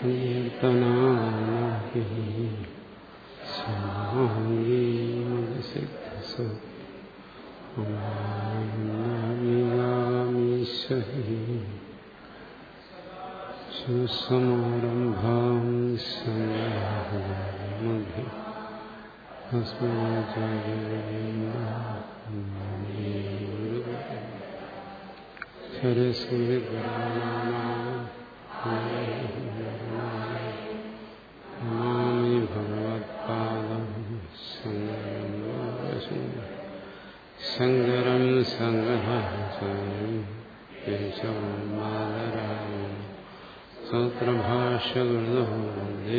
സങ്കീർത്തനാമി സ്വാമീസിദ്ധസു അമാമിയാമീശ്വരി സുസമാരംഭാം മധ്യ സരസ്വതി നമാമി ഭഗവത്പാദം ശങ്കരം ശങ്കരാചാര്യം കേശവം മാതരായ സൂത്രഭാഷ്യകൃതോ വന്ദേ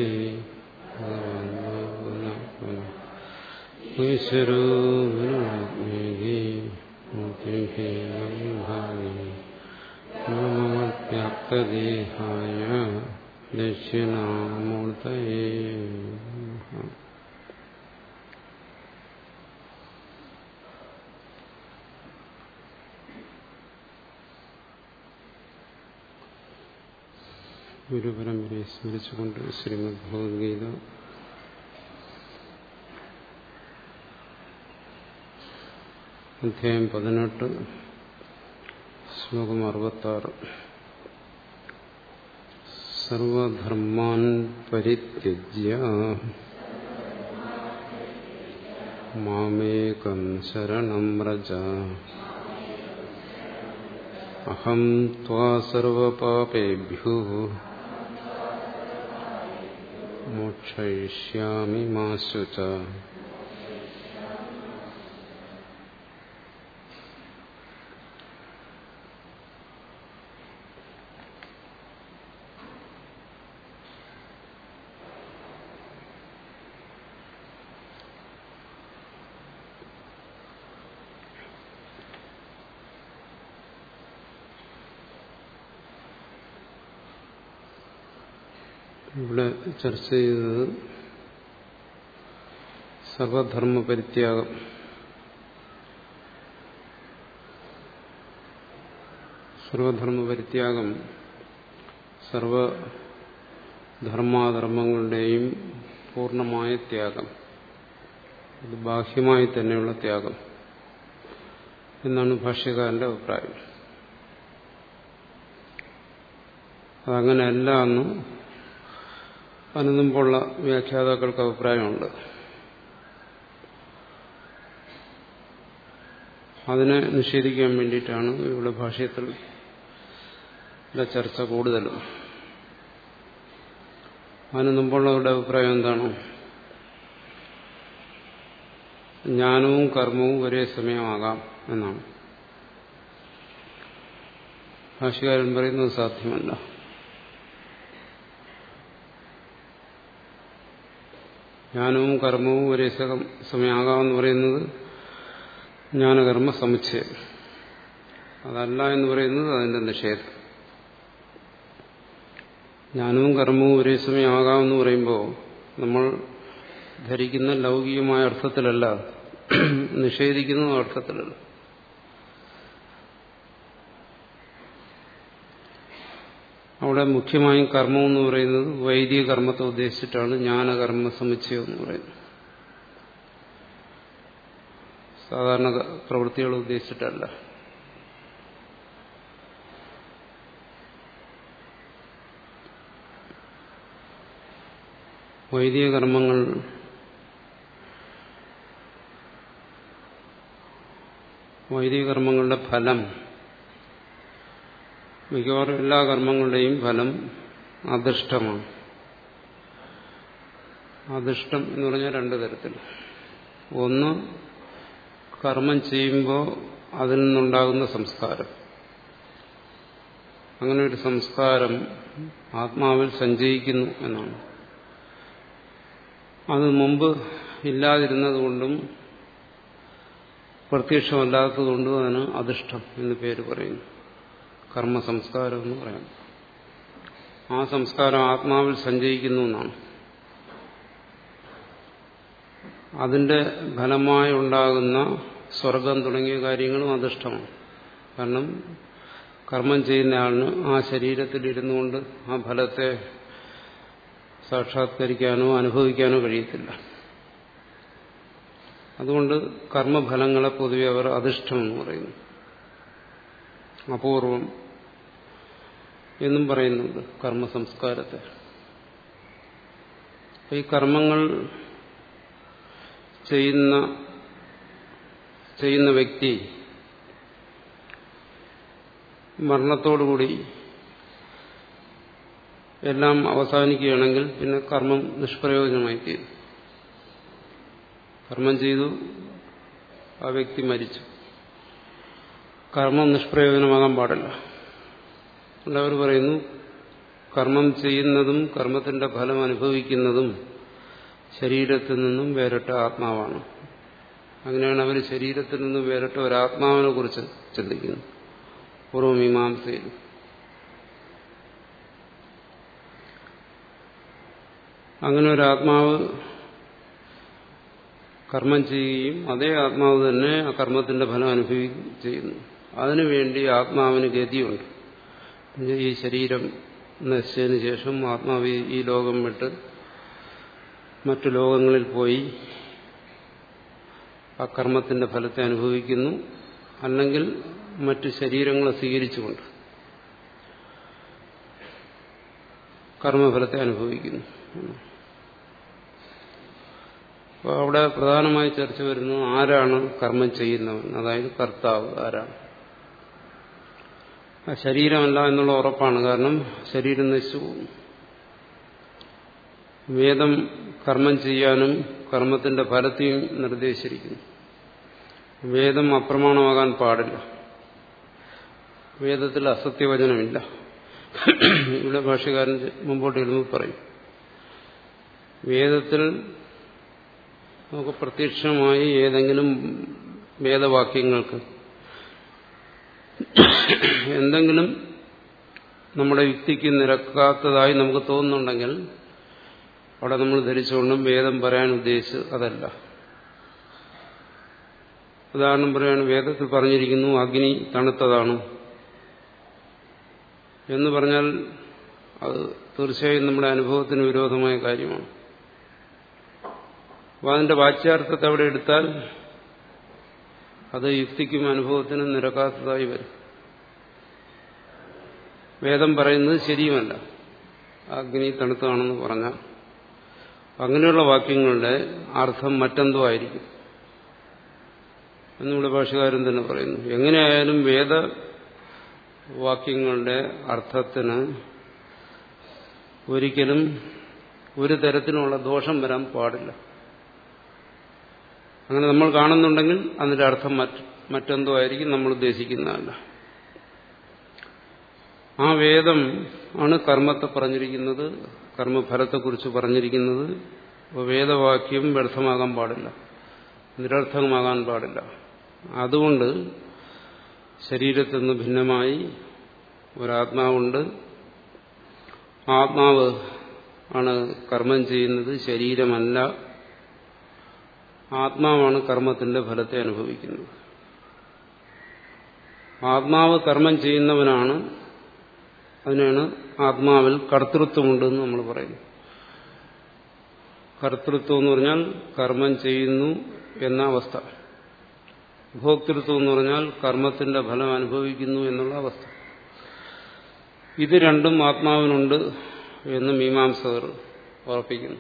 ഈശ്വരോ ഗുരുവാത്മേതി മൂർത്തിഭേദവിഭാഗി വ്യാപ്തദേഹായ ദക്ഷിണാമൂർത്തയേ ഗുരുപരമ്പരയെ സ്മരിച്ചുകൊണ്ട് ശ്രീമദ് ഭഗവത്ഗീത അധ്യായം പതിനെട്ട് ശ്ലോകം അറുപത്താറ് സർവധർമാൻ പരിത്യജ്യ മാമേകം ശരണം വ്രജ അഹം ത്വാ സർവപാപേഭ്യോ മോക്ഷയിഷ്യാമി മാശുച ഇവിടെ ചർച്ച ചെയ്തത് സർവധർമ്മ പരിത്യാഗം സർവധർമ്മ പരിത്യാഗം സർവധർമാധർമ്മങ്ങളുടെയും പൂർണ്ണമായ ത്യാഗം ഇത് ബാഹ്യമായി തന്നെയുള്ള ത്യാഗം എന്നാണ് ഭാഷ്യക്കാരന്റെ അഭിപ്രായം അതങ്ങനെയല്ല എന്ന് അതിനു മുമ്പുള്ള വ്യാഖ്യാതാക്കൾക്ക് അഭിപ്രായമുണ്ട് അതിനെ നിഷേധിക്കാൻ വേണ്ടിയിട്ടാണ് ഇവിടെ ഭാഷ്യത്തിൽ ചർച്ച കൂടുതലും അതിനു മുമ്പുള്ളവരുടെ അഭിപ്രായം എന്താണ് ജ്ഞാനവും കർമ്മവും ഒരേ സമയമാകാം എന്നാണ് ഭാഷ്യകാരൻ പറയുന്നത് സാധ്യമല്ല ജ്ഞാനവും കർമ്മവും ഒരേ സമയമാകാമെന്ന് പറയുന്നത് ജ്ഞാനകർമ്മ സമുച്ചയം അതല്ല എന്ന് പറയുന്നത് അതിന്റെ നിഷേധം ജ്ഞാനവും കർമ്മവും ഒരേ സമയമാകാമെന്ന് പറയുമ്പോൾ നമ്മൾ ധരിക്കുന്ന ലൗകികമായ അർത്ഥത്തിലല്ല നിഷേധിക്കുന്ന അർത്ഥത്തിലല്ല അവിടെ മുഖ്യമായും കർമ്മം എന്ന് പറയുന്നത് വൈദിക കർമ്മത്തെ ഉദ്ദേശിച്ചിട്ടാണ് ജ്ഞാനകർമ്മ സമുച്ചയം എന്ന് പറയുന്നത് സാധാരണ പ്രവൃത്തികൾ ഉദ്ദേശിച്ചിട്ടല്ല വൈദിക കർമ്മങ്ങൾ വൈദിക കർമ്മങ്ങളുടെ ഫലം മിക്കവാറും എല്ലാ കർമ്മങ്ങളുടെയും ഫലം അദൃഷ്ടമാണ് അദൃഷ്ടം എന്ന് പറഞ്ഞാൽ രണ്ടു തരത്തിൽ ഒന്ന് കർമ്മം ചെയ്യുമ്പോൾ അതിൽ നിന്നുണ്ടാകുന്ന സംസ്കാരം അങ്ങനെ ഒരു സംസ്കാരം ആത്മാവിൽ സഞ്ചയിക്കുന്നു എന്നാണ് അത് മുമ്പ് ഇല്ലാതിരുന്നതുകൊണ്ടും പ്രത്യക്ഷമല്ലാത്തതുകൊണ്ടും അതിന് അധിഷ്ഠം എന്ന് പേര് പറയുന്നു കർമ്മ സംസ്കാരം എന്ന് പറയാം ആ സംസ്കാരം ആത്മാവിൽ സഞ്ചയിക്കുന്നു എന്നാണ് അതിന്റെ ഫലമായി ഉണ്ടാകുന്ന സ്വർഗം തുടങ്ങിയ കാര്യങ്ങളും അധിഷ്ഠമാണ് കാരണം കർമ്മം ചെയ്യുന്ന ആളിന് ആ ശരീരത്തിൽ ഇരുന്നു കൊണ്ട് ആ ഫലത്തെ സാക്ഷാത്കരിക്കാനോ അനുഭവിക്കാനോ കഴിയത്തില്ല അതുകൊണ്ട് കർമ്മഫലങ്ങളെ പൊതുവെ അവർ അധിഷ്ഠം എന്ന് പറയുന്നു അപൂർവം എന്നും പറയുന്നുണ്ട് കർമ്മസംസ്കാരത്തെ ഈ കർമ്മങ്ങൾ ചെയ്യുന്ന ചെയ്യുന്ന വ്യക്തി മരണത്തോടുകൂടി എല്ലാം അവസാനിക്കുകയാണെങ്കിൽ പിന്നെ കർമ്മം നിഷ്പ്രയോജനമായി തീരും കർമ്മം ചെയ്തു ആ വ്യക്തി മരിച്ചു കർമ്മം നിഷ്പ്രയോജനമാകാൻ പാടില്ല അവർ പറയുന്നു കർമ്മം ചെയ്യുന്നതും കർമ്മത്തിന്റെ ഫലം അനുഭവിക്കുന്നതും ശരീരത്തിൽ നിന്നും വേറിട്ട ആത്മാവാണ് അങ്ങനെയാണ് അവർ ശരീരത്തിൽ നിന്നും വേറിട്ട ഒരാത്മാവിനെ കുറിച്ച് ചിന്തിക്കുന്നത് പൂർവമീമാംസയിൽ അങ്ങനെ ഒരു ആത്മാവ് കർമ്മം ചെയ്യുകയും അതേ ആത്മാവ് തന്നെ ആ കർമ്മത്തിന്റെ ഫലം അനുഭവിക്കുകയും ചെയ്യുന്നു അതിനുവേണ്ടി ആത്മാവിന് ഗതിയുണ്ട് ഈ ശരീരം നശിച്ചതിന് ശേഷം ആത്മാവ് ഈ ലോകം വിട്ട് മറ്റു ലോകങ്ങളിൽ പോയി ആ കർമ്മത്തിന്റെ ഫലത്തെ അനുഭവിക്കുന്നു അല്ലെങ്കിൽ മറ്റു ശരീരങ്ങളെ സ്വീകരിച്ചുകൊണ്ട് കർമ്മഫലത്തെ അനുഭവിക്കുന്നു അപ്പോൾ അവിടെ പ്രധാനമായി ചർച്ച വരുന്നു ആരാണ് കർമ്മം ചെയ്യുന്നവൻ അതായത് കർത്താവ് ആരാണ് ആ ശരീരമല്ല എന്നുള്ള ഉറപ്പാണ് കാരണം ശരീരം നശിച്ചു പോകും വേദം കർമ്മം ചെയ്യാനും കർമ്മത്തിന്റെ ഫലത്തെയും നിർദ്ദേശിച്ചിരിക്കുന്നു വേദം അപ്രമാണമാകാൻ പാടില്ല വേദത്തിൽ അസത്യവചനമില്ല ഇവിടെ ഭാഷകാരൻ മുമ്പോട്ട് എഴുതുമ്പോൾ പറയും വേദത്തിൽ നമുക്ക് പ്രത്യക്ഷമായി ഏതെങ്കിലും വേദവാക്യങ്ങൾക്ക് എന്തെങ്കിലും നമ്മുടെ യുക്തിക്ക് നിരക്കാത്തതായി നമുക്ക് തോന്നുന്നുണ്ടെങ്കിൽ അവിടെ നമ്മൾ ധരിച്ചുകൊണ്ടും വേദം പറയാൻ ഉദ്ദേശിച്ച് അതല്ല ഉദാഹരണം പറയാണ് വേദത്തിൽ പറഞ്ഞിരിക്കുന്നു അഗ്നി തണുത്തതാണ് എന്ന് പറഞ്ഞാൽ അത് തീർച്ചയായും നമ്മുടെ അനുഭവത്തിന് വിരോധമായ കാര്യമാണ് അപ്പോൾ അതിന്റെ വാച്യാർത്ഥത്തെ അവിടെ എടുത്താൽ അത് യുക്തിക്കും അനുഭവത്തിനും നിരക്കാത്തതായി വരും വേദം പറയുന്നത് ശരിയുമല്ല അഗ്നി തണുത്തതാണെന്ന് പറഞ്ഞാൽ അങ്ങനെയുള്ള വാക്യങ്ങളുടെ അർത്ഥം മറ്റെന്തോ ആയിരിക്കും എന്നിവിടെ ഭാഷകാരൻ തന്നെ പറയുന്നു എങ്ങനെയായാലും വേദ വാക്യങ്ങളുടെ അർത്ഥത്തിന് ഒരിക്കലും ഒരു തരത്തിലുള്ള ദോഷം വരാൻ പാടില്ല അങ്ങനെ നമ്മൾ കാണുന്നുണ്ടെങ്കിൽ അതിന്റെ അർത്ഥം മറ്റെന്തോ ആയിരിക്കും നമ്മൾ ഉദ്ദേശിക്കുന്നതല്ല ആ വേദം ആണ് കർമ്മത്തെ പറഞ്ഞിരിക്കുന്നത് കർമ്മഫലത്തെക്കുറിച്ച് പറഞ്ഞിരിക്കുന്നത് വേദവാക്യം വ്യർത്ഥമാകാൻ പാടില്ല നിരർത്ഥകമാകാൻ പാടില്ല അതുകൊണ്ട് ശരീരത്തിൽ നിന്ന് ഭിന്നമായി ഒരാത്മാവുണ്ട് ആത്മാവ് ആണ് കർമ്മം ചെയ്യുന്നത് ശരീരമല്ല ആത്മാവാണ് കർമ്മത്തിന്റെ ഫലത്തെ അനുഭവിക്കുന്നത് ആത്മാവ് കർമ്മം ചെയ്യുന്നവനാണ് അതിനാണ് ആത്മാവിൽ കർത്തൃത്വമുണ്ടെന്ന് നമ്മൾ പറയുന്നു കർത്തൃത്വം എന്ന് പറഞ്ഞാൽ കർമ്മം ചെയ്യുന്നു എന്ന അവസ്ഥ ഭോക്തൃത്വം എന്ന് പറഞ്ഞാൽ കർമ്മത്തിന്റെ ഫലം അനുഭവിക്കുന്നു എന്നുള്ള അവസ്ഥ ഇത് രണ്ടും ആത്മാവിനുണ്ട് എന്ന് മീമാംസകർ ഉറപ്പിക്കുന്നു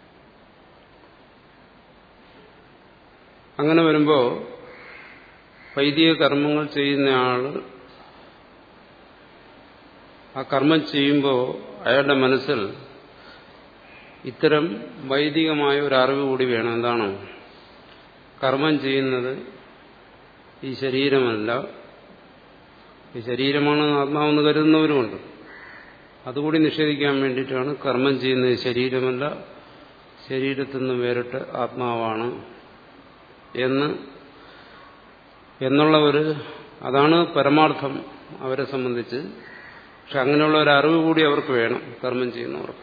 അങ്ങനെ വരുമ്പോൾ വൈദിക കർമ്മങ്ങൾ ചെയ്യുന്നയാൾ ആ കർമ്മം ചെയ്യുമ്പോൾ അയാളുടെ മനസ്സിൽ ഇത്തരം വൈദികമായ ഒരു അറിവ് കൂടി വേണം എന്താണ് കർമ്മം ചെയ്യുന്നത് ഈ ശരീരമല്ല ഈ ശരീരമാണ് ആത്മാവെന്ന് കരുതുന്നവരുമുണ്ട് അതുകൂടി നിഷേധിക്കാൻ വേണ്ടിയിട്ടാണ് കർമ്മം ചെയ്യുന്നത് ശരീരമല്ല ശരീരത്തിൽ നിന്ന് വേറിട്ട് ആത്മാവാണ് എന്ന് എന്നുള്ള ഒരു അതാണ് പരമാർത്ഥം അവരെ സംബന്ധിച്ച് പക്ഷെ അങ്ങനെയുള്ള ഒരു അറിവ് കൂടി അവർക്ക് വേണം കർമ്മം ചെയ്യുന്നവർക്ക്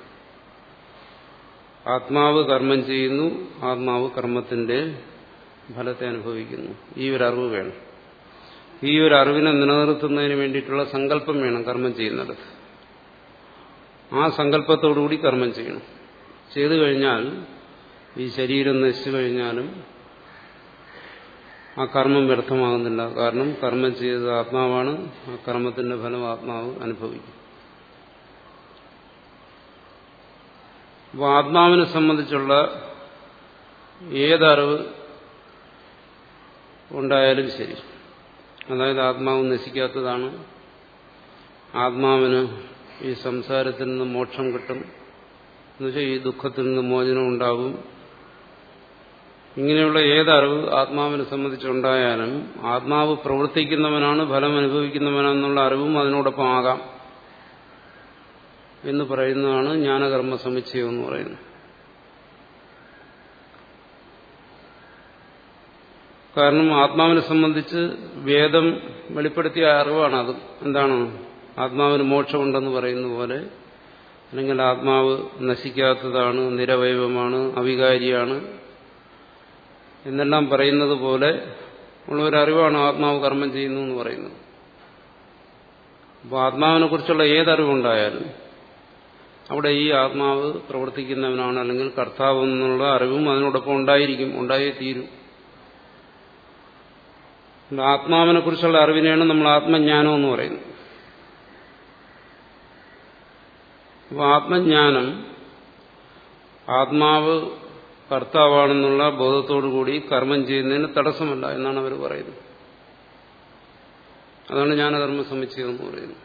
ആത്മാവ് കർമ്മം ചെയ്യുന്നു ആത്മാവ് കർമ്മത്തിന്റെ ഫലത്തെ അനുഭവിക്കുന്നു ഈ ഒരു അറിവ് വേണം ഈ ഒരു അറിവിനെ നിലനിർത്തുന്നതിന് വേണ്ടിയിട്ടുള്ള സങ്കല്പം വേണം കർമ്മം ചെയ്യുന്നിടത്ത് ആ സങ്കല്പത്തോടുകൂടി കർമ്മം ചെയ്യണം ചെയ്തു കഴിഞ്ഞാൽ ഈ ശരീരം നശിച്ചു കഴിഞ്ഞാലും ആ കർമ്മം വ്യർത്ഥമാകുന്നില്ല കാരണം കർമ്മം ചെയ്തത് ആത്മാവാണ് ആ കർമ്മത്തിന്റെ ഫലം ആത്മാവ് അനുഭവിക്കും അപ്പോൾ ആത്മാവിനെ സംബന്ധിച്ചുള്ള ഏതറിവ് ഉണ്ടായാലും ശരി അതായത് ആത്മാവ് നശിക്കാത്തതാണ് ആത്മാവിന് ഈ സംസാരത്തിൽ നിന്ന് മോക്ഷം കിട്ടും എന്നുവെച്ചാൽ ഈ ദുഃഖത്തിൽ നിന്ന് മോചനം ഉണ്ടാകും ഇങ്ങനെയുള്ള ഏതറിവ് ആത്മാവിനെ സംബന്ധിച്ചുണ്ടായാലും ആത്മാവ് പ്രവർത്തിക്കുന്നവനാണ് ഫലം അനുഭവിക്കുന്നവനാണെന്നുള്ള അറിവും അതിനോടൊപ്പം ആകാം എന്ന് പറയുന്നതാണ് ജ്ഞാനകർമ്മ സമുച്ചയം എന്ന് പറയുന്നത് കാരണം ആത്മാവിനെ സംബന്ധിച്ച് വേദം വെളിപ്പെടുത്തിയ അറിവാണ് അത് എന്താണ് ആത്മാവിന് മോക്ഷമുണ്ടെന്ന് പറയുന്ന പോലെ അല്ലെങ്കിൽ ആത്മാവ് നശിക്കാത്തതാണ് നിരവയവമാണ് അവികാരിയാണ് എന്നെല്ലാം പറയുന്നത് പോലെ ഉള്ള ഒരു അറിവാണ് ആത്മാവ് കർമ്മം ചെയ്യുന്നു എന്ന് പറയുന്നത് അപ്പോൾ ആത്മാവിനെ കുറിച്ചുള്ള ഏതറിവുണ്ടായാലും അവിടെ ഈ ആത്മാവ് പ്രവർത്തിക്കുന്നവനാണ് അല്ലെങ്കിൽ കർത്താവ് എന്നുള്ള അറിവും അതിനോടൊപ്പം ഉണ്ടായിരിക്കും ഉണ്ടായേ തീരും ആത്മാവിനെ കുറിച്ചുള്ള അറിവിനെയാണ് നമ്മൾ ആത്മജ്ഞാനം എന്ന് പറയുന്നത് അപ്പോൾ ആത്മജ്ഞാനം ആത്മാവ് കർത്താവാണെന്നുള്ള ബോധത്തോടുകൂടി കർമ്മം ചെയ്യുന്നതിന് തടസ്സമല്ല എന്നാണ് അവർ പറയുന്നത് അതാണ് ജ്ഞാനകർമ്മ സമുച്ചയം എന്ന് പറയുന്നത്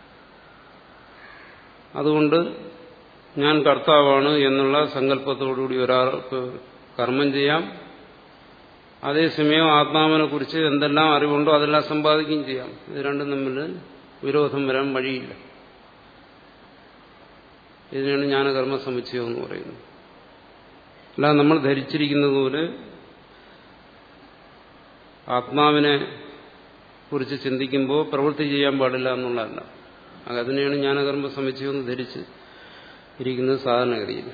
അതുകൊണ്ട് ഞാൻ കർത്താവാണ് എന്നുള്ള സങ്കല്പത്തോടുകൂടി ഒരാൾക്ക് കർമ്മം ചെയ്യാം അതേസമയം ആത്മാവിനെ കുറിച്ച് എന്തെല്ലാം അറിവുണ്ടോ അതെല്ലാം സമ്പാദിക്കുകയും ചെയ്യാം ഇത് രണ്ടും തമ്മിൽ വിരോധം വരാൻ വഴിയില്ല ഇതിനാണ് ജ്ഞാനകർമ്മ സമുച്ചയം എന്ന് പറയുന്നത് അല്ല നമ്മൾ ധരിച്ചിരിക്കുന്നത് പോലെ ആത്മാവിനെ കുറിച്ച് ചിന്തിക്കുമ്പോൾ പ്രവൃത്തി ചെയ്യാൻ പാടില്ല എന്നുള്ളതല്ല അതിനെയാണ് ജ്ഞാനകർമ്മ സമുച്ചയം എന്ന് ധരിച്ച് ഇരിക്കുന്നത് സാധാരണഗതിയിൽ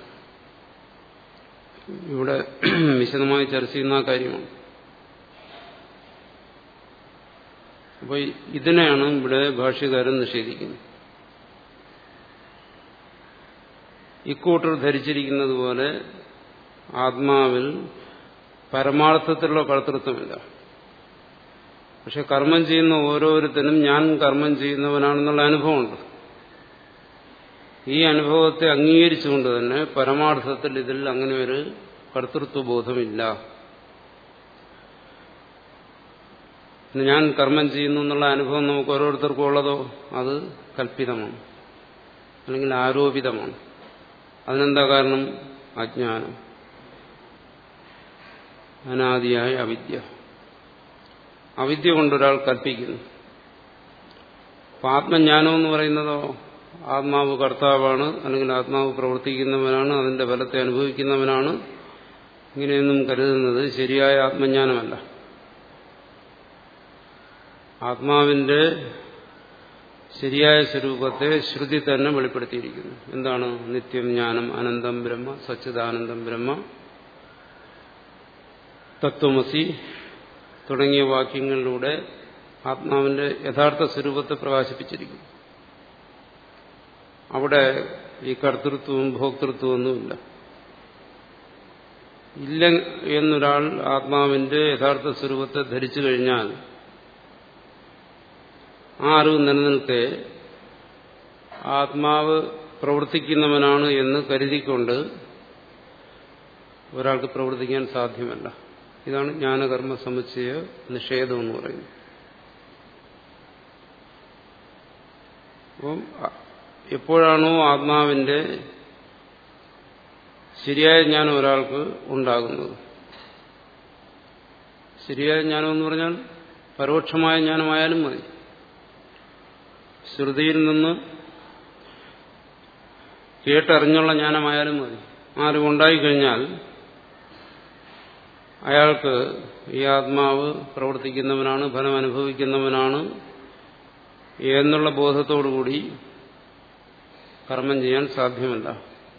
ഇവിടെ വിശദമായി ചർച്ച ചെയ്യുന്ന ആ കാര്യമാണ് അപ്പോൾ ഇതിനെയാണ് ഇവിടെ ഭാഷ്യകാരൻ നിഷേധിക്കുന്നത് ഇക്കൂട്ടർ ധരിച്ചിരിക്കുന്നത് പോലെ ആത്മാവിൽ പരമാർത്ഥത്തിലുള്ള കർത്തൃത്വമില്ല പക്ഷെ കർമ്മം ചെയ്യുന്ന ഓരോരുത്തരും ഞാൻ കർമ്മം ചെയ്യുന്നവനാണെന്നുള്ള അനുഭവമുണ്ട് ഈ അനുഭവത്തെ അംഗീകരിച്ചുകൊണ്ട് തന്നെ പരമാർത്ഥത്തിൽ ഇതിൽ അങ്ങനെ ഒരു കർത്തൃത്വബോധമില്ല ഞാൻ കർമ്മം ചെയ്യുന്നു എന്നുള്ള അനുഭവം നമുക്ക് ഓരോരുത്തർക്കും ഉള്ളതോ അത് കൽപ്പിതമാണ് അല്ലെങ്കിൽ ആരോപിതമാണ് അതിനെന്താ കാരണം അജ്ഞാനം അനാദിയായ അവിദ്യ അവിദ്യ കൊണ്ടൊരാൾ കൽപ്പിക്കുന്നു അപ്പം ആത്മജ്ഞാനം എന്ന് പറയുന്നതോ ആത്മാവ് കർത്താവാണ് അല്ലെങ്കിൽ ആത്മാവ് പ്രവർത്തിക്കുന്നവനാണ് അതിന്റെ ഫലത്തെ അനുഭവിക്കുന്നവനാണ് ഇങ്ങനെയൊന്നും കരുതുന്നത് ശരിയായ ആത്മജ്ഞാനമല്ല ആത്മാവിന്റെ ശരിയായ സ്വരൂപത്തെ ശ്രുതി തന്നെ വെളിപ്പെടുത്തിയിരിക്കുന്നു എന്താണ് നിത്യം ജ്ഞാനം അനന്തം ബ്രഹ്മ സച്ചിദാനന്ദം ബ്രഹ്മ തത്വമസി തുടങ്ങിയ വാക്യങ്ങളിലൂടെ ആത്മാവിന്റെ യഥാർത്ഥ സ്വരൂപത്തെ പ്രകാശിപ്പിച്ചിരിക്കുന്നു അവിടെ ഈ കർത്തൃത്വവും ഭോക്തൃത്വവും ഒന്നുമില്ല ഇല്ല എന്നൊരാൾ ആത്മാവിന്റെ യഥാർത്ഥ സ്വരൂപത്തെ ധരിച്ചു കഴിഞ്ഞാൽ ആ അറിവ് നിലനിൽക്കെ ആത്മാവ് പ്രവർത്തിക്കുന്നവനാണ് എന്ന് കരുതിക്കൊണ്ട് ഒരാൾക്ക് പ്രവർത്തിക്കാൻ സാധ്യമല്ല ഇതാണ് ജ്ഞാനകർമ്മ സമുച്ചയ നിഷേധം എന്ന് പറയുന്നത് അപ്പം എപ്പോഴാണോ ആത്മാവിന്റെ ശരിയായ ജ്ഞാനം ഒരാൾക്ക് ഉണ്ടാകുന്നത് ശരിയായ ജ്ഞാനം എന്ന് പറഞ്ഞാൽ പരോക്ഷമായ ജ്ഞാനമായാലും മതി ശ്രുതിയിൽ നിന്ന് കേട്ടറിഞ്ഞുള്ള ജ്ഞാനമായാലും മതി അറിവുണ്ടായിക്കഴിഞ്ഞാൽ അയാൾക്ക് ഈ ആത്മാവ് പ്രവർത്തിക്കുന്നവനാണ് ഫലം അനുഭവിക്കുന്നവനാണ് എന്നുള്ള ബോധത്തോടുകൂടി കർമ്മം ചെയ്യാൻ സാധ്യമല്ല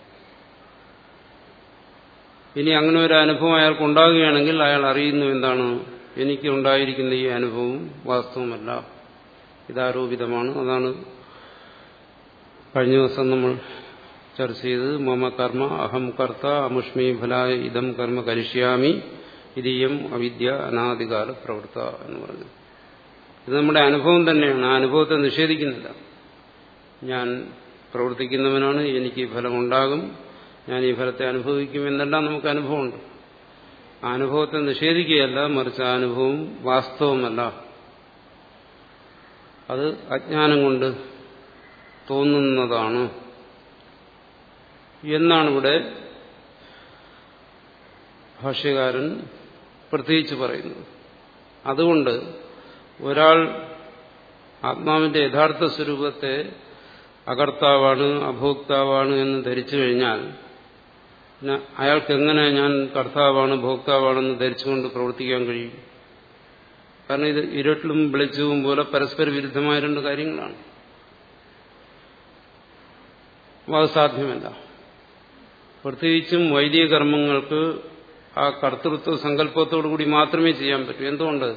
ഇനി അങ്ങനെ ഒരു അനുഭവം അയാൾക്ക് ഉണ്ടാകുകയാണെങ്കിൽ അയാൾ അറിയുന്നു എന്താണ് എനിക്ക് ഉണ്ടായിരിക്കുന്ന ഈ അനുഭവം വാസ്തവമല്ല ഇതാരോപിതമാണ് അതാണ് കഴിഞ്ഞ ദിവസം നമ്മൾ ചർച്ച ചെയ്തത് മമ കർമ്മ അഹം കർത്ത അമുഷ്മി ഫലായ ഇതം കർമ്മ കരിഷ്യാമി ഇതീയം അവിദ്യ അനാദികാല പ്രവൃത്ത എന്ന് പറഞ്ഞു ഇത് നമ്മുടെ അനുഭവം തന്നെയാണ് ആ അനുഭവത്തെ നിഷേധിക്കുന്നില്ല ഞാൻ പ്രവർത്തിക്കുന്നവനാണ് എനിക്ക് ഫലമുണ്ടാകും ഞാൻ ഈ ഫലത്തെ അനുഭവിക്കും എന്നെല്ലാം നമുക്ക് അനുഭവമുണ്ട് ആ അനുഭവത്തെ നിഷേധിക്കുകയല്ല മറിച്ച് ആ അനുഭവം വാസ്തവമല്ല അത് അജ്ഞാനം കൊണ്ട് തോന്നുന്നതാണ് എന്നാണ് ഇവിടെ ഭാഷ്യകാരൻ പ്രത്യേകിച്ച് പറയുന്നത് അതുകൊണ്ട് ഒരാൾ ആത്മാവിന്റെ യഥാർത്ഥ സ്വരൂപത്തെ അകർത്താവാണ് അഭോക്താവാണ് എന്ന് ധരിച്ചു കഴിഞ്ഞാൽ പിന്നെ അയാൾക്ക് എങ്ങനെ ഞാൻ കർത്താവാണ് ഭോക്താവാണെന്ന് ധരിച്ചുകൊണ്ട് പ്രവർത്തിക്കാൻ കഴിയും കാരണം ഇത് ഇരുട്ടിലും വെളിച്ചവും പോലെ പരസ്പര വിരുദ്ധമായ രണ്ട് കാര്യങ്ങളാണ് അപ്പോൾ അത് സാധ്യമല്ല പ്രത്യേകിച്ചും വൈദിക കർമ്മങ്ങൾക്ക് ആ കർത്തൃത്വ സങ്കല്പത്തോടു കൂടി മാത്രമേ ചെയ്യാൻ പറ്റൂ എന്തുകൊണ്ട്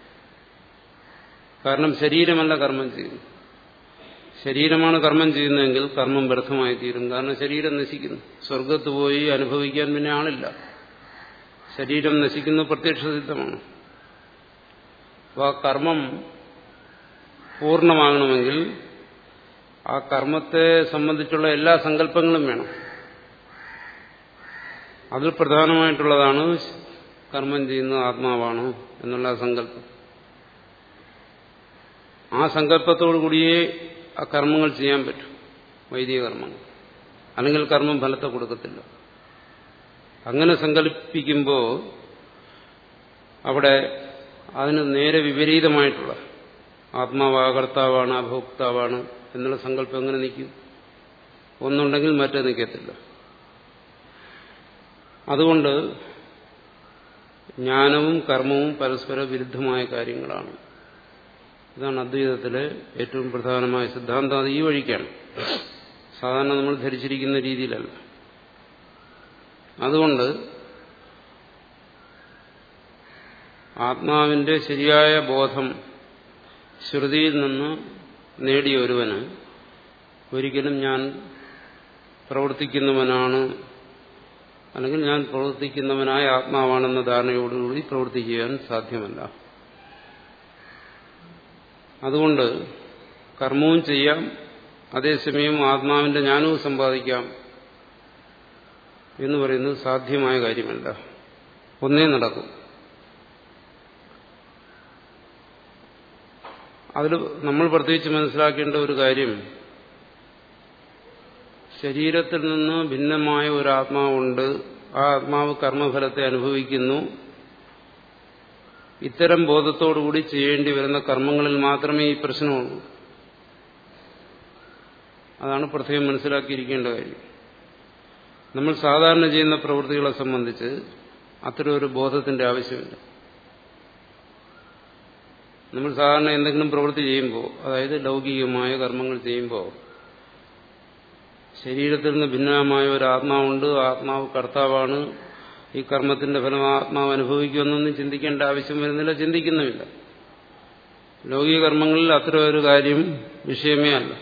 കാരണം ശരീരമല്ല കർമ്മം ചെയ്യുന്നു ശരീരമാണ് കർമ്മം ചെയ്യുന്നതെങ്കിൽ കർമ്മം വ്യർത്ഥമായി തീരും കാരണം ശരീരം നശിക്കുന്നു സ്വർഗത്ത് പോയി അനുഭവിക്കാൻ പിന്നെ ആളില്ല ശരീരം നശിക്കുന്ന പ്രത്യക്ഷ സിദ്ധമാണ് അപ്പോൾ ആ കർമ്മം പൂർണ്ണമാകണമെങ്കിൽ ആ കർമ്മത്തെ സംബന്ധിച്ചുള്ള എല്ലാ സങ്കല്പങ്ങളും വേണം അതിൽ പ്രധാനമായിട്ടുള്ളതാണ് കർമ്മം ചെയ്യുന്ന ആത്മാവാണ് എന്നുള്ള സങ്കല്പം ആ സങ്കല്പത്തോടു കൂടിയേ ആ കർമ്മങ്ങൾ ചെയ്യാൻ പറ്റും വൈദിക കർമ്മങ്ങൾ അല്ലെങ്കിൽ കർമ്മം ഫലത്തെ കൊടുക്കത്തില്ല അങ്ങനെ സങ്കല്പിക്കുമ്പോൾ അവിടെ അതിന് നേരെ വിപരീതമായിട്ടുള്ള ആത്മാവാകർത്താവാണ് അഭോക്താവാണ് എന്നുള്ള സങ്കല്പം എങ്ങനെ നിൽക്കും ഒന്നുണ്ടെങ്കിൽ മറ്റേ നിൽക്കത്തില്ല അതുകൊണ്ട് ജ്ഞാനവും കർമ്മവും പരസ്പര വിരുദ്ധമായ കാര്യങ്ങളാണ് ഇതാണ് അദ്വൈതത്തിലെ ഏറ്റവും പ്രധാനമായ സിദ്ധാന്തം അത് ഈ വഴിക്കാണ് സാധാരണ നമ്മൾ ധരിച്ചിരിക്കുന്ന രീതിയിലല്ല അതുകൊണ്ട് ആത്മാവിന്റെ ശരിയായ ബോധം ശ്രുതിയിൽ നിന്ന് നേടിയ ഒരുവന് ഒരിക്കലും ഞാൻ പ്രവർത്തിക്കുന്നവനാണ് അല്ലെങ്കിൽ ഞാൻ പ്രവർത്തിക്കുന്നവനായ ആത്മാവാണെന്ന ധാരണയോടുകൂടി പ്രവർത്തിക്കാൻ സാധ്യമല്ല അതുകൊണ്ട് കർമ്മവും ചെയ്യാം അതേസമയം ആത്മാവിന്റെ ജ്ഞാനവും സമ്പാദിക്കാം എന്ന് പറയുന്നത് സാധ്യമായ കാര്യമല്ല ഒന്നേ നടക്കും അതിൽ നമ്മൾ പ്രത്യേകിച്ച് മനസ്സിലാക്കേണ്ട ഒരു കാര്യം ശരീരത്തിൽ നിന്ന് ഭിന്നമായ ഒരു ആത്മാവുണ്ട് ആ ആത്മാവ് കർമ്മഫലത്തെ അനുഭവിക്കുന്നു ഇത്തരം ബോധത്തോടുകൂടി ചെയ്യേണ്ടി വരുന്ന കർമ്മങ്ങളിൽ മാത്രമേ ഈ പ്രശ്നമുള്ളൂ അതാണ് പ്രത്യേകം മനസ്സിലാക്കിയിരിക്കേണ്ട കാര്യം നമ്മൾ സാധാരണ ചെയ്യുന്ന പ്രവൃത്തികളെ സംബന്ധിച്ച് അത്തരം ഒരു ബോധത്തിന്റെ ആവശ്യമില്ല നമ്മൾ സാധാരണ എന്തെങ്കിലും പ്രവൃത്തി ചെയ്യുമ്പോൾ അതായത് ലൗകികമായ കർമ്മങ്ങൾ ചെയ്യുമ്പോൾ ശരീരത്തിൽ നിന്ന് ഭിന്നമായ ഒരു ആത്മാവുണ്ട് ആത്മാവ് കർത്താവാണ് ഈ കർമ്മത്തിന്റെ ഫലം ആത്മാവ് അനുഭവിക്കുമെന്നൊന്നും ചിന്തിക്കേണ്ട ആവശ്യം വരുന്നില്ല ചിന്തിക്കുന്നുമില്ല ലൗകിക കർമ്മങ്ങളിൽ അത്തരം ഒരു കാര്യം വിഷയമേ അല്ല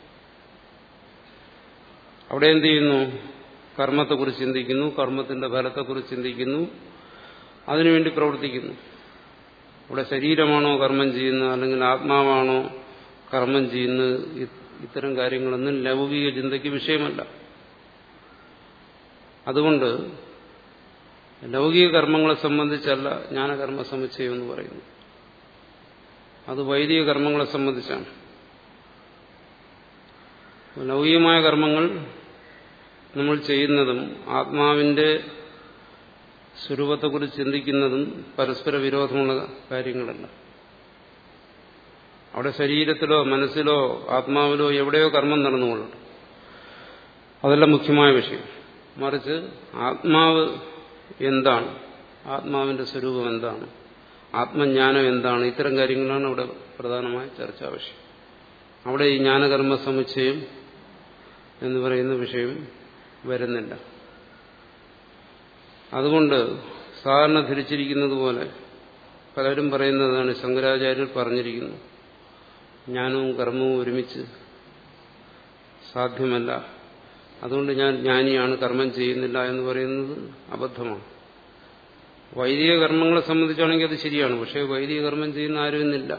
അവിടെ എന്ത് ചെയ്യുന്നു കർമ്മത്തെക്കുറിച്ച് ചിന്തിക്കുന്നു കർമ്മത്തിന്റെ ഫലത്തെക്കുറിച്ച് ചിന്തിക്കുന്നു അതിനുവേണ്ടി പ്രവർത്തിക്കുന്നു ഇവിടെ ശരീരമാണോ കർമ്മം ചെയ്യുന്നത് അല്ലെങ്കിൽ ആത്മാവാണോ കർമ്മം ചെയ്യുന്നത് ഇത്തരം കാര്യങ്ങളൊന്നും ലൗകിക ചിന്തയ്ക്ക് വിഷയമല്ല അതുകൊണ്ട് ലൗകിക കർമ്മങ്ങളെ സംബന്ധിച്ചല്ല ജ്ഞാനകർമ്മ സമുച്ചയം എന്ന് പറയുന്നു അത് വൈദിക കർമ്മങ്ങളെ സംബന്ധിച്ചാണ് ലൗകികമായ കർമ്മങ്ങൾ നമ്മൾ ചെയ്യുന്നതും ആത്മാവിന്റെ സ്വരൂപത്തെക്കുറിച്ച് ചിന്തിക്കുന്നതും പരസ്പര വിരോധമുള്ള കാര്യങ്ങളല്ല അവിടെ ശരീരത്തിലോ മനസ്സിലോ ആത്മാവിലോ എവിടെയോ കർമ്മം നടന്നുകൊള്ളട്ടെ അതല്ല മുഖ്യമായ വിഷയം മറിച്ച് ആത്മാവ് എന്താണ് ആത്മാവിന്റെ സ്വരൂപം എന്താണ് ആത്മജ്ഞാനം എന്താണ് ഇത്തരം കാര്യങ്ങളാണ് അവിടെ പ്രധാനമായ ചർച്ചാ വിഷയം അവിടെ ഈ ജ്ഞാനകർമ്മ സമുച്ചയം എന്ന് പറയുന്ന വിഷയം വരുന്നില്ല അതുകൊണ്ട് സാധാരണ ധരിച്ചിരിക്കുന്നത് പോലെ പലരും പറയുന്നതാണ് ശങ്കരാചാര്യർ പറഞ്ഞിരിക്കുന്നു ജ്ഞാനവും കർമ്മവും ഒരുമിച്ച് സാധ്യമല്ല അതുകൊണ്ട് ഞാൻ ജ്ഞാനിയാണ് കർമ്മം ചെയ്യുന്നില്ല എന്ന് പറയുന്നത് അബദ്ധമാണ് വൈദിക കർമ്മങ്ങളെ സംബന്ധിച്ചാണെങ്കിൽ അത് ശരിയാണ് പക്ഷേ വൈദിക കർമ്മം ചെയ്യുന്ന ആരും ഇന്നില്ല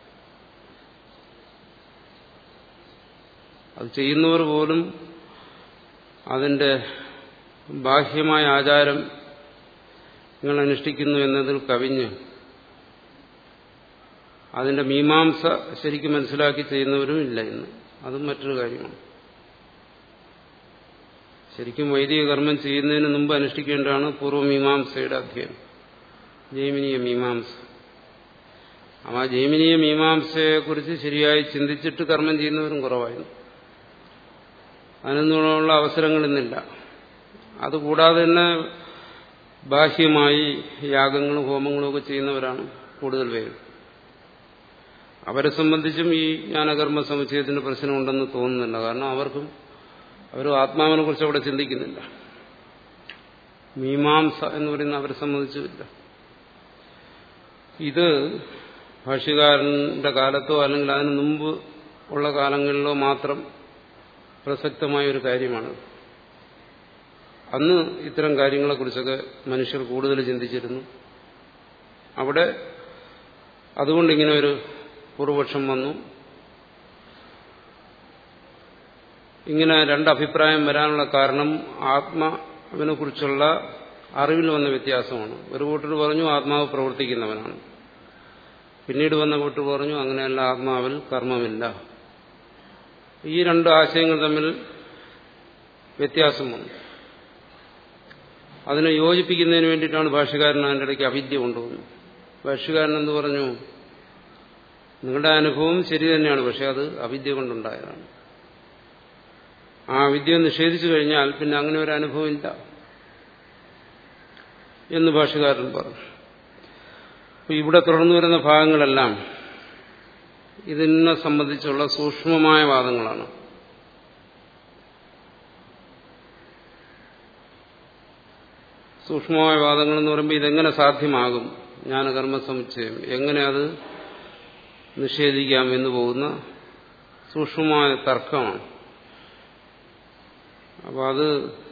അത് ചെയ്യുന്നവർ പോലും അതിന്റെ ബാഹ്യമായ ആചാരം നിങ്ങൾ അനുഷ്ഠിക്കുന്നു എന്നതിൽ കവിഞ്ഞ് അതിന്റെ മീമാംസ ശരിക്കും മനസ്സിലാക്കി ചെയ്യുന്നവരും ഇല്ല ഇന്ന് അതും മറ്റൊരു കാര്യമാണ് ശരിക്കും വൈദിക കർമ്മം ചെയ്യുന്നതിന് മുമ്പ് അനുഷ്ഠിക്കേണ്ടതാണ് പൂർവ്വമീമാംസയുടെ അധ്യയനം ജൈമിനീയ മീമാംസ ആ ജൈമിനീയ മീമാംസയെക്കുറിച്ച് ശരിയായി ചിന്തിച്ചിട്ട് കർമ്മം ചെയ്യുന്നവരും കുറവായിരുന്നു അതിനൊന്നുള്ള അവസരങ്ങൾ ഇന്നില്ല അതുകൂടാതെ തന്നെ ബാഹ്യമായി യാഗങ്ങളും ഹോമങ്ങളും ഒക്കെ ചെയ്യുന്നവരാണ് കൂടുതൽ പേര് അവരെ സംബന്ധിച്ചും ഈ ജ്ഞാനകർമ്മ സമുച്ചയത്തിന് പ്രശ്നമുണ്ടെന്ന് തോന്നുന്നില്ല കാരണം അവർക്കും അവർ ആത്മാവിനെ കുറിച്ച് അവിടെ ചിന്തിക്കുന്നില്ല മീമാംസ എന്ന് പറയുന്ന അവരെ സംബന്ധിച്ചില്ല ഇത് ഭാഷ്യകാരന്റെ കാലത്തോ അല്ലെങ്കിൽ അതിനു മുമ്പ് ഉള്ള കാലങ്ങളിലോ മാത്രം പ്രസക്തമായ ഒരു കാര്യമാണ് അന്ന് ഇത്തരം കാര്യങ്ങളെക്കുറിച്ചൊക്കെ മനുഷ്യർ കൂടുതൽ ചിന്തിച്ചിരുന്നു അവിടെ അതുകൊണ്ട് ഇങ്ങനെ ഒരു പൂർവപക്ഷം വന്നു ഇങ്ങനെ രണ്ടഭിപ്രായം വരാനുള്ള കാരണം ആത്മാവിനെ കുറിച്ചുള്ള അറിവിൽ വന്ന വ്യത്യാസമാണ് ഒരു കൂട്ടർ പറഞ്ഞു ആത്മാവ് പ്രവർത്തിക്കുന്നവനാണ് പിന്നീട് വന്ന കൂട്ടർ പറഞ്ഞു അങ്ങനെയല്ല ആത്മാവിൽ കർമ്മമില്ല ഈ രണ്ട് ആശയങ്ങൾ തമ്മിൽ വ്യത്യാസം വന്നു അതിനെ യോജിപ്പിക്കുന്നതിന് വേണ്ടിയിട്ടാണ് ഭാഷ്യകാരൻ അതിൻ്റെ ഇടയ്ക്ക് അവിദ്യ കൊണ്ടുവന്നത് ഭാഷ്യകാരൻ എന്ന് പറഞ്ഞു നിങ്ങളുടെ അനുഭവം ശരി തന്നെയാണ് പക്ഷെ അത് അവിദ്യ കൊണ്ടുണ്ടായതാണ് ആ വിദ്യ നിഷേധിച്ചു കഴിഞ്ഞാൽ പിന്നെ അങ്ങനെ ഒരു അനുഭവം ഇല്ല എന്ന് ഭാഷകാരൻ പറഞ്ഞു അപ്പൊ ഇവിടെ തുടർന്നു വരുന്ന ഭാഗങ്ങളെല്ലാം ഇതിനെ സംബന്ധിച്ചുള്ള സൂക്ഷ്മമായ വാദങ്ങളാണ് സൂക്ഷ്മമായ വാദങ്ങൾ എന്ന് പറയുമ്പോൾ ഇതെങ്ങനെ സാധ്യമാകും ജ്ഞാനകർമ്മ സമുച്ചയം എങ്ങനെ അത് നിഷേധിക്കാം എന്ന് പോകുന്ന സൂക്ഷ്മമായ തർക്കമാണ് അപ്പോൾ അത്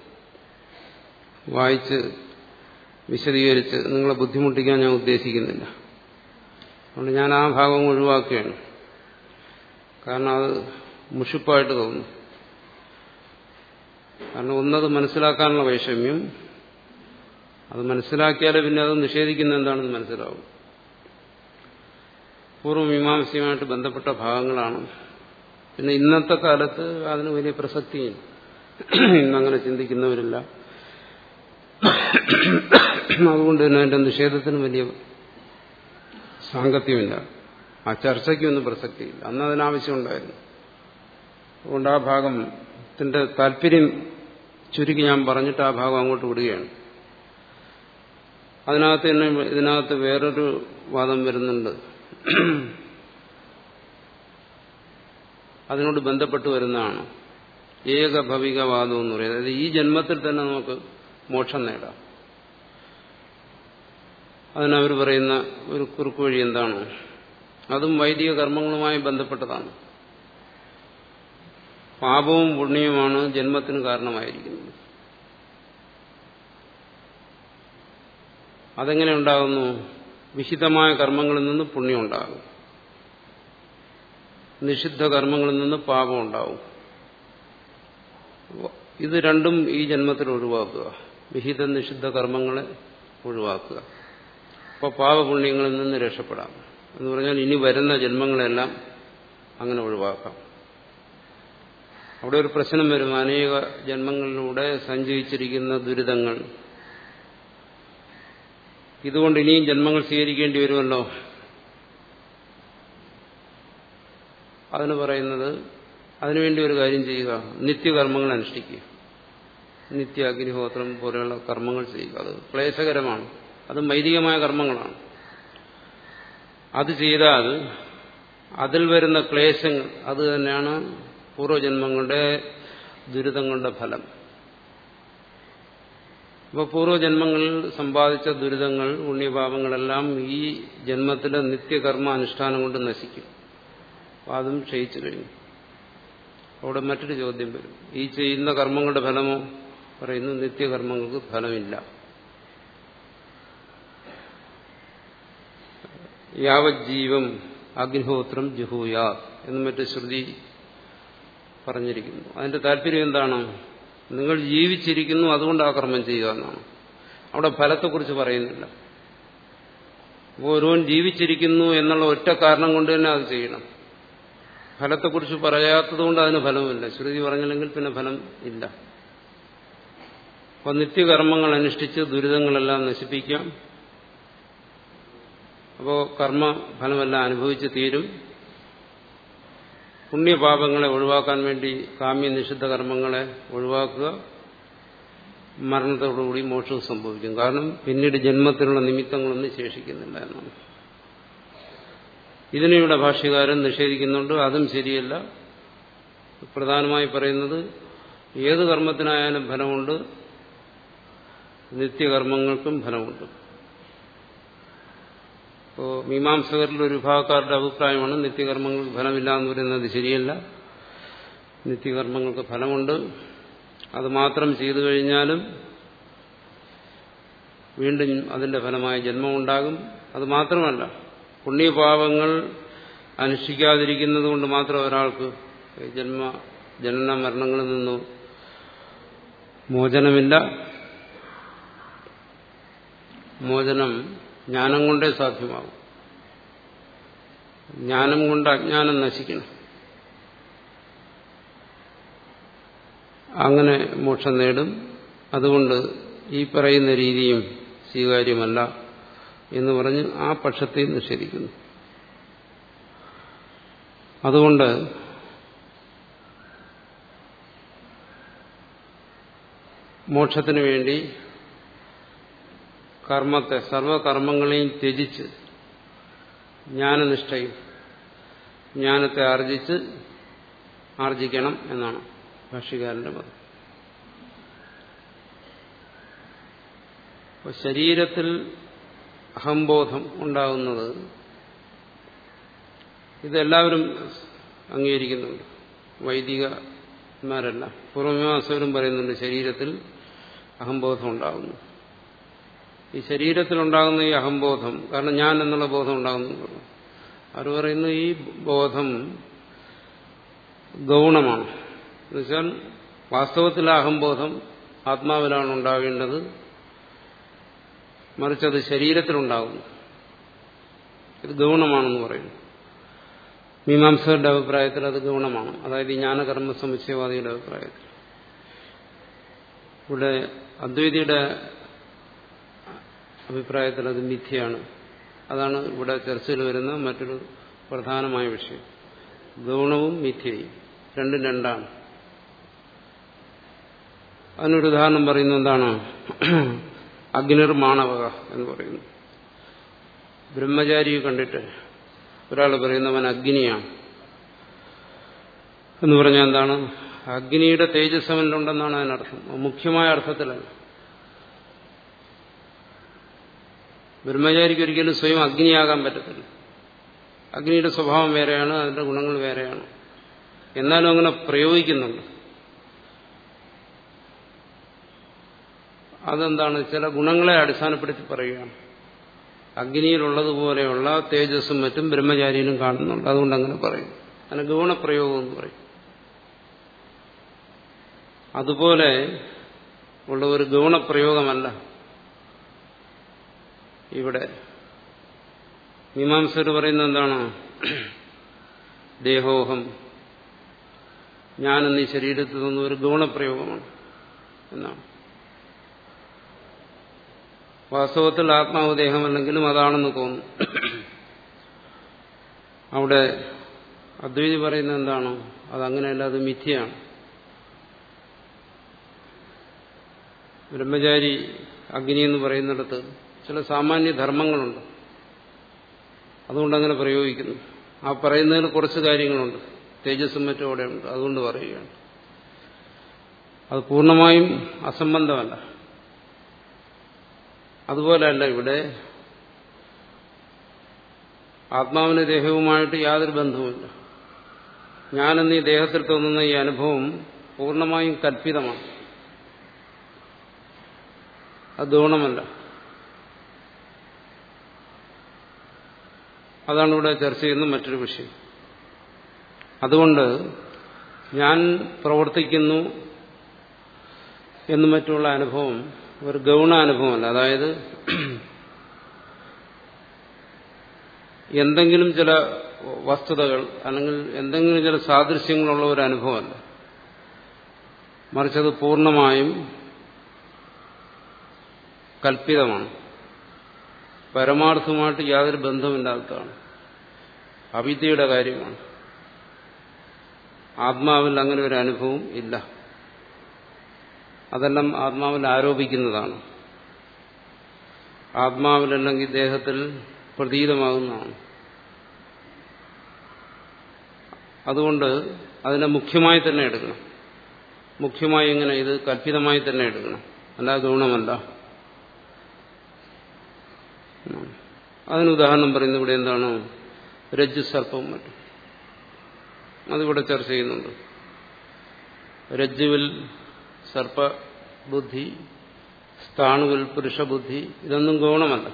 വായിച്ച് വിശദീകരിച്ച് നിങ്ങളെ ബുദ്ധിമുട്ടിക്കാൻ ഞാൻ ഉദ്ദേശിക്കുന്നില്ല അതുകൊണ്ട് ഞാൻ ആ ഭാഗം ഒഴിവാക്കുകയാണ് കാരണം അത് മുഷിപ്പായിട്ട് തോന്നുന്നു കാരണം ഒന്നത് മനസ്സിലാക്കാനുള്ള വൈഷമ്യം അത് മനസ്സിലാക്കിയാലേ പിന്നെ അത് നിഷേധിക്കുന്ന എന്താണെന്ന് മനസ്സിലാവും പൂർവ്വമീമാംസയുമായിട്ട് ബന്ധപ്പെട്ട ഭാഗങ്ങളാണ് പിന്നെ ഇന്നത്തെ കാലത്ത് അതിന് വലിയ പ്രസക്തിയില്ല ഇന്നങ്ങനെ ചിന്തിക്കുന്നവരില്ല അതുകൊണ്ട് തന്നെ അതിന്റെ നിഷേധത്തിന് വലിയ സാങ്കത്യമില്ല ആ ചർച്ചയ്ക്കൊന്നും പ്രസക്തിയില്ല അന്ന് അതിനാവശ്യമുണ്ടായിരുന്നു അതുകൊണ്ട് ആ ഭാഗത്തിന്റെ താല്പര്യം ചുരുക്കി ഞാൻ പറഞ്ഞിട്ട് ആ ഭാഗം അങ്ങോട്ട് വിടുകയാണ് അതിനകത്ത് തന്നെ ഇതിനകത്ത് വേറൊരു വാദം വരുന്നുണ്ട് അതിനോട് ബന്ധപ്പെട്ട് വരുന്നതാണ് ഏകഭവികവാദം എന്ന് പറയുന്നത് അതായത് ഈ ജന്മത്തിൽ തന്നെ നമുക്ക് മോക്ഷം നേടാം അതിനവർ പറയുന്ന ഒരു കുറുക്ക് വഴി എന്താണ് അതും വൈദിക കർമ്മങ്ങളുമായി ബന്ധപ്പെട്ടതാണ് പാപവും പുണ്യവുമാണ് ജന്മത്തിന് കാരണമായിരിക്കുന്നത് അതെങ്ങനെ ഉണ്ടാകുന്നു വിഹിതമായ കർമ്മങ്ങളിൽ നിന്ന് പുണ്യം ഉണ്ടാകും നിഷിദ്ധ കർമ്മങ്ങളിൽ നിന്ന് പാപം ഉണ്ടാവും ഇത് രണ്ടും ഈ ജന്മത്തിൽ ഒഴിവാക്കുക വിഹിത നിഷിദ്ധ കർമ്മങ്ങളെ ഒഴിവാക്കുക അപ്പോൾ പാപപുണ്യങ്ങളിൽ നിന്ന് രക്ഷപ്പെടാം എന്ന് പറഞ്ഞാൽ ഇനി വരുന്ന ജന്മങ്ങളെല്ലാം അങ്ങനെ ഒഴിവാക്കാം അവിടെ ഒരു പ്രശ്നം വരും അനേക ജന്മങ്ങളിലൂടെ സഞ്ചയിച്ചിരിക്കുന്ന ദുരിതങ്ങൾ ഇതുകൊണ്ട് ഇനിയും ജന്മങ്ങൾ സ്വീകരിക്കേണ്ടി വരുമല്ലോ അതിന് പറയുന്നത് അതിനുവേണ്ടി ഒരു കാര്യം ചെയ്യുക നിത്യകർമ്മങ്ങൾ അനുഷ്ഠിക്കുക നിത്യ അഗ്നിഹോത്രം പോലെയുള്ള കർമ്മങ്ങൾ ചെയ്യുക അത് ക്ലേശകരമാണ് അത് വൈദികമായ കർമ്മങ്ങളാണ് അത് ചെയ്താൽ അതിൽ വരുന്ന ക്ലേശങ്ങൾ അത് തന്നെയാണ് പൂർവ്വജന്മങ്ങളുടെ ദുരിതങ്ങളുടെ ഫലം അപ്പോൾ പൂർവ്വജന്മങ്ങളിൽ സമ്പാദിച്ച ദുരിതങ്ങൾ പുണ്യപാപങ്ങളെല്ലാം ഈ ജന്മത്തിലെ നിത്യകർമ്മ അനുഷ്ഠാനം കൊണ്ട് നശിക്കും അപ്പം അതും ക്ഷയിച്ചു കഴിഞ്ഞു അവിടെ മറ്റൊരു ചോദ്യം വരും ഈ ചെയ്യുന്ന കർമ്മങ്ങളുടെ ഫലമോ പറയുന്നു നിത്യകർമ്മങ്ങൾക്ക് ഫലമില്ല യാവജ്ജീവം അഗ്നിഹോത്രം ജുഹൂയ എന്ന് മറ്റു ശ്രുതി പറഞ്ഞിരിക്കുന്നു അതിന്റെ താല്പര്യം എന്താണ് നിങ്ങൾ ജീവിച്ചിരിക്കുന്നു അതുകൊണ്ട് ആ കർമ്മം ചെയ്യുക എന്നാണ് അവിടെ ഫലത്തെക്കുറിച്ച് പറയുന്നില്ല അപ്പോൾ ഒരുവൻ ജീവിച്ചിരിക്കുന്നു എന്നുള്ള ഒറ്റ കാരണം കൊണ്ട് തന്നെ അത് ചെയ്യണം ഫലത്തെക്കുറിച്ച് പറയാത്തതുകൊണ്ട് അതിന് ഫലമില്ല ശ്രുതി പറഞ്ഞില്ലെങ്കിൽ പിന്നെ ഫലം ഇല്ല അപ്പോൾ നിത്യകർമ്മങ്ങൾ അനുഷ്ഠിച്ച് ദുരിതങ്ങളെല്ലാം നശിപ്പിക്കാം അപ്പോൾ കർമ്മ ഫലമെല്ലാം അനുഭവിച്ച് തീരും പുണ്യപാപങ്ങളെ ഒഴിവാക്കാൻ വേണ്ടി കാമ്യ നിഷിദ്ധ കർമ്മങ്ങളെ ഒഴിവാക്കുക മരണത്തോടുകൂടി മോക്ഷവും സംഭവിക്കും കാരണം പിന്നീട് ജന്മത്തിനുള്ള നിമിത്തങ്ങളൊന്നും ശേഷിക്കുന്നില്ല എന്നാണ് ഇതിനെ ഇവിടെ ഭാഷ്യകാരൻ നിഷേധിക്കുന്നുണ്ട് അതും ശരിയല്ല പ്രധാനമായി പറയുന്നത് ഏത് കർമ്മത്തിനായാലും ഫലമുണ്ട് നിത്യകർമ്മങ്ങൾക്കും ഫലമുണ്ട് ഇപ്പോൾ മീമാംസകരിൽ ഒരു വിഭാഗക്കാരുടെ അഭിപ്രായമാണ് നിത്യകർമ്മങ്ങൾക്ക് ഫലമില്ല എന്ന് പറയുന്നത് ശരിയല്ല നിത്യകർമ്മങ്ങൾക്ക് ഫലമുണ്ട് അത് മാത്രം ചെയ്തു കഴിഞ്ഞാലും വീണ്ടും അതിന്റെ ഫലമായ ജന്മം ഉണ്ടാകും അത് മാത്രമല്ല പുണ്യപാപങ്ങൾ അനുഷ്ഠിക്കാതിരിക്കുന്നത് കൊണ്ട് മാത്രം ഒരാൾക്ക് ജന്മ ജനന മരണങ്ങളിൽ നിന്നും മോചനമില്ല മോചനം ജ്ഞാനം കൊണ്ടേ സാധ്യമാകും ജ്ഞാനം കൊണ്ട് അജ്ഞാനം നശിക്കണം അങ്ങനെ മോക്ഷം നേടും അതുകൊണ്ട് ഈ പറയുന്ന രീതിയും സ്വീകാര്യമല്ല എന്ന് പറഞ്ഞ് ആ പക്ഷത്തെ നിഷേധിക്കുന്നു അതുകൊണ്ട് മോക്ഷത്തിനു വേണ്ടി കർമ്മത്തെ സർവകർമ്മങ്ങളെയും ത്യജിച്ച് ജ്ഞാനനിഷ്ഠയും ജ്ഞാനത്തെ ആർജിച്ച് ആർജിക്കണം എന്നാണ് ഭാഷ്യകാരന്റെ മതം അപ്പോൾ ശരീരത്തിൽ അഹംബോധം ഉണ്ടാകുന്നത് ഇതെല്ലാവരും അംഗീകരിക്കുന്നുണ്ട് വൈദികന്മാരല്ല പൂർവമീമാസവരും പറയുന്നുണ്ട് ശരീരത്തിൽ അഹംബോധം ഉണ്ടാകുന്നു ഈ ശരീരത്തിലുണ്ടാകുന്ന ഈ അഹംബോധം കാരണം ഞാൻ എന്നുള്ള ബോധം ഉണ്ടാകുന്നു അവർ പറയുന്നു ഈ ബോധം ഗൗണമാണ് എന്നുവെച്ചാൽ വാസ്തവത്തിൽ ആ അഹംബോധം ആത്മാവിലാണ് ഉണ്ടാകേണ്ടത് മറിച്ചത് ശരീരത്തിലുണ്ടാകുന്നു ഇത് ഗൗണമാണെന്ന് പറയുന്നു മീമാംസകരുടെ അഭിപ്രായത്തിൽ അത് ഗൗണമാണ് അതായത് ഈ ജ്ഞാനകർമ്മ സമുച്ചയവാദിയുടെ അഭിപ്രായത്തിൽ ഇവിടെ അദ്വൈതിയുടെ അഭിപ്രായത്തിൽ അത് മിഥ്യയാണ് അതാണ് ഇവിടെ ചർച്ചയിൽ വരുന്ന മറ്റൊരു പ്രധാനമായ വിഷയം ഗൗണവും മിഥ്യയും രണ്ടും രണ്ടാണ് അതിനൊരു ഉദാഹരണം പറയുന്നത് എന്താണ് അഗ്നിർമാണവക എന്ന് പറയുന്നു ബ്രഹ്മചാരിയെ കണ്ടിട്ട് ഒരാൾ പറയുന്നവൻ അഗ്നിയാണ് എന്ന് പറഞ്ഞാൽ എന്താണ് അഗ്നിയുടെ തേജസ് അവനിലുണ്ടെന്നാണ് അതിനർത്ഥം മുഖ്യമായ അർത്ഥത്തിലല്ല ബ്രഹ്മചാരിക്ക് ഒരിക്കലും സ്വയം അഗ്നിയാകാൻ പറ്റത്തില്ല അഗ്നിയുടെ സ്വഭാവം വേറെയാണ് അതിന്റെ ഗുണങ്ങൾ വേറെയാണ് എന്നാലും അങ്ങനെ പ്രയോഗിക്കുന്നുണ്ട് അതെന്താണ് ചില ഗുണങ്ങളെ അടിസ്ഥാനപ്പെടുത്തി പറയുകയാണ് അഗ്നിയിലുള്ളതുപോലെയുള്ള തേജസ്സും മറ്റും ബ്രഹ്മചാരിയിലും കാണുന്നുണ്ട് അതുകൊണ്ട് അങ്ങനെ പറയും അതിന് ഗുണപ്രയോഗം എന്ന് പറയും അതുപോലെ ഉള്ള ഒരു ഗൗണപ്രയോഗമല്ല ഇവിടെ മീമാംസർ പറയുന്നത് എന്താണ് ദേഹോഹം ഞാനെന്ന് ഈ ശരീരത്തിൽ നിന്നും ഒരു ഗൗണപ്രയോഗമാണ് എന്നാണ് വാസ്തവത്തിൽ ആത്മാവ് ദേഹമല്ലെങ്കിലും അതാണെന്ന് തോന്നും അവിടെ അദ്വൈതി പറയുന്നത് എന്താണ് അതങ്ങനെയല്ല അത് മിഥ്യയാണ് ബ്രഹ്മചാരി അഗ്നി എന്ന് പറയുന്നിടത്ത് ചില സാമാന്യ ധർമ്മങ്ങളുണ്ട് അതുകൊണ്ടങ്ങനെ പ്രയോഗിക്കുന്നു ആ പറയുന്നതിൽ കുറച്ച് കാര്യങ്ങളുണ്ട് തേജസ്സും മറ്റും അവിടെയുണ്ട് അതുകൊണ്ട് പറയുകയാണ് അത് പൂർണ്ണമായും അസംബന്ധമല്ല അതുപോലെയല്ല ഇവിടെ ആത്മാവിന് ദേഹവുമായിട്ട് യാതൊരു ബന്ധവുമില്ല ഞാനെന്ന് ഈ ദേഹത്തിൽ തോന്നുന്ന ഈ അനുഭവം പൂർണ്ണമായും കൽപ്പിതമാണ് അത് ഗൗണമല്ല അതാണ് ഇവിടെ ചർച്ച ചെയ്യുന്ന മറ്റൊരു വിഷയം അതുകൊണ്ട് ഞാൻ പ്രവർത്തിക്കുന്നു എന്നും മറ്റുള്ള അനുഭവം ഒരു ഗൗണ അനുഭവമല്ല അതായത് എന്തെങ്കിലും ചില വസ്തുതകൾ അല്ലെങ്കിൽ എന്തെങ്കിലും ചില സാദൃശ്യങ്ങളുള്ള ഒരു അനുഭവമല്ല മറിച്ചത് പൂർണ്ണമായും കൽപ്പിതമാണ് പരമാർത്ഥമായിട്ട് യാതൊരു ബന്ധമില്ലാത്തതാണ് അവിദ്യയുടെ കാര്യമാണ് ആത്മാവിൽ അങ്ങനെ ഒരു അനുഭവം ഇല്ല അതെല്ലാം ആത്മാവിൽ ആരോപിക്കുന്നതാണ് ആത്മാവിലല്ലെങ്കിൽ ദേഹത്തിൽ പ്രതീതമാകുന്നതാണ് അതുകൊണ്ട് അതിനെ മുഖ്യമായി തന്നെ എടുക്കണം മുഖ്യമായി എങ്ങനെ ഇത് കൽപ്പിതമായി തന്നെ എടുക്കണം അല്ല ഗുണമല്ല അതിന് ഉദാഹരണം പറയുന്നത് ഇവിടെ എന്താണ് രജ്ജു സർപ്പവും മറ്റും അതിവിടെ ചർച്ച ചെയ്യുന്നുണ്ട് രജ്ജുവിൽ സർപ്പബുദ്ധി സ്ഥാണുവിൽ പുരുഷബുദ്ധി ഇതൊന്നും ഗൗണമല്ല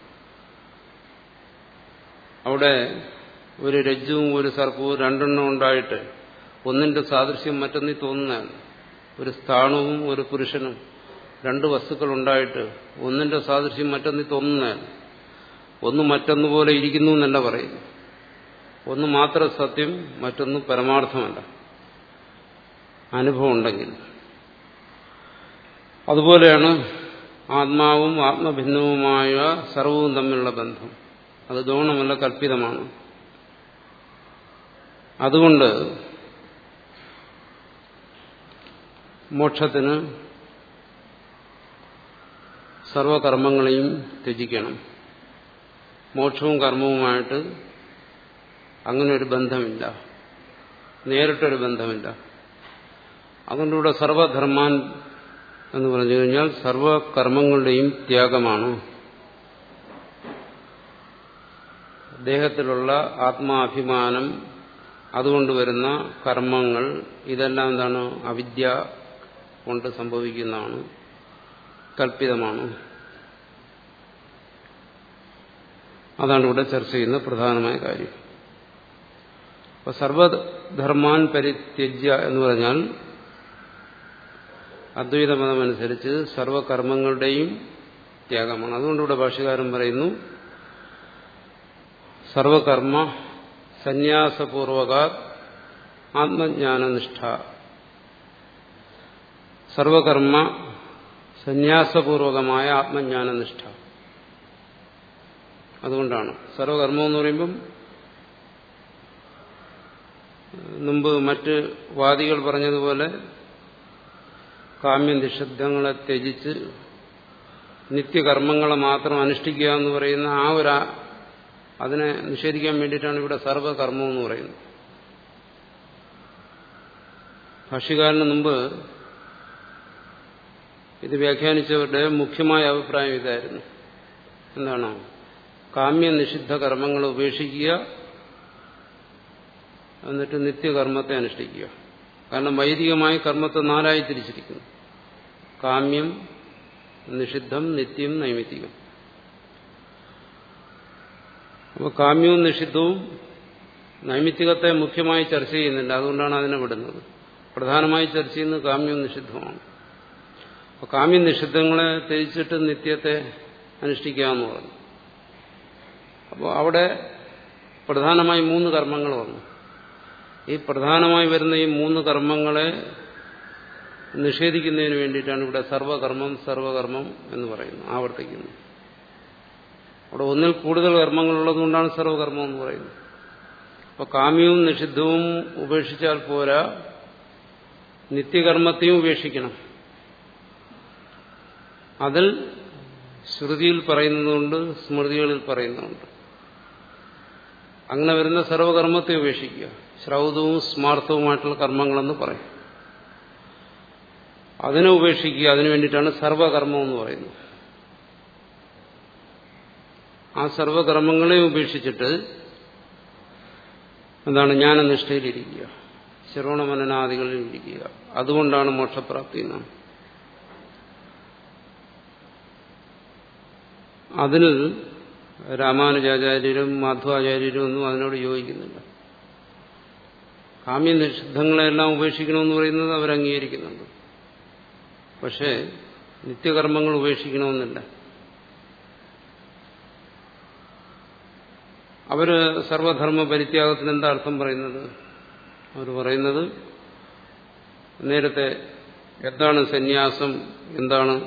അവിടെ ഒരു രജ്ജുവും ഒരു സർപ്പവും രണ്ടെണ്ണം ഉണ്ടായിട്ട് ഒന്നിന്റെ സാദൃശ്യം മറ്റൊന്നിൽ തോന്നുന്നതാണ് ഒരു സ്ഥാണുവും ഒരു പുരുഷനും രണ്ട് വസ്തുക്കൾ ഉണ്ടായിട്ട് ഒന്നിന്റെ സാദൃശ്യം മറ്റൊന്നിൽ തോന്നുന്നതാണ് ഒന്ന് മറ്റൊന്നുപോലെ ഇരിക്കുന്നു എന്നല്ല പറയുന്നു ഒന്ന് മാത്രം സത്യം മറ്റൊന്ന് പരമാർത്ഥമല്ല അനുഭവം ഉണ്ടെങ്കിൽ അതുപോലെയാണ് ആത്മാവും ആത്മഭിന്നവുമായ സർവവും തമ്മിലുള്ള ബന്ധം അത് ഗൗണമല്ല കൽപ്പിതമാണ് അതുകൊണ്ട് മോക്ഷത്തിന് സർവകർമ്മങ്ങളെയും ത്യജിക്കണം മോക്ഷവും കർമ്മവുമായിട്ട് അങ്ങനെ ഒരു ബന്ധമില്ല നേരിട്ടൊരു ബന്ധമില്ല അതുകൊണ്ടിവിടെ സർവധർമാൻ എന്ന് പറഞ്ഞു കഴിഞ്ഞാൽ സർവകർമ്മങ്ങളുടെയും ത്യാഗമാണ് ദേഹത്തിലുള്ള ആത്മാഭിമാനം അതുകൊണ്ട് വരുന്ന കർമ്മങ്ങൾ ഇതെല്ലാം എന്താണ് അവിദ്യ കൊണ്ട് സംഭവിക്കുന്നതാണ് കൽപ്പിതമാണ് അതാണ് ഇവിടെ ചർച്ച ചെയ്യുന്ന പ്രധാനമായ കാര്യം അപ്പൊ സർവധർമാൻ പരിത്യജ്യ എന്ന് പറഞ്ഞാൽ അദ്വൈത മതമനുസരിച്ച് സർവകർമ്മങ്ങളുടെയും ത്യാഗമാണ് അതുകൊണ്ട് ഇവിടെ ഭാഷകാരൻ പറയുന്നു സർവകർമ്മ സന്യാസപൂർവക ആത്മജ്ഞാനനിഷ്ഠ സർവകർമ്മ സന്യാസപൂർവകമായ ആത്മജ്ഞാനനിഷ്ഠ അതുകൊണ്ടാണ് സർവകർമ്മം എന്ന് പറയുമ്പം മുമ്പ് മറ്റ് വാദികൾ പറഞ്ഞതുപോലെ കാമ്യനിഷിദ്ധങ്ങളെ ത്യജിച്ച് നിത്യകർമ്മങ്ങളെ മാത്രം അനുഷ്ഠിക്കുക എന്ന് പറയുന്ന ആ ഒരു അതിനെ നിഷേധിക്കാൻ വേണ്ടിയിട്ടാണ് ഇവിടെ സർവകർമ്മം എന്ന് പറയുന്നത് ഭാഷ്യകാരന് മുമ്പ് ഇത് വ്യാഖ്യാനിച്ചവരുടെ മുഖ്യമായ അഭിപ്രായം ഇതായിരുന്നു എന്താണ് കാമ്യനിഷിദ്ധ കർമ്മങ്ങൾ ഉപേക്ഷിക്കുക എന്നിട്ട് നിത്യകർമ്മത്തെ അനുഷ്ഠിക്കുക കാരണം വൈദികമായി കർമ്മത്തെ നാലായി തിരിച്ചിരിക്കുന്നു കാമ്യം നിഷിദ്ധം നിത്യം നൈമിത്തികം അപ്പോൾ കാമ്യവും നിഷിദ്ധവും നൈമിത്തികത്തെ മുഖ്യമായി ചർച്ച ചെയ്യുന്നില്ല അതുകൊണ്ടാണ് അതിനെ വിടുന്നത് പ്രധാനമായി ചർച്ച ചെയ്യുന്നത് കാമ്യവും നിഷിദ്ധമാണ് അപ്പോൾ കാമ്യ നിഷിദ്ധങ്ങളെ ത്യജിച്ചിട്ട് നിത്യത്തെ അനുഷ്ഠിക്കാമെന്ന് പറഞ്ഞു അപ്പോൾ അവിടെ പ്രധാനമായി മൂന്ന് കർമ്മങ്ങൾ വന്നു ഈ പ്രധാനമായി വരുന്ന ഈ മൂന്ന് കർമ്മങ്ങളെ നിഷേധിക്കുന്നതിന് വേണ്ടിയിട്ടാണ് ഇവിടെ സർവകർമ്മം സർവകർമ്മം എന്ന് പറയുന്നത് ആവർത്തിക്കുന്നത് അവിടെ ഒന്നിൽ കൂടുതൽ കർമ്മങ്ങളുള്ളതുകൊണ്ടാണ് സർവകർമ്മം എന്ന് പറയുന്നത് അപ്പോൾ കാമ്യവും നിഷിദ്ധവും ഉപേക്ഷിച്ചാൽ പോരാ നിത്യകർമ്മത്തെയും ഉപേക്ഷിക്കണം അതിൽ ശ്രുതിയിൽ പറയുന്നതുകൊണ്ട് സ്മൃതികളിൽ പറയുന്നതുണ്ട് അങ്ങനെ വരുന്ന സർവകർമ്മത്തെ ഉപേക്ഷിക്കുക ശ്രൗതവും സ്മാർത്ഥവുമായിട്ടുള്ള കർമ്മങ്ങളെന്ന് പറയും അതിനെ ഉപേക്ഷിക്കുക അതിനു വേണ്ടിയിട്ടാണ് സർവകർമ്മം എന്ന് പറയുന്നത് ആ സർവകർമ്മങ്ങളെ ഉപേക്ഷിച്ചിട്ട് എന്താണ് ജ്ഞാനനിഷ്ഠയിലിരിക്കുക ശ്രവണമനനാദികളിൽ ഇരിക്കുക അതുകൊണ്ടാണ് മോക്ഷപ്രാപ്തി എന്നാണ് അതിൽ രാമാനുജാചാര്യരും മാധവാചാര്യരും ഒന്നും അതിനോട് യോജിക്കുന്നില്ല കാമ്യ നിഷിദ്ധങ്ങളെല്ലാം ഉപേക്ഷിക്കണമെന്ന് പറയുന്നത് അവരംഗീകരിക്കുന്നുണ്ട് പക്ഷേ നിത്യകർമ്മങ്ങൾ ഉപേക്ഷിക്കണമെന്നില്ല അവര് സർവധർമ്മ പരിത്യാഗത്തിന് എന്താ അർത്ഥം പറയുന്നത് അവർ പറയുന്നത് നേരത്തെ എന്താണ് സന്യാസം എന്താണ്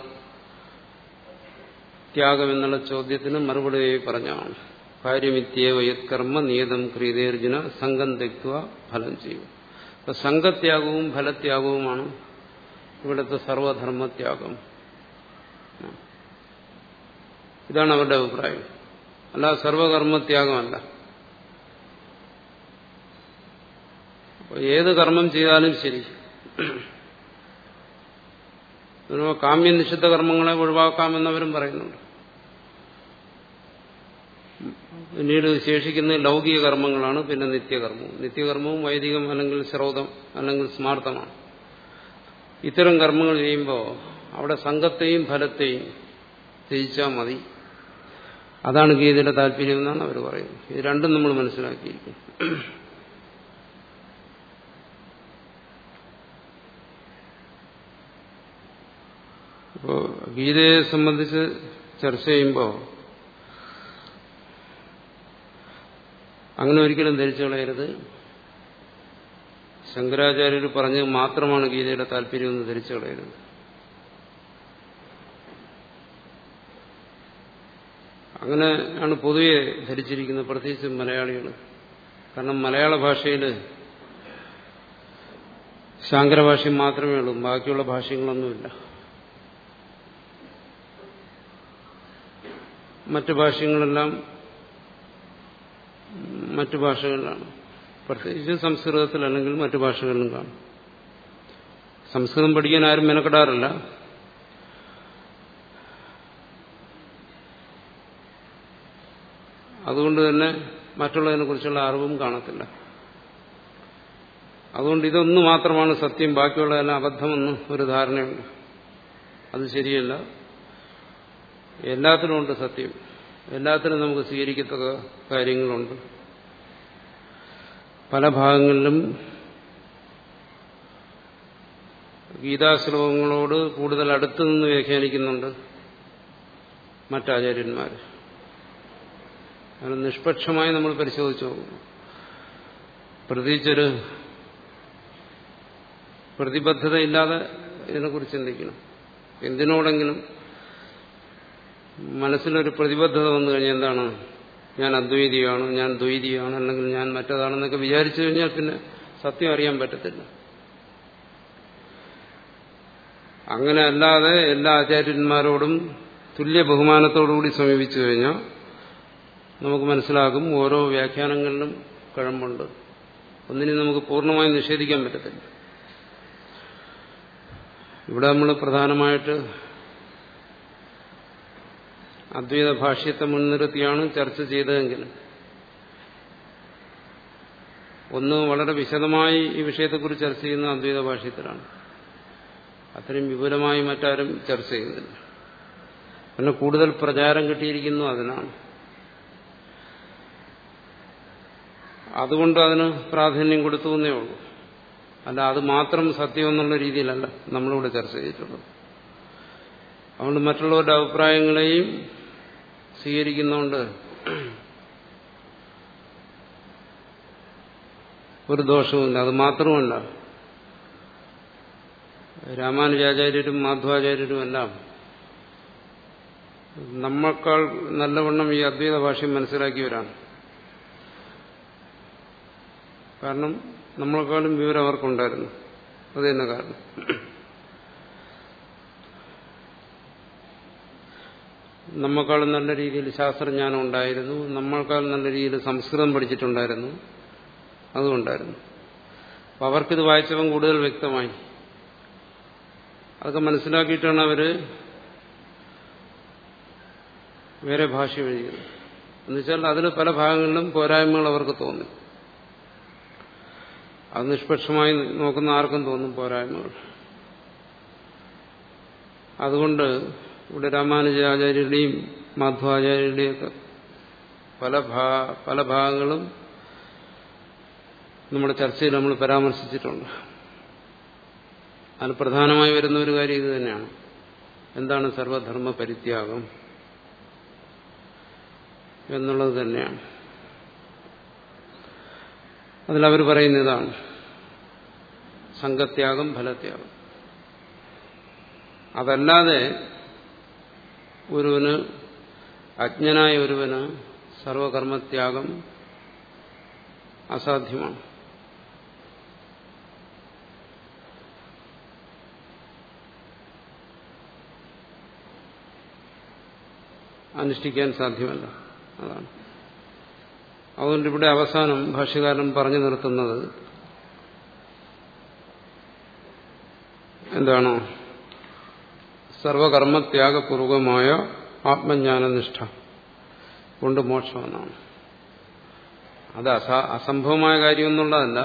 ത്യാഗം എന്നുള്ള ചോദ്യത്തിന് മറുപടി പറഞ്ഞാണ് കാര്യമിത്യേവ യത്കർമ്മ നിയതം ക്രീതേർജുന സംഘം തെക്വ ഫലം ചെയ്യും അപ്പൊ സംഘത്യാഗവും ഫലത്യാഗവുമാണ് ഇവിടുത്തെ സർവധർമ്മത്യാഗം ഇതാണ് അവരുടെ അഭിപ്രായം അല്ല സർവകർമ്മത്യാഗമല്ല ഏത് കർമ്മം ചെയ്താലും ശരി കാമ്യനിഷിദ്ധ കർമ്മങ്ങളെ ഒഴിവാക്കാമെന്നവരും പറയുന്നുണ്ട് പിന്നീട് ശേഷിക്കുന്ന ലൗകിക കർമ്മങ്ങളാണ് പിന്നെ നിത്യകർമ്മവും നിത്യകർമ്മവും വൈദികം അല്ലെങ്കിൽ ശ്രോതം അല്ലെങ്കിൽ സ്മാർത്ഥമാണ് ഇത്തരം കർമ്മങ്ങൾ ചെയ്യുമ്പോൾ അവിടെ സംഘത്തെയും ഫലത്തെയും ത്യജിച്ചാൽ മതി അതാണ് ഗീതയുടെ താല്പര്യം എന്നാണ് അവർ പറയുന്നത് ഇത് രണ്ടും നമ്മൾ മനസ്സിലാക്കിയിരിക്കും അപ്പോൾ ഗീതയെ സംബന്ധിച്ച് ചർച്ച ചെയ്യുമ്പോൾ അങ്ങനെ ഒരിക്കലും ധരിച്ചു കളയരുത് ശങ്കരാചാര്യർ പറഞ്ഞത് മാത്രമാണ് ഗീതയുടെ താല്പര്യമെന്ന് ധരിച്ചു കളയരുത് അങ്ങനെ ആണ് പൊതുവെ ധരിച്ചിരിക്കുന്നത് പ്രത്യേകിച്ച് മലയാളികൾ കാരണം മലയാള ഭാഷയിൽ ശാങ്കരഭാഷ്യം മാത്രമേ ഉള്ളൂ ബാക്കിയുള്ള ഭാഷ്യങ്ങളൊന്നുമില്ല മറ്റു ഭാഷ്യങ്ങളെല്ലാം മറ്റു ഭാഷകളിലാണ് പ്രത്യേകിച്ച് സംസ്കൃതത്തിൽ അല്ലെങ്കിൽ മറ്റു ഭാഷകളിലും കാണും സംസ്കൃതം പഠിക്കാൻ ആരും മെനക്കെടാറില്ല അതുകൊണ്ട് തന്നെ മറ്റുള്ളതിനെ കുറിച്ചുള്ള അറിവും കാണത്തില്ല അതുകൊണ്ട് ഇതൊന്നു മാത്രമാണ് സത്യം ബാക്കിയുള്ളതെല്ലാം അബദ്ധമെന്ന് ഒരു ധാരണയുണ്ട് അത് ശരിയല്ല എല്ലാത്തിനും ഉണ്ട് സത്യം എല്ലാത്തിനും നമുക്ക് സ്വീകരിക്കത്തക്ക കാര്യങ്ങളുണ്ട് പല ഭാഗങ്ങളിലും ഗീതാശ്ലോകങ്ങളോട് കൂടുതൽ അടുത്തു നിന്ന് വ്യാഖ്യാനിക്കുന്നുണ്ട് മറ്റാചാര്യന്മാർ അങ്ങനെ നിഷ്പക്ഷമായി നമ്മൾ പരിശോധിച്ചു നോക്കും പ്രത്യേകിച്ചൊരു പ്രതിബദ്ധതയില്ലാതെ ഇതിനെക്കുറിച്ച് ചിന്തിക്കണം എന്തിനോടെങ്കിലും മനസ്സിലൊരു പ്രതിബദ്ധത വന്നു കഴിഞ്ഞാൽ എന്താണ് ഞാൻ അദ്വൈതിയാണ് ഞാൻ ദ്വൈതിയാണ് അല്ലെങ്കിൽ ഞാൻ മറ്റേതാണെന്നൊക്കെ വിചാരിച്ചു കഴിഞ്ഞാൽ പിന്നെ സത്യം അറിയാൻ പറ്റത്തില്ല അങ്ങനെ അല്ലാതെ എല്ലാ ആചാര്യന്മാരോടും തുല്യ ബഹുമാനത്തോടുകൂടി സമീപിച്ചു കഴിഞ്ഞാൽ നമുക്ക് മനസ്സിലാകും ഓരോ വ്യാഖ്യാനങ്ങളിലും കഴമ്പുണ്ട് ഒന്നിനും നമുക്ക് പൂർണ്ണമായും നിഷേധിക്കാൻ പറ്റത്തില്ല ഇവിടെ നമ്മൾ പ്രധാനമായിട്ട് അദ്വൈത ഭാഷ്യത്തെ മുൻനിർത്തിയാണ് ചർച്ച ചെയ്തതെങ്കിൽ ഒന്ന് വളരെ വിശദമായി ഈ വിഷയത്തെക്കുറിച്ച് ചർച്ച ചെയ്യുന്ന അദ്വൈത ഭാഷ്യത്തിലാണ് അത്രയും വിപുലമായി മറ്റാരും ചർച്ച ചെയ്യുന്നില്ല പിന്നെ കൂടുതൽ പ്രചാരം കിട്ടിയിരിക്കുന്നു അതിനാണ് അതുകൊണ്ട് അതിന് പ്രാധാന്യം കൊടുത്തു എന്നേ ഉള്ളൂ അല്ല അത് മാത്രം സത്യം എന്നുള്ള രീതിയിലല്ല നമ്മളിവിടെ ചർച്ച ചെയ്തിട്ടുള്ളത് അതുകൊണ്ട് മറ്റുള്ളവരുടെ അഭിപ്രായങ്ങളെയും സ്വീകരിക്കുന്നതുകൊണ്ട് ഒരു ദോഷവുമില്ല അത് മാത്രമല്ല രാമാനുജാചാര്യരും മാധവാചാര്യരും എല്ലാം നമ്മൾക്കാൾ നല്ലവണ്ണം ഈ അദ്വൈത ഭാഷയും മനസ്സിലാക്കിയവരാണ് കാരണം നമ്മളെക്കാളും വിവരം അവർക്കുണ്ടായിരുന്നു അത് തന്നെ കാരണം നമ്മൾക്കാളും നല്ല രീതിയിൽ ശാസ്ത്രജ്ഞാനം ഉണ്ടായിരുന്നു നമ്മൾക്കാൾ നല്ല രീതിയിൽ സംസ്കൃതം പഠിച്ചിട്ടുണ്ടായിരുന്നു അതുകൊണ്ടായിരുന്നു അപ്പം അവർക്കിത് വായിച്ചവൻ കൂടുതൽ വ്യക്തമായി അതൊക്കെ മനസ്സിലാക്കിയിട്ടാണ് അവര് വേറെ ഭാഷ എഴുതിയത് എന്നുവെച്ചാൽ അതിൽ പല ഭാഗങ്ങളിലും പോരായ്മകൾ അവർക്ക് തോന്നി അത് നിഷ്പക്ഷമായി നോക്കുന്ന ആർക്കും തോന്നും പോരായ്മകൾ അതുകൊണ്ട് ഇവിടെ രാമാനുജാചാര്യരുടെയും മാധ്വാചാര്യരുടെയും ഒക്കെ പല ഭാ പല ഭാഗങ്ങളും നമ്മുടെ ചർച്ചയിൽ നമ്മൾ പരാമർശിച്ചിട്ടുണ്ട് അതിന് പ്രധാനമായി വരുന്ന ഒരു കാര്യം ഇത് തന്നെയാണ് എന്താണ് സർവധർമ്മ പരിത്യാഗം എന്നുള്ളത് തന്നെയാണ് അതിലവർ പറയുന്ന ഇതാണ് സംഘത്യാഗം ഫലത്യാഗം അതല്ലാതെ ഒരുവന് അജ്ഞനായ ഒരുവന് സർവകർമ്മത്യാഗം അസാധ്യമാണ് അനുഷ്ഠിക്കാൻ സാധ്യമല്ല അതാണ് അതുകൊണ്ട് ഇവിടെ അവസാനം ഭാഷ്യകാരൻ പറഞ്ഞു നിർത്തുന്നത് എന്താണോ സർവകർമ്മത്യാഗപൂർവമായ ആത്മജ്ഞാനനിഷ്ഠ കൊണ്ട് മോക്ഷമെന്നാണ് അത് അസാ അസംഭവമായ കാര്യമെന്നുള്ളതല്ല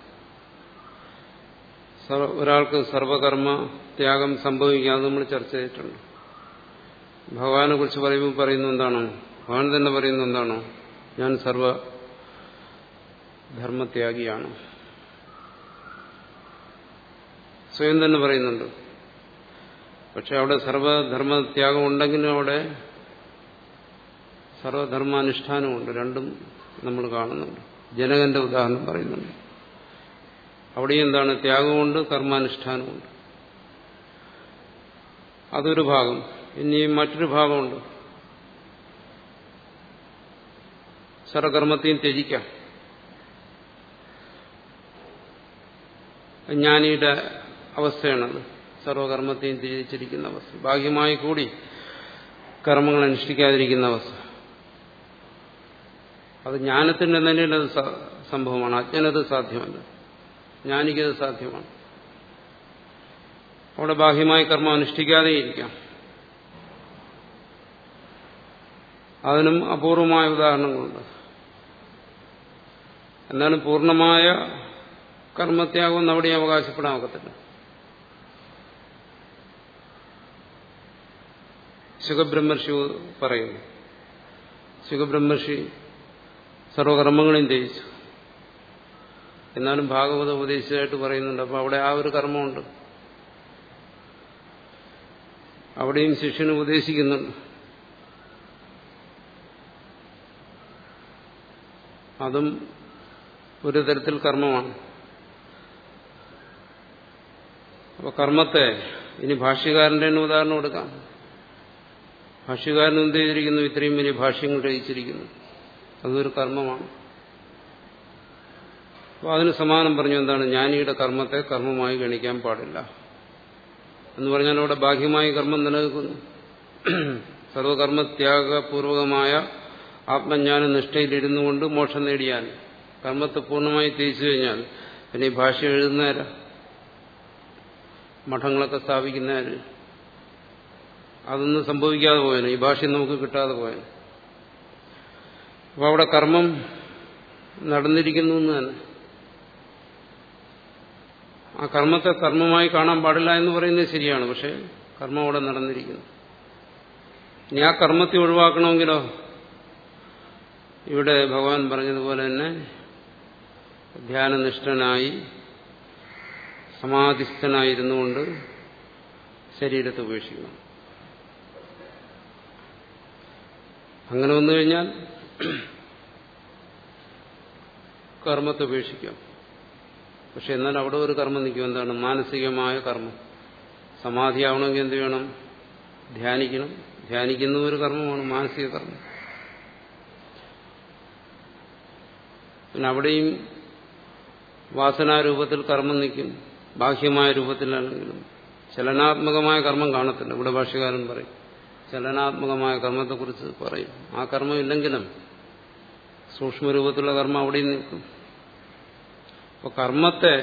ഒരാൾക്ക് സർവകർമ്മ ത്യാഗം സംഭവിക്കാതെ നമ്മൾ ചർച്ച ചെയ്തിട്ടുണ്ട് ഭഗവാനെ കുറിച്ച് പറയുമ്പോൾ പറയുന്ന എന്താണോ ഭഗവാൻ തന്നെ പറയുന്ന എന്താണോ ഞാൻ സർവധർമ്മത്യാഗിയാണ് സ്വയം തന്നെ പറയുന്നുണ്ട് പക്ഷെ അവിടെ സർവധർമ്മത്യാഗം ഉണ്ടെങ്കിലും അവിടെ സർവധർമാനുഷ്ഠാനമുണ്ട് രണ്ടും നമ്മൾ കാണുന്നുണ്ട് ജനകന്റെ ഉദാഹരണം പറയുന്നുണ്ട് അവിടെ എന്താണ് ത്യാഗമുണ്ട് കർമാനുഷ്ഠാനമുണ്ട് അതൊരു ഭാഗം ഇനി മറ്റൊരു ഭാഗമുണ്ട് സർവകർമ്മത്തെയും ത്യജിക്കാം ജ്ഞാനിയുടെ അവസ്ഥയാണത് സർവകർമ്മത്തെയും ത്യജിച്ചിരിക്കുന്ന അവസ്ഥ ഭാഗ്യമായി കൂടി കർമ്മങ്ങൾ അനുഷ്ഠിക്കാതിരിക്കുന്ന അവസ്ഥ അത് ജ്ഞാനത്തിന്റെ നിലയിൽ അത് സംഭവമാണ് അജ്ഞനത് സാധ്യമല്ല ജ്ഞാനിക്കത് സാധ്യമാണ് അവിടെ ബാഹ്യമായി കർമ്മം അനുഷ്ഠിക്കാതെ ഇരിക്കാം അതിനും അപൂർവമായ ഉദാഹരണങ്ങളുണ്ട് എന്നാലും പൂർണ്ണമായ കർമ്മത്യാഗം അവിടെ അവകാശപ്പെടാൻ ഒക്കത്തില്ല സുഖബ്രഹ്മർഷി പറയുന്നു സുഖബ്രഹ്മർഷി സർവകർമ്മങ്ങളെയും ജയിച്ചു എന്നാലും ഭാഗവത ഉപദേശിച്ചതായിട്ട് പറയുന്നുണ്ട് അപ്പോൾ അവിടെ ആ ഒരു കർമ്മമുണ്ട് അവിടെയും ശിഷ്യന് ഉപദേശിക്കുന്നുണ്ട് അതും ഒരു തരത്തിൽ കർമ്മമാണ് അപ്പൊ കർമ്മത്തെ ഇനി ഭാഷ്യകാരന്റെ തന്നെ ഉദാഹരണം കൊടുക്കാം ഭാഷ്യകാരൻ എന്ത് ചെയ്തിരിക്കുന്നു ഇത്രയും വലിയ ഭാഷ്യങ്ങൾ രചിച്ചിരിക്കുന്നു അതൊരു കർമ്മമാണ് അപ്പോൾ അതിന് സമാനം പറഞ്ഞു എന്താണ് ജ്ഞാനിയുടെ കർമ്മത്തെ കർമ്മമായി ഗണിക്കാൻ പാടില്ല എന്ന് പറഞ്ഞാൽ അവിടെ ബാഹ്യമായി കർമ്മം നിലനിൽക്കുന്നു സർവകർമ്മത്യാഗപൂർവകമായ ആത്മജ്ഞാന നിഷ്ഠയിലിരുന്നു കൊണ്ട് മോക്ഷം നേടിയാൽ കർമ്മത്തെ പൂർണ്ണമായി തിരിച്ചു കഴിഞ്ഞാൽ പിന്നെ ഈ ഭാഷ എഴുതുന്നവരാ മഠങ്ങളൊക്കെ സ്ഥാപിക്കുന്നവര് അതൊന്നും സംഭവിക്കാതെ പോയന് ഈ ഭാഷ നമുക്ക് കിട്ടാതെ പോയന് അപ്പൊ അവിടെ കർമ്മം നടന്നിരിക്കുന്നു എന്ന് തന്നെ ആ കർമ്മത്തെ കർമ്മമായി കാണാൻ പാടില്ല എന്ന് പറയുന്നത് ശരിയാണ് പക്ഷെ കർമ്മം അവിടെ നടന്നിരിക്കുന്നു ഇനി ആ കർമ്മത്തെ ഒഴിവാക്കണമെങ്കിലോ ഇവിടെ ഭഗവാൻ പറഞ്ഞതുപോലെ തന്നെ ധ്യാനനിഷ്ഠനായി സമാധിസ്ഥനായിരുന്നുകൊണ്ട് ശരീരത്തെ ഉപേക്ഷിക്കണം അങ്ങനെ വന്നു കഴിഞ്ഞാൽ കർമ്മത്തെ ഉപേക്ഷിക്കാം പക്ഷെ എന്നാൽ അവിടെ ഒരു കർമ്മം നിൽക്കും എന്താണ് മാനസികമായ കർമ്മം സമാധിയാവണമെങ്കിൽ എന്ത് വേണം ധ്യാനിക്കണം ധ്യാനിക്കുന്ന ഒരു കർമ്മമാണ് മാനസിക കർമ്മം പിന്നെ അവിടെയും വാസനാരൂപത്തിൽ കർമ്മം നിൽക്കും ബാഹ്യമായ രൂപത്തിലാണെങ്കിലും ചലനാത്മകമായ കർമ്മം കാണത്തില്ല ഇവിടെ ഭാഷകാരൻ പറയും ചലനാത്മകമായ കർമ്മത്തെക്കുറിച്ച് പറയും ആ കർമ്മം ഇല്ലെങ്കിലും സൂക്ഷ്മരൂപത്തിലുള്ള കർമ്മം അവിടെയും നിൽക്കും അപ്പോൾ കർമ്മത്തെ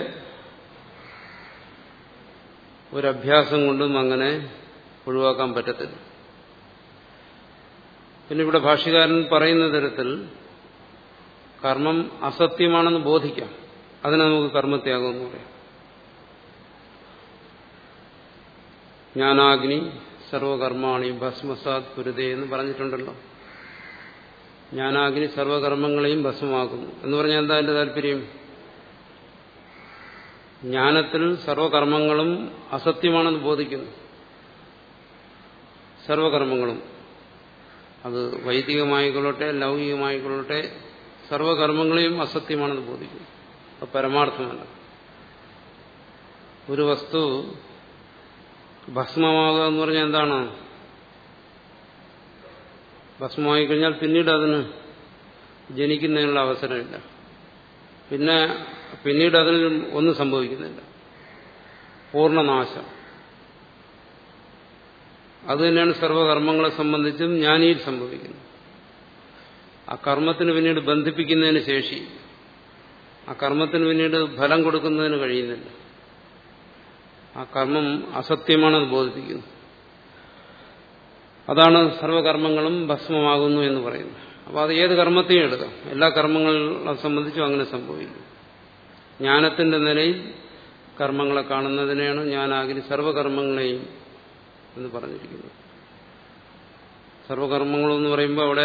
ഒരഭ്യാസം കൊണ്ടും അങ്ങനെ ഒഴിവാക്കാൻ പറ്റത്തില്ല പിന്നെ ഇവിടെ ഭാഷ്യകാരൻ പറയുന്ന തരത്തിൽ കർമ്മം അസത്യമാണെന്ന് ബോധിക്കാം അതിനെ നമുക്ക് കർമ്മത്യാഗം എന്ന് പറയാം ജ്ഞാനാഗ്നി സർവകർമാണി ഭസ്മസാത് പുരുതേ എന്ന് പറഞ്ഞിട്ടുണ്ടല്ലോ ജ്ഞാനാഗ്നി സർവകർമ്മങ്ങളെയും ഭസ്മമാക്കുന്നു എന്ന് പറഞ്ഞാൽ എന്താ എന്റെ താല്പര്യം ജ്ഞാനത്തിൽ സർവകർമ്മങ്ങളും അസത്യമാണെന്ന് ബോധിക്കുന്നു സർവകർമ്മങ്ങളും അത് വൈദികമായിക്കൊള്ളട്ടെ ലൗകികമായിക്കൊള്ളട്ടെ സർവകർമ്മങ്ങളെയും അസത്യമാണെന്ന് ബോധിക്കുന്നു അത് പരമാർത്ഥമല്ല ഒരു വസ്തു ഭസ്മമാകുക എന്ന് പറഞ്ഞാൽ എന്താണ് ഭസ്മമായി കഴിഞ്ഞാൽ പിന്നീട് അതിന് ജനിക്കുന്നതിനുള്ള അവസരമില്ല പിന്നെ പിന്നീട് അതിന് ഒന്നും സംഭവിക്കുന്നില്ല പൂർണ്ണനാശം അത് തന്നെയാണ് സർവകർമ്മങ്ങളെ സംബന്ധിച്ചും ജ്ഞാനിയിൽ സംഭവിക്കുന്നത് ആ കർമ്മത്തിന് പിന്നീട് ബന്ധിപ്പിക്കുന്നതിന് ശേഷി ആ കർമ്മത്തിന് പിന്നീട് ഫലം കൊടുക്കുന്നതിന് കഴിയുന്നില്ല ആ കർമ്മം അസത്യമാണെന്ന് ബോധിപ്പിക്കുന്നു അതാണ് സർവകർമ്മങ്ങളും ഭസ്മമാകുന്നു എന്ന് പറയുന്നത് അപ്പോൾ അത് ഏത് കർമ്മത്തെയും എടുക്കാം എല്ലാ കർമ്മങ്ങളെ സംബന്ധിച്ചും അങ്ങനെ സംഭവിക്കും ജ്ഞാനത്തിന്റെ നിലയിൽ കർമ്മങ്ങളെ കാണുന്നതിനെയാണ് ജ്ഞാനാഗ്നി സർവകർമ്മങ്ങളെയും എന്ന് പറഞ്ഞിരിക്കുന്നത് സർവകർമ്മങ്ങളെന്ന് പറയുമ്പോൾ അവിടെ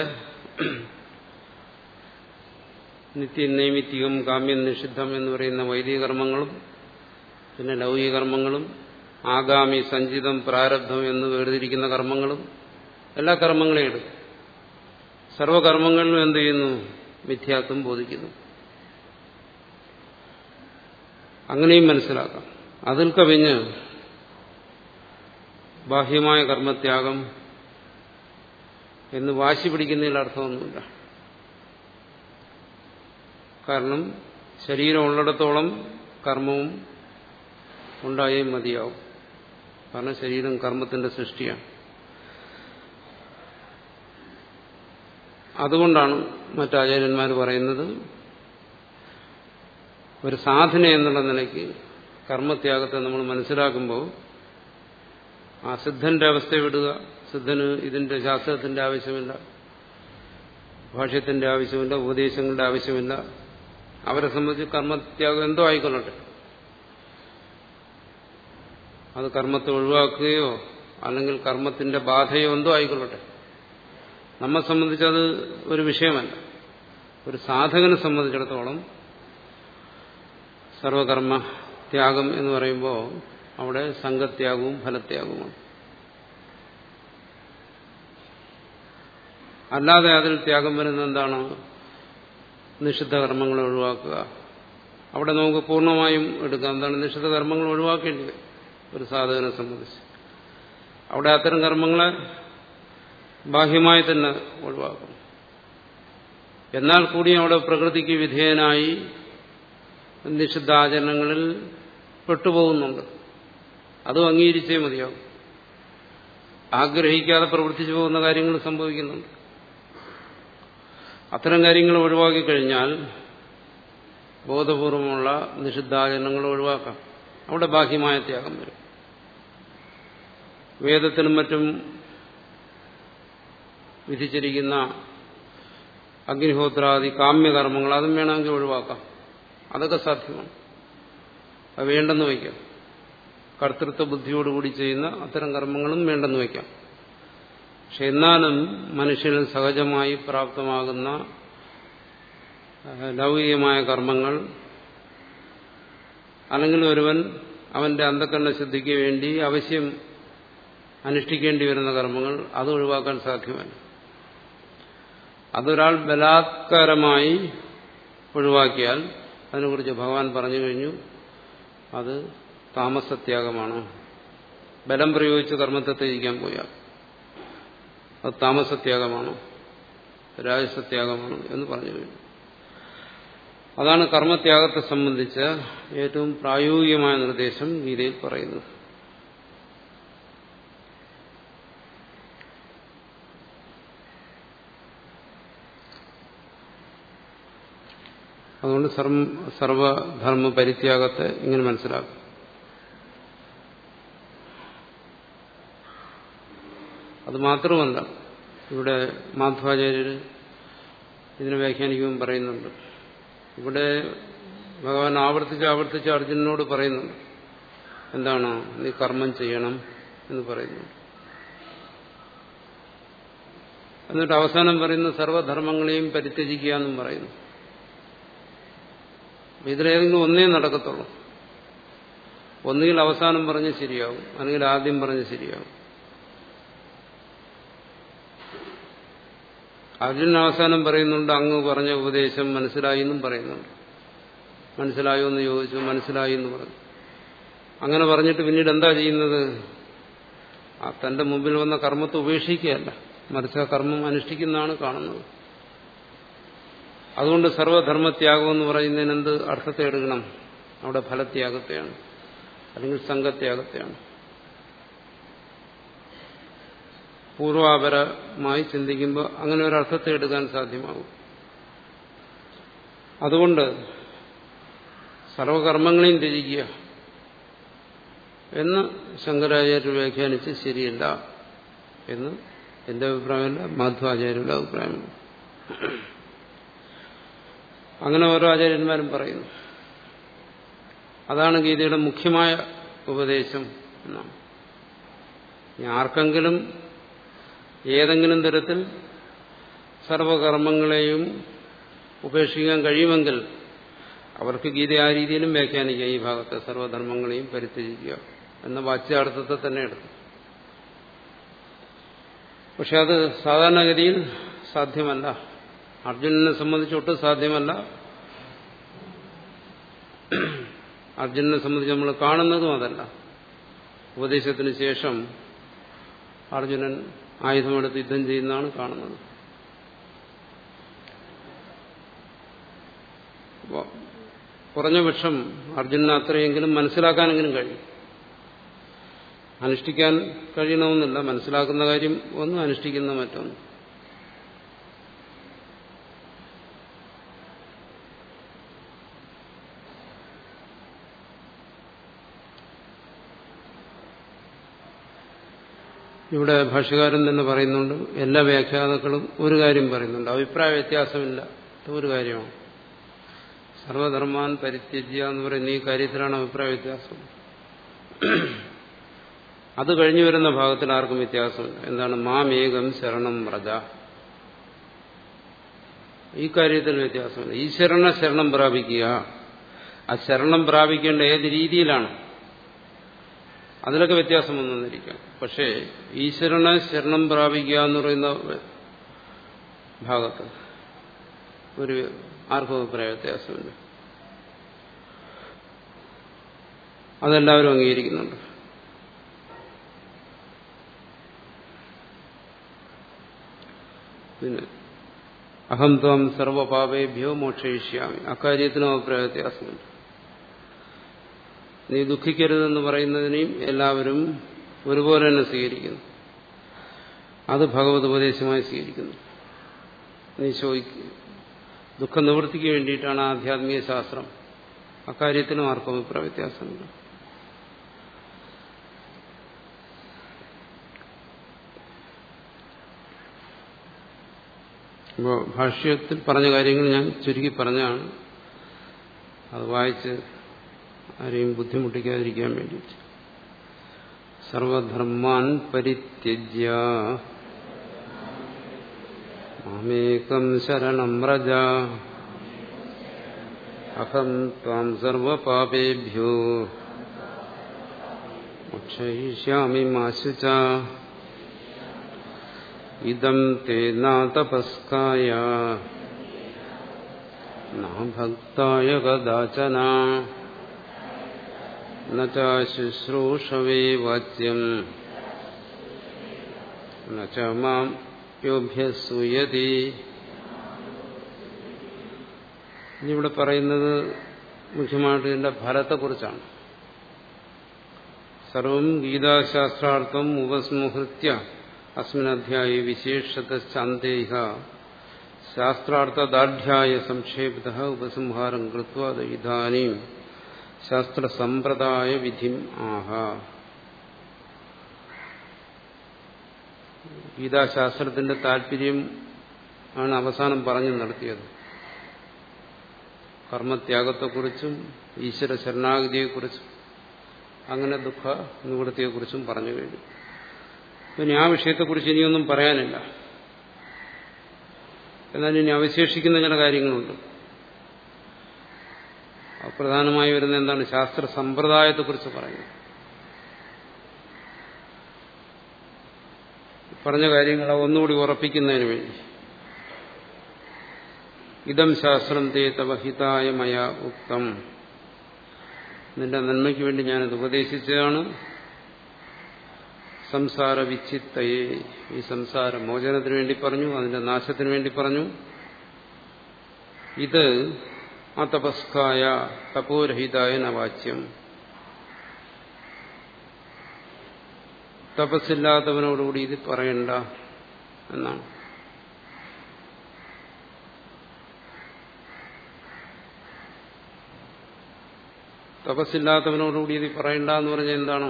നിത്യ നൈമിത്തികം കാമ്യം നിഷിദ്ധം എന്ന് പറയുന്ന വൈദിക കർമ്മങ്ങളും പിന്നെ ലൗകിക കർമ്മങ്ങളും ആഗാമി സഞ്ചിതം പ്രാരബ്ധം എന്ന് വേർതിരിക്കുന്ന കർമ്മങ്ങളും എല്ലാ കർമ്മങ്ങളെയും എടുക്കും സർവകർമ്മങ്ങളിലും എന്ത് ചെയ്യുന്നു മിഥ്യാത്വം ബോധിക്കുന്നു അങ്ങനെയും മനസ്സിലാക്കാം അതിൽ കവിഞ്ഞ് ബാഹ്യമായ കർമ്മത്യാഗം എന്ന് വാശി പിടിക്കുന്നതിൽ അർത്ഥമൊന്നുമില്ല കാരണം ശരീരം ഉള്ളിടത്തോളം കർമ്മവും ഉണ്ടായേ മതിയാവും കാരണം ശരീരം കർമ്മത്തിന്റെ സൃഷ്ടിയാണ് അതുകൊണ്ടാണ് മറ്റാചാര്യന്മാർ പറയുന്നത് ഒരു സാധന എന്നുള്ള നിലയ്ക്ക് കർമ്മത്യാഗത്തെ നമ്മൾ മനസ്സിലാക്കുമ്പോൾ ആ സിദ്ധന്റെ അവസ്ഥ വിടുക സിദ്ധന് ഇതിന്റെ ശാസ്ത്രത്തിന്റെ ആവശ്യമില്ല ഭാഷ്യത്തിന്റെ ആവശ്യമില്ല ഉപദേശങ്ങളുടെ ആവശ്യമില്ല അവരെ സംബന്ധിച്ച് കർമ്മത്യാഗം എന്തോ ആയിക്കൊള്ളട്ടെ അത് കർമ്മത്തെ ഒഴിവാക്കുകയോ അല്ലെങ്കിൽ കർമ്മത്തിന്റെ ബാധയോ എന്തോ ആയിക്കൊള്ളട്ടെ നമ്മെ സംബന്ധിച്ചത് ഒരു വിഷയമല്ല ഒരു സാധകനെ സംബന്ധിച്ചിടത്തോളം സർവകർമ്മ ത്യാഗം എന്ന് പറയുമ്പോൾ അവിടെ സംഘത്യാഗവും ഫലത്യാഗവുമാണ് അല്ലാതെ അതിൽ ത്യാഗം വരുന്നത് എന്താണ് നിഷിദ്ധ കർമ്മങ്ങൾ ഒഴിവാക്കുക അവിടെ നമുക്ക് പൂർണ്ണമായും എടുക്കാം എന്താണ് നിഷിദ്ധ കർമ്മങ്ങൾ ഒഴിവാക്കേണ്ടി വരും ഒരു സാധകനെ സംബന്ധിച്ച് അവിടെ അത്തരം കർമ്മങ്ങളെ ബാഹ്യമായി തന്നെ ഒഴിവാക്കും എന്നാൽ കൂടി അവിടെ പ്രകൃതിക്ക് വിധേയനായി നിഷിദ്ധാചരണങ്ങളിൽ പെട്ടുപോകുന്നുണ്ട് അതും അംഗീകരിച്ചേ മതിയാവും ആഗ്രഹിക്കാതെ പ്രവർത്തിച്ചു പോകുന്ന കാര്യങ്ങൾ സംഭവിക്കുന്നുണ്ട് അത്തരം കാര്യങ്ങൾ ഒഴിവാക്കി കഴിഞ്ഞാൽ ബോധപൂർവമുള്ള നിഷിദ്ധാചരണങ്ങൾ ഒഴിവാക്കാം അവിടെ ബാഹ്യമായ ത്യാഗം വരും വേദത്തിനും മറ്റും വിധിച്ചിരിക്കുന്ന അഗ്നിഹോത്രാദി കാമ്യകർമ്മങ്ങൾ അതും വേണമെങ്കിൽ ഒഴിവാക്കാം അതൊക്കെ സാധ്യമാണ് അത് വേണ്ടെന്ന് വയ്ക്കാം കർത്തൃത്വ ബുദ്ധിയോടുകൂടി ചെയ്യുന്ന അത്തരം കർമ്മങ്ങളും വേണ്ടെന്ന് വയ്ക്കാം പക്ഷെ എന്നാലും മനുഷ്യന് സഹജമായി പ്രാപ്തമാകുന്ന ലൗകികമായ കർമ്മങ്ങൾ അല്ലെങ്കിൽ ഒരുവൻ അവന്റെ അന്ധക്കരണ ശുദ്ധിക്ക് വേണ്ടി അവശ്യം അനുഷ്ഠിക്കേണ്ടി വരുന്ന കർമ്മങ്ങൾ അത് ഒഴിവാക്കാൻ സാധ്യമല്ല അതൊരാൾ ബലാത്കാരമായി ഒഴിവാക്കിയാൽ അതിനെക്കുറിച്ച് ഭഗവാൻ പറഞ്ഞു കഴിഞ്ഞു അത് താമസത്യാഗമാണ് ബലം പ്രയോഗിച്ച് കർമ്മത്തെ ത്യജിക്കാൻ പോയാൽ അത് താമസത്യാഗമാണ് രാജസത്യാഗമാണ് എന്ന് പറഞ്ഞു കഴിഞ്ഞു അതാണ് കർമ്മത്യാഗത്തെ സംബന്ധിച്ച ഏറ്റവും പ്രായോഗികമായ നിർദ്ദേശം ഗീതയിൽ പറയുന്നത് അതുകൊണ്ട് സർവധർമ്മ പരിത്യാഗത്തെ ഇങ്ങനെ മനസ്സിലാക്കും അത് മാത്രമല്ല ഇവിടെ മാധ്വാചാര്യർ ഇതിനെ വ്യാഖ്യാനിക്കുമ്പോൾ പറയുന്നുണ്ട് ഇവിടെ ഭഗവാൻ ആവർത്തിച്ച് ആവർത്തിച്ച് അർജുനനോട് പറയുന്നുണ്ട് എന്താണ് നീ കർമ്മം ചെയ്യണം എന്ന് പറയുന്നു എന്നിട്ട് അവസാനം പറയുന്ന സർവധർമ്മങ്ങളെയും പരിത്യജിക്കുക എന്നും പറയുന്നു ഇതിലേതെങ്കിലും ഒന്നേ നടക്കത്തുള്ളൂ ഒന്നുകിൽ അവസാനം പറഞ്ഞ് ശരിയാവും അല്ലെങ്കിൽ ആദ്യം പറഞ്ഞ് ശരിയാവും അർജുനൻ അവസാനം പറയുന്നുണ്ട് അങ്ങ് പറഞ്ഞ ഉപദേശം മനസ്സിലായി എന്നും പറയുന്നുണ്ട് മനസ്സിലായോ എന്ന് ചോദിച്ചു മനസ്സിലായി എന്ന് പറഞ്ഞു അങ്ങനെ പറഞ്ഞിട്ട് പിന്നീട് എന്താ ചെയ്യുന്നത് ആ തന്റെ മുമ്പിൽ വന്ന കർമ്മത്തെ ഉപേക്ഷിക്കുകയല്ല മറിച്ച് ആ കർമ്മം അനുഷ്ഠിക്കുന്നതാണ് കാണുന്നത് അതുകൊണ്ട് സർവധർമ്മത്യാഗം എന്ന് പറയുന്നതിന് എന്ത് അർത്ഥത്തെ എടുക്കണം അവിടെ ഫലത്യാഗത്തെയാണ് അല്ലെങ്കിൽ സംഘത്യാഗത്തെയാണ് പൂർവാപരമായി ചിന്തിക്കുമ്പോൾ അങ്ങനെ ഒരു അർത്ഥത്തെ എടുക്കാൻ സാധ്യമാകും അതുകൊണ്ട് സർവകർമ്മങ്ങളെയും ത്യജിക്കുക എന്ന് ശങ്കരാചാര്യ വ്യാഖ്യാനിച്ച് ശരിയല്ല എന്ന് എന്റെ അഭിപ്രായമല്ല മാധ്വാചാര്യരുടെ അഭിപ്രായമാണ് അങ്ങനെ ഓരോ ആചാര്യന്മാരും പറയുന്നു അതാണ് ഗീതയുടെ മുഖ്യമായ ഉപദേശം എന്നാണ് ആർക്കെങ്കിലും ഏതെങ്കിലും തരത്തിൽ സർവകർമ്മങ്ങളെയും ഉപേക്ഷിക്കാൻ കഴിയുമെങ്കിൽ അവർക്ക് ഗീത ആ രീതിയിലും വ്യാഖ്യാനിക്കാം ഈ ഭാഗത്തെ സർവധർമ്മങ്ങളെയും പരിത്യജിക്കുക എന്ന വാച്യാർത്ഥത്തെ തന്നെ എടുത്തു പക്ഷെ അത് സാധാരണഗതിയിൽ സാധ്യമല്ല അർജുനനെ സംബന്ധിച്ച് ഒട്ടും സാധ്യമല്ല അർജുനനെ സംബന്ധിച്ച് നമ്മൾ കാണുന്നതും അതല്ല ഉപദേശത്തിന് ശേഷം അർജുനൻ ആയുധമെടുത്ത് യുദ്ധം ചെയ്യുന്നതാണ് കാണുന്നത് കുറഞ്ഞ പക്ഷം അർജുനന് അത്രയെങ്കിലും മനസ്സിലാക്കാനെങ്കിലും കഴിയും അനുഷ്ഠിക്കാൻ കഴിയണമെന്നില്ല മനസ്സിലാക്കുന്ന കാര്യം ഒന്ന് അനുഷ്ഠിക്കുന്ന മറ്റൊന്ന് ഇവിടെ ഭാഷ്യകാരൻ തന്നെ പറയുന്നുണ്ട് എല്ലാ വ്യാഖ്യാതാക്കളും ഒരു കാര്യം പറയുന്നുണ്ട് അഭിപ്രായ വ്യത്യാസമില്ല ഒരു കാര്യമാണ് സർവധർമാൻ പരിത്യജ്യ എന്ന് പറയുന്ന ഈ കാര്യത്തിലാണ് അഭിപ്രായ വ്യത്യാസം അത് കഴിഞ്ഞു വരുന്ന ഭാഗത്തിൽ ആർക്കും വ്യത്യാസമില്ല എന്താണ് മാമേകം ശരണം വ്രജ ഈ കാര്യത്തിൽ വ്യത്യാസമില്ല ഈശ്വരനെ ശരണം പ്രാപിക്കുക ആ ശരണം പ്രാപിക്കേണ്ട ഏത് രീതിയിലാണ് അതിലൊക്കെ വ്യത്യാസം വന്നിരിക്കാം പക്ഷേ ഈശ്വരനെ ശരണം പ്രാപിക്കുക എന്ന് പറയുന്ന ഭാഗത്ത് ഒരു ആർക്കും അഭിപ്രായ വ്യത്യാസമില്ല അതെല്ലാവരും അംഗീകരിക്കുന്നുണ്ട് പിന്നെ അഹം ത്വം സർവപാപേഭ്യോ മോക്ഷയിഷ്യാമി അക്കാര്യത്തിനും അഭിപ്രായ വ്യത്യാസമുണ്ട് നീ ദുഃഖിക്കരുതെന്ന് പറയുന്നതിനെയും എല്ലാവരും ഒരുപോലെ തന്നെ സ്വീകരിക്കുന്നു അത് ഭഗവത് ഉപദേശമായി സ്വീകരിക്കുന്നു നീ ചോദിക്കുക ദുഃഖ നിവൃത്തിക്ക് വേണ്ടിയിട്ടാണ് ആധ്യാത്മിക ശാസ്ത്രം അക്കാര്യത്തിനും ആർക്കും അഭിപ്രായ വ്യത്യാസമുണ്ട് ഇപ്പോൾ ഭാഷ്യത്തിൽ പറഞ്ഞ കാര്യങ്ങൾ ഞാൻ ചുരുക്കി പറഞ്ഞാണ് അത് വായിച്ച് ആരെയും ബുദ്ധിമുട്ടിക്കാതിരിക്കാൻ വേണ്ടിയിട്ട് സർവധർമാൻ പരിത്യജ്യ മാമേകം ശരണം വ്രജ അഹം ത്വാം സർവപാപേഭ്യോ മോക്ഷയിഷ്യാമി മാശുച ഇതം തേ നാതപസ്കായ ഭക്തായ കദാചന ശുശ്രൂഷവേ വാച്യം മാം യോഭ്യസൂയതി ഇവിടെ പറയുന്നത് മുഖ്യമായിട്ട് ഇതിന്റെ ഫലത്തെക്കുറിച്ചാണ് സർവം ഗീതാശാസ്ത്രാർത്ഥം ഉപസ്മൃത്യ അസ്മിൻ അധ്യായ വിശേഷതശ്ചാന്തേഹ ശാസ്ത്രാർത്ഥദാഢ്യായ സംക്ഷേപിത ഉപസംഹാരം കൃത്വ ഇതാനും ശാസ്ത്രസമ്പ്രദായ വിധിം ആഹ ഗീതാശാസ്ത്രത്തിന്റെ താല്പര്യം ആണ് അവസാനം പറഞ്ഞു നടത്തിയത് കർമ്മത്യാഗത്തെക്കുറിച്ചും ഈശ്വര ശരണാഗതിയെക്കുറിച്ചും അങ്ങനെ ദുഃഖ നിവൃത്തിയെക്കുറിച്ചും പറഞ്ഞു കഴിഞ്ഞു പിന്നെ ആ വിഷയത്തെക്കുറിച്ച് ഇനിയൊന്നും പറയാനില്ല എന്നാൽ ഇനി അവശേഷിക്കുന്ന ചില കാര്യങ്ങളുണ്ട് പ്രധാനമായി വരുന്ന എന്താണ് ശാസ്ത്ര സമ്പ്രദായത്തെക്കുറിച്ച് പറയുന്നത് പറഞ്ഞ കാര്യങ്ങളെ ഒന്നുകൂടി ഉറപ്പിക്കുന്നതിന് വേണ്ടി ഇതം ശാസ്ത്രം തേ തവഹിതായ മയ ഉക്തം നിന്റെ നന്മയ്ക്ക് വേണ്ടി ഞാനത് ഉപദേശിച്ചതാണ് സംസാര വിച്ഛിത്തയെ ഈ സംസാര മോചനത്തിന് വേണ്ടി പറഞ്ഞു അതിന്റെ നാശത്തിന് വേണ്ടി പറഞ്ഞു ഇത് ആ തപസ്കായ തപോരഹിതായ നവാച്യം തപസ്സില്ലാത്തവനോടുകൂടി ഇത് പറയണ്ട എന്നാണ് തപസ്സില്ലാത്തവനോടുകൂടി ഇത് പറയണ്ട എന്ന് പറഞ്ഞാൽ എന്താണ്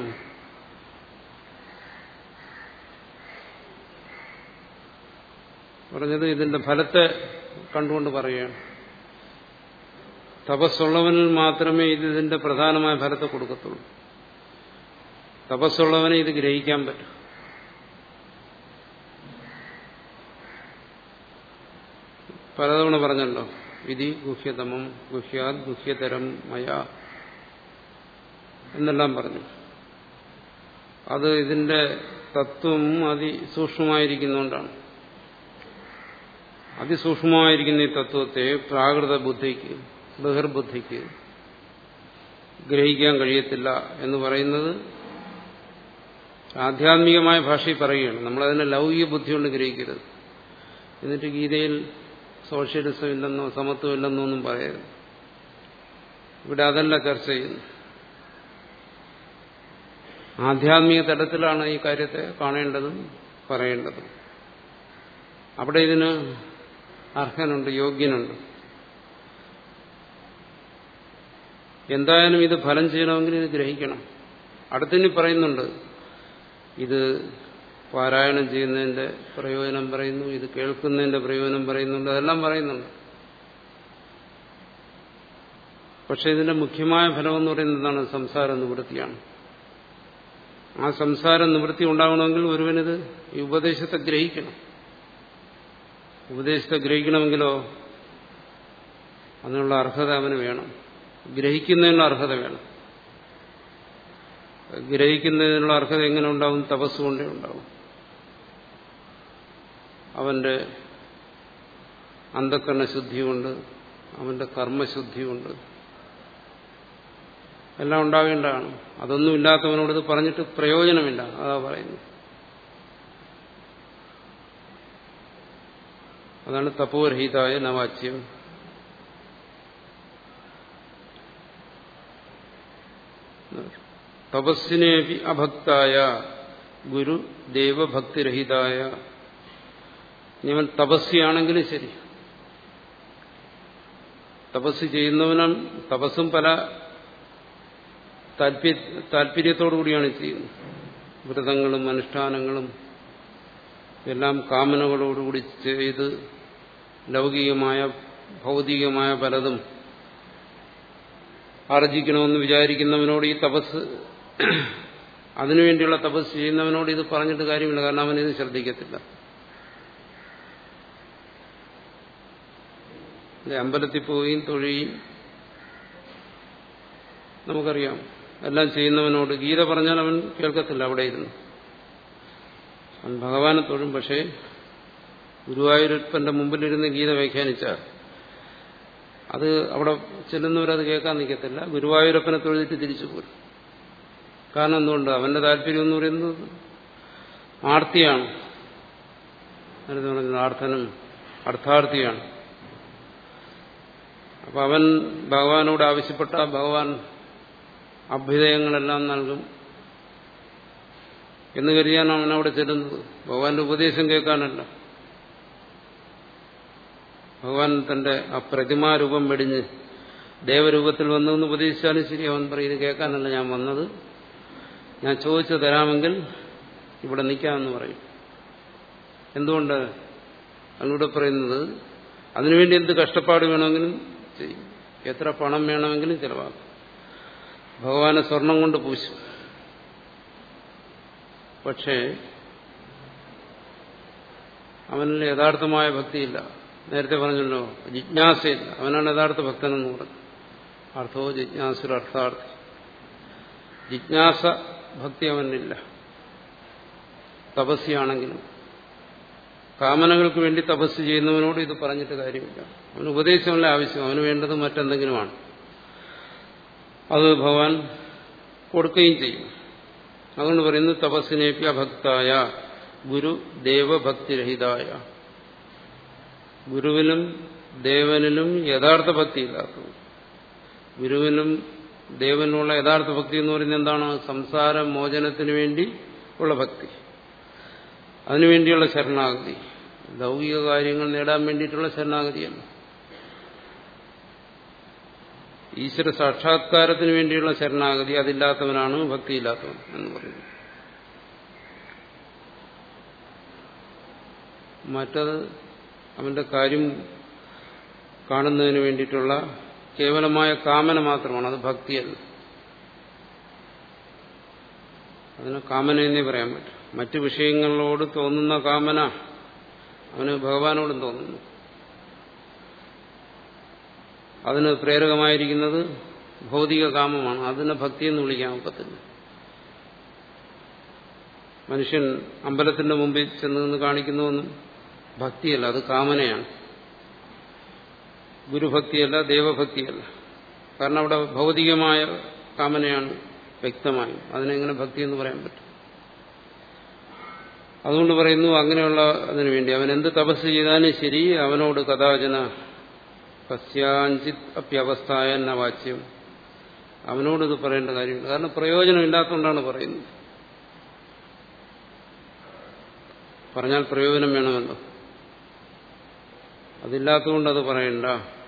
പറഞ്ഞത് ഇതിന്റെ ഫലത്തെ കണ്ടുകൊണ്ട് പറയുകയാണ് തപസ്സുള്ളവനിൽ മാത്രമേ ഇത് ഇതിന്റെ പ്രധാനമായ ഫലത്തെ കൊടുക്കത്തുള്ളൂ തപസ്സുള്ളവനെ ഇത് ഗ്രഹിക്കാൻ പറ്റും പലതവണ പറഞ്ഞല്ലോ വിധി ഗുഹ്യതമം ഗുഹ്യാത് ഗുഹ്യതരം മയ എന്നെല്ലാം പറഞ്ഞു അത് ഇതിന്റെ തത്വം അതിസൂക്ഷ്മമായിരിക്കുന്നതുകൊണ്ടാണ് അതിസൂക്ഷ്മമായിരിക്കുന്ന ഈ തത്വത്തെ പ്രാകൃത ബുദ്ധിക്ക് ബഹിർബുദ്ധിക്ക് ഗ്രഹിക്കാൻ കഴിയത്തില്ല എന്ന് പറയുന്നത് ആധ്യാത്മികമായ ഭാഷയിൽ പറയുകയാണ് നമ്മളതിനെ ലൗകിക ബുദ്ധി കൊണ്ട് ഗ്രഹിക്കരുത് എന്നിട്ട് ഗീതയിൽ സോഷ്യലിസം ഇല്ലെന്നോ സമത്വം ഇല്ലെന്നോ ഒന്നും പറയരുത് ഇവിടെ അതല്ല ചർച്ച ചെയ്യുന്നു ആധ്യാത്മിക തലത്തിലാണ് ഈ കാര്യത്തെ കാണേണ്ടതും പറയേണ്ടതും അവിടെ ഇതിന് അർഹനുണ്ട് യോഗ്യനുണ്ട് എന്തായാലും ഇത് ഫലം ചെയ്യണമെങ്കിൽ ഇത് ഗ്രഹിക്കണം അടുത്തിനി പറയുന്നുണ്ട് ഇത് പാരായണം ചെയ്യുന്നതിന്റെ പ്രയോജനം പറയുന്നു ഇത് കേൾക്കുന്നതിന്റെ പ്രയോജനം പറയുന്നുണ്ട് അതെല്ലാം പറയുന്നുണ്ട് പക്ഷെ ഇതിന്റെ മുഖ്യമായ ഫലം എന്ന് പറയുന്നത് എന്താണ് സംസാര നിവൃത്തിയാണ് ആ സംസാര നിവൃത്തി ഉണ്ടാകണമെങ്കിൽ ഒരുവനിത് ഈ ഉപദേശത്തെ ഗ്രഹിക്കണം ഉപദേശത്തെ ഗ്രഹിക്കണമെങ്കിലോ അതിനുള്ള അർഹത അവന് വേണം ഗ്രഹിക്കുന്നതിനുള്ള അർഹത വേണം ഗ്രഹിക്കുന്നതിനുള്ള അർഹത എങ്ങനെ ഉണ്ടാവും തപസ്സുകൊണ്ടേ ഉണ്ടാവും അവന്റെ അന്ധക്കരണ ശുദ്ധി കൊണ്ട് അവന്റെ കർമ്മശുദ്ധി കൊണ്ട് എല്ലാം ഉണ്ടാവേണ്ടതാണ് അതൊന്നും ഇല്ലാത്തവനോട് ഇത് പറഞ്ഞിട്ട് പ്രയോജനമില്ല അതാ പറയുന്നു അതാണ് തപോരഹിതായ നവാച്യം തപസ്സിനേപി അഭക്തായ ഗുരു ദേവഭക്തിരഹിതായ ഇവൻ തപസ്സിയാണെങ്കിലും ശരി തപസ് ചെയ്യുന്നവനും തപസ്സും പല താല്പര്യത്തോടു കൂടിയാണ് ചെയ്യുന്നത് വ്രതങ്ങളും അനുഷ്ഠാനങ്ങളും എല്ലാം കാമനകളോടുകൂടി ചെയ്ത് ലൗകികമായ ഭൗതികമായ പലതും ആർജിക്കണമെന്ന് വിചാരിക്കുന്നവനോട് ഈ തപസ് അതിനുവേണ്ടിയുള്ള തപസ് ചെയ്യുന്നവനോട് ഇത് പറഞ്ഞിട്ട് കാര്യമില്ല കാരണം അവൻ ഇത് ശ്രദ്ധിക്കത്തില്ല അമ്പലത്തിൽ പോവുകയും തൊഴുകയും നമുക്കറിയാം എല്ലാം ചെയ്യുന്നവനോട് ഗീത പറഞ്ഞാൽ അവൻ കേൾക്കത്തില്ല അവിടെ ഇരുന്ന് അവൻ ഭഗവാനെ തൊഴും പക്ഷേ ഗുരുവായൂരപ്പന്റെ മുമ്പിലിരുന്ന് ഗീത വ്യാഖ്യാനിച്ചാൽ അത് അവിടെ ചെല്ലുന്നവരത് കേൾക്കാൻ നിൽക്കത്തില്ല ഗുരുവായൂരപ്പനെ തൊഴുതിട്ട് തിരിച്ചു പോരും കാരണം എന്തുകൊണ്ട് അവന്റെ താല്പര്യം എന്ന് പറയുന്നത് ആർത്തിയാണ് എന്ന് പറയുന്നത് ആർത്ഥനും അർത്ഥാർത്ഥിയാണ് അപ്പൊ അവൻ ഭഗവാനോട് ആവശ്യപ്പെട്ട ഭഗവാൻ അഭ്യുദയങ്ങളെല്ലാം നൽകും എന്ന് കരുതിയാണ് അവൻ അവിടെ ചെല്ലുന്നത് ഭഗവാന്റെ ഉപദേശം കേൾക്കാനല്ല ഭഗവാൻ തന്റെ ആ പ്രതിമാരൂപം വെടിഞ്ഞ് ദേവരൂപത്തിൽ വന്നതെന്ന് ഉപദേശിച്ചാലും ശരി അവൻ പറയും ഇത് കേൾക്കാനല്ല ഞാൻ വന്നത് ഞാൻ ചോദിച്ചു തരാമെങ്കിൽ ഇവിടെ നിൽക്കാമെന്ന് പറയും എന്തുകൊണ്ട് അതിലൂടെ പറയുന്നത് അതിനുവേണ്ടി എന്ത് കഷ്ടപ്പാട് വേണമെങ്കിലും ചെയ്യും എത്ര പണം വേണമെങ്കിലും ചിലവാക്കും ഭഗവാനെ സ്വർണം കൊണ്ട് പൂശും പക്ഷേ അവനിൽ യഥാർത്ഥമായ ഭക്തിയില്ല നേരത്തെ പറഞ്ഞല്ലോ ജിജ്ഞാസയില്ല അവനാണ് യഥാർത്ഥ ഭക്തനെന്ന് പറഞ്ഞു അർത്ഥോ ജിജ്ഞാസുര അർത്ഥാർത്ഥി ജിജ്ഞാസ ഭക്തി അവനില്ല തപസ്യാണെങ്കിലും കാമനകൾക്ക് വേണ്ടി തപസ് ചെയ്യുന്നവനോട് ഇത് പറഞ്ഞിട്ട് കാര്യമില്ല അവന് ഉപദേശമല്ല ആവശ്യം അവന് വേണ്ടത് മറ്റെന്തെങ്കിലുമാണ് അത് ഭഗവാൻ കൊടുക്കുകയും ചെയ്യും അതുകൊണ്ട് പറയുന്നു തപസ്സിനേപ്യ ഭക്തായ ഗുരു ദേവഭക്തിരഹിതായ ഗുരുവിനും ദേവനിലും യഥാർത്ഥ ഭക്തി ഇല്ലാത്തത് ഗുരുവിനും ദേവനുള്ള യഥാർത്ഥ ഭക്തി എന്ന് പറയുന്നത് എന്താണ് സംസാര മോചനത്തിന് വേണ്ടി ഉള്ള ഭക്തി അതിനുവേണ്ടിയുള്ള ശരണാഗതി ലൗകിക കാര്യങ്ങൾ നേടാൻ വേണ്ടിയിട്ടുള്ള ശരണാഗതിയല്ല ഈശ്വര സാക്ഷാത്കാരത്തിന് വേണ്ടിയുള്ള ശരണാഗതി അതില്ലാത്തവനാണ് ഭക്തിയില്ലാത്തവൻ എന്ന് പറയുന്നത് മറ്റത് അവന്റെ കാര്യം കാണുന്നതിന് വേണ്ടിയിട്ടുള്ള കേവലമായ കാമന മാത്രമാണ് അത് ഭക്തിയല്ല അതിന് കാമന എന്നേ പറയാൻ പറ്റും മറ്റു വിഷയങ്ങളോട് തോന്നുന്ന കാമന അവന് ഭഗവാനോടും തോന്നുന്നു അതിന് പ്രേരകമായിരിക്കുന്നത് ഭൗതിക കാമമാണ് അതിനെ ഭക്തിയെന്ന് വിളിക്കാൻ ഒക്കത്തില്ല മനുഷ്യൻ അമ്പലത്തിന്റെ മുമ്പിൽ ചെന്ന് നിന്ന് കാണിക്കുന്നതൊന്നും ഭക്തിയല്ല അത് കാമനയാണ് ഗുരുഭക്തിയല്ല ദേവഭക്തിയല്ല കാരണം അവിടെ ഭൗതികമായ കാമനയാണ് വ്യക്തമായും അതിനെങ്ങനെ ഭക്തി എന്ന് പറയാൻ പറ്റും അതുകൊണ്ട് പറയുന്നു അങ്ങനെയുള്ള അതിനു വേണ്ടി അവൻ എന്ത് തപസ് ചെയ്താലും ശരി അവനോട് കഥാചന കസ്യാഞ്ചിത് അപ്യവസ്ഥായ എന്ന വാച്യം അവനോട് ഇത് പറയേണ്ട കാര്യമില്ല കാരണം പ്രയോജനമില്ലാത്തതുകൊണ്ടാണ് പറയുന്നത് പറഞ്ഞാൽ പ്രയോജനം വേണമല്ലോ അതില്ലാത്തതുകൊണ്ട് അത് പറയണ്ട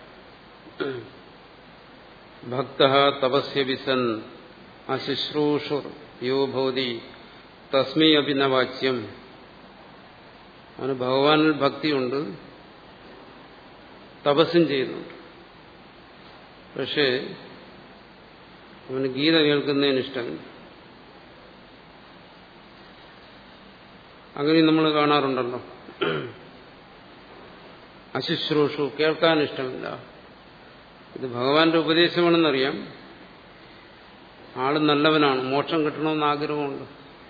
ഭക്ത തപസ്യ വിസൻ അശുശ്രൂഷുർ യോ ഭവതി തസ്മൈ അഭിനവാച്യം അവന് ഭഗവാനിൽ ഭക്തിയുണ്ട് തപസ്സും ചെയ്യുന്നുണ്ട് പക്ഷേ അവന് ഗീത കേൾക്കുന്നതിന് ഇഷ്ടമില്ല അങ്ങനെ നമ്മൾ കാണാറുണ്ടല്ലോ അശുശ്രൂഷു കേൾക്കാൻ ഇഷ്ടമില്ല ഇത് ഭഗവാന്റെ ഉപദേശമാണെന്നറിയാം ആള് നല്ലവനാണ് മോക്ഷം കിട്ടണമെന്ന് ആഗ്രഹമുണ്ട്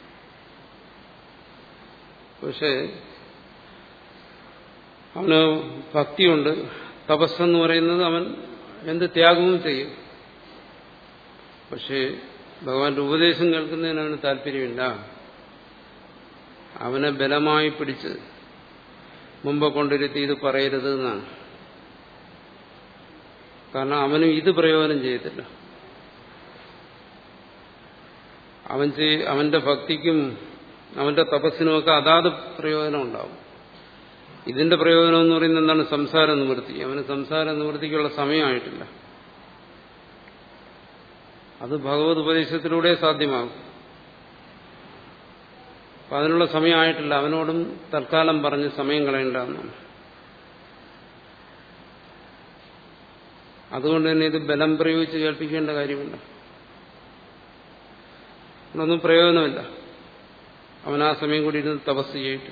പക്ഷേ അവന് ഭക്തിയുണ്ട് തപസ്സെന്ന് പറയുന്നത് അവൻ എന്ത് ത്യാഗവും ചെയ്യും പക്ഷേ ഭഗവാന്റെ ഉപദേശം കേൾക്കുന്നതിന് അവന് താല്പര്യമില്ല അവനെ ബലമായി പിടിച്ച് മുമ്പ് കൊണ്ടിരുത്തി ഇത് പറയരുത് എന്നാണ് കാരണം അവനും ഇത് പ്രയോജനം ചെയ്യത്തില്ല അവൻ അവന്റെ ഭക്തിക്കും അവന്റെ തപസ്സിനുമൊക്കെ അതാത് പ്രയോജനം ഉണ്ടാവും ഇതിന്റെ പ്രയോജനം എന്ന് പറയുന്നത് എന്താണ് സംസാര നിവൃത്തി അവന് സംസാര നിവൃത്തിക്കുള്ള സമയമായിട്ടില്ല അത് ഭഗവത് ഉപദേശത്തിലൂടെ സാധ്യമാകും അപ്പൊ അതിനുള്ള സമയമായിട്ടില്ല അവനോടും തൽക്കാലം പറഞ്ഞ് സമയം കളയേണ്ടെന്നാണ് അതുകൊണ്ട് തന്നെ ഇത് ബലം പ്രയോഗിച്ച് കേൾപ്പിക്കേണ്ട കാര്യമില്ല ഇതൊന്നും പ്രയോജനമില്ല അവൻ ആ സമയം കൂടി ഇരുന്ന് തപസ് ചെയ്തിട്ട്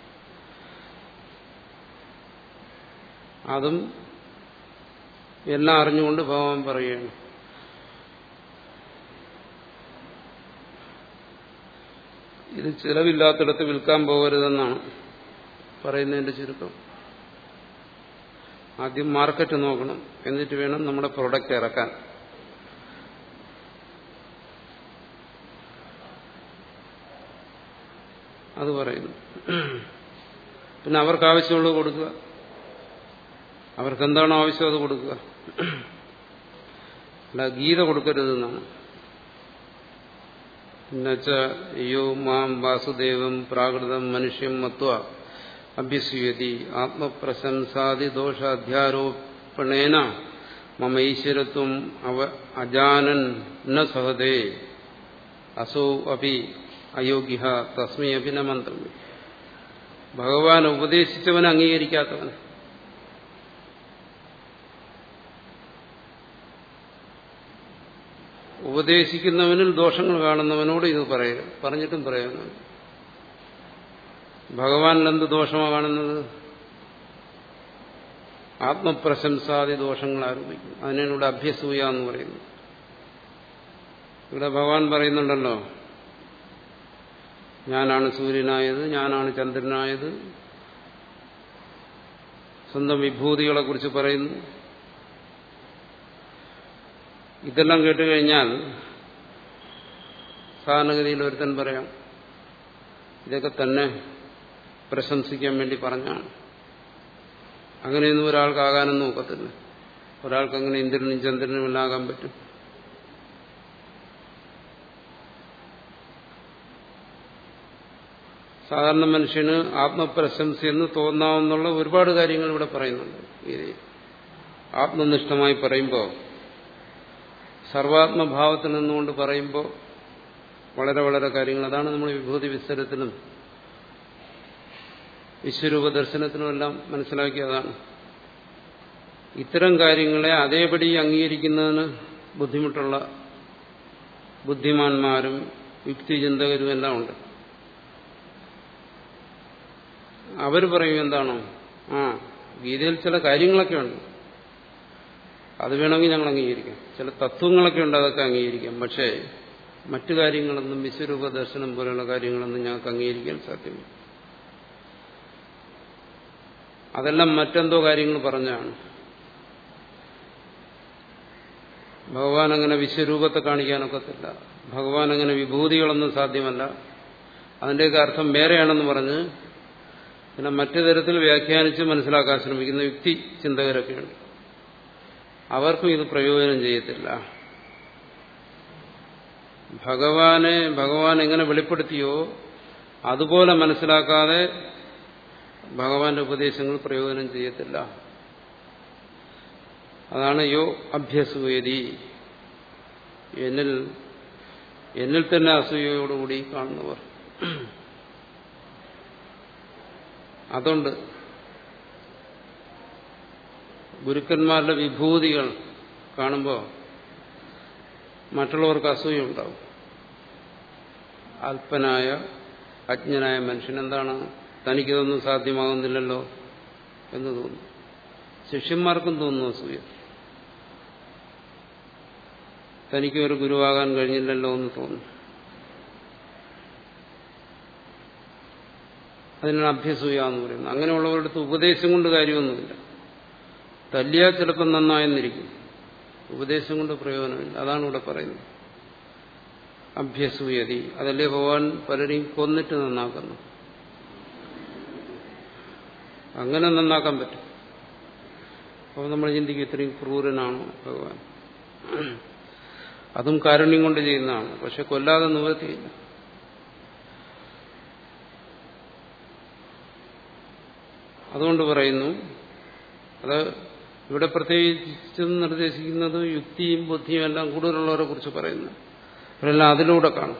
അതും എല്ലാം അറിഞ്ഞുകൊണ്ട് ഭഗവാൻ പറയുകയാണ് ഇത് ചിലവില്ലാത്തിടത്ത് വിൽക്കാൻ പോകരുതെന്നാണ് പറയുന്നതിന്റെ ചുരുക്കം ആദ്യം മാർക്കറ്റ് നോക്കണം എന്നിട്ട് വേണം നമ്മുടെ പ്രൊഡക്റ്റ് ഇറക്കാൻ അത് പറയുന്നു പിന്നെ അവർക്ക് ആവശ്യമുള്ളത് കൊടുക്കുക അവർക്ക് എന്താണോ ആവശ്യം അത് കൊടുക്കുക അല്ല ഗീത കൊടുക്കരുതെന്നാണ് എന്നുവെച്ച യോ മാം വാസുദേവം പ്രാകൃതം മനുഷ്യം മത്വ അഭ്യസൂയതി ആത്മപ്രശംസാദി ദോഷാധ്യാരോപണേന മമ ഈശ്വരത്വം അവ അജാനൻ ന സഹതേ അസോ അപി അയോഗ്യ തസ്മൈ അപി ന മന്ത്രവ്യം ഭഗവാൻ ഉപദേശിച്ചവൻ അംഗീകരിക്കാത്തവൻ ഉപദേശിക്കുന്നവനിൽ ദോഷങ്ങൾ കാണുന്നവനോട് ഇത് പറയുക പറഞ്ഞിട്ടും പറയുന്നു ഭഗവാനിൽ എന്ത് ദോഷമാണ് കാണുന്നത് ആത്മപ്രശംസാദി ദോഷങ്ങൾ ആരോപിക്കും അതിനാണ് ഇവിടെ അഭ്യസൂയ എന്ന് പറയുന്നത് ഇവിടെ ഭഗവാൻ പറയുന്നുണ്ടല്ലോ ഞാനാണ് സൂര്യനായത് ഞാനാണ് ചന്ദ്രനായത് സ്വന്തം വിഭൂതികളെ കുറിച്ച് പറയുന്നു ഇതെല്ലാം കേട്ടുകഴിഞ്ഞാൽ സാധാരണഗതിയിൽ ഒരുത്തൻ പറയാം ഇതൊക്കെ തന്നെ പ്രശംസിക്കാൻ വേണ്ടി പറഞ്ഞാണ് അങ്ങനെയൊന്നും ഒരാൾക്കാകാനൊന്നും നോക്കത്തില്ല ഒരാൾക്ക് അങ്ങനെ ഇന്ദ്രനും ചന്ദ്രനും എല്ലാം ആകാൻ പറ്റും സാധാരണ മനുഷ്യന് ആത്മപ്രശംസയെന്ന് തോന്നാവുന്നുള്ള ഒരുപാട് കാര്യങ്ങൾ ഇവിടെ പറയുന്നുണ്ട് ഗീതയിൽ ആത്മനിഷ്ഠമായി പറയുമ്പോൾ സർവാത്മഭാവത്തിൽ നിന്നുകൊണ്ട് പറയുമ്പോൾ വളരെ വളരെ കാര്യങ്ങൾ അതാണ് നമ്മൾ വിഭൂതി വിസ്തരത്തിലും വിശ്വരൂപ ദർശനത്തിനും എല്ലാം മനസ്സിലാക്കിയതാണ് ഇത്തരം കാര്യങ്ങളെ അതേപടി അംഗീകരിക്കുന്നതിന് ബുദ്ധിമുട്ടുള്ള ബുദ്ധിമാന്മാരും യുക്തിചിന്തകരും എല്ലാം ഉണ്ട് അവർ പറയും എന്താണോ ആ ഗീതയിൽ ചില കാര്യങ്ങളൊക്കെ ഉണ്ട് അത് വേണമെങ്കിൽ ഞങ്ങൾ അംഗീകരിക്കാം ചില തത്വങ്ങളൊക്കെ ഉണ്ട് അതൊക്കെ അംഗീകരിക്കാം പക്ഷേ മറ്റു കാര്യങ്ങളൊന്നും വിശ്വരൂപ ദർശനം പോലെയുള്ള കാര്യങ്ങളൊന്നും ഞങ്ങൾക്ക് അംഗീകരിക്കാൻ സാധ്യമല്ല അതെല്ലാം മറ്റെന്തോ കാര്യങ്ങൾ പറഞ്ഞാണ് ഭഗവാൻ അങ്ങനെ വിശ്വരൂപത്തെ കാണിക്കാനൊക്കത്തില്ല ഭഗവാൻ അങ്ങനെ വിഭൂതികളൊന്നും സാധ്യമല്ല അതിൻ്റെയൊക്കെ അർത്ഥം വേറെയാണെന്ന് പറഞ്ഞ് പിന്നെ മറ്റു തരത്തിൽ വ്യാഖ്യാനിച്ച് മനസ്സിലാക്കാൻ ശ്രമിക്കുന്ന യുക്തി ചിന്തകരൊക്കെയുണ്ട് അവർക്കും ഇത് പ്രയോജനം ചെയ്യത്തില്ല ഭഗവാനെ ഭഗവാൻ എങ്ങനെ വെളിപ്പെടുത്തിയോ അതുപോലെ മനസ്സിലാക്കാതെ ഭഗവാന്റെ ഉപദേശങ്ങൾ പ്രയോജനം ചെയ്യത്തില്ല അതാണ് യോ അഭ്യസൂയതി എന്നിൽ എന്നിൽ തന്നെ അസൂയയോടുകൂടി കാണുന്നവർ അതുണ്ട് ഗുരുക്കന്മാരുടെ വിഭൂതികൾ കാണുമ്പോൾ മറ്റുള്ളവർക്ക് അസൂയ ഉണ്ടാവും അല്പനായ അജ്ഞനായ മനുഷ്യൻ എന്താണ് തനിക്കിതൊന്നും സാധ്യമാകുന്നില്ലല്ലോ എന്ന് തോന്നുന്നു ശിഷ്യന്മാർക്കും തോന്നുന്നു അസൂയ തനിക്ക് ഒരു ഗുരുവാകാൻ കഴിഞ്ഞില്ലല്ലോ എന്ന് തോന്നുന്നു അതിനാണ് അഭ്യസൂയ എന്ന് പറയുന്നത് അങ്ങനെയുള്ളവരുടെ അടുത്ത് ഉപദേശം കൊണ്ട് കാര്യമൊന്നുമില്ല തല്ലിയാൽ ചിലപ്പം നന്നായെന്നിരിക്കും ഉപദേശം കൊണ്ട് പ്രയോജനമില്ല അതാണ് ഇവിടെ പറയുന്നത് അഭ്യസൂയതി അതല്ലേ ഭഗവാൻ പലരെയും കൊന്നിട്ട് നന്നാക്കുന്നു അങ്ങനെ നന്നാക്കാൻ പറ്റും അപ്പോൾ നമ്മൾ ചിന്തിക്കും ഇത്രയും ക്രൂരനാണോ ഭഗവാൻ അതും കാരുണ്യം കൊണ്ട് ചെയ്യുന്നതാണ് പക്ഷെ കൊല്ലാതെ നിവൃത്തിയില്ല അതുകൊണ്ട് പറയുന്നു അത് ഇവിടെ പ്രത്യേകിച്ചും നിർദ്ദേശിക്കുന്നത് യുക്തിയും ബുദ്ധിയും എല്ലാം കൂടുതലുള്ളവരെ കുറിച്ച് പറയുന്നു അവരെല്ലാം അതിലൂടെ കാണും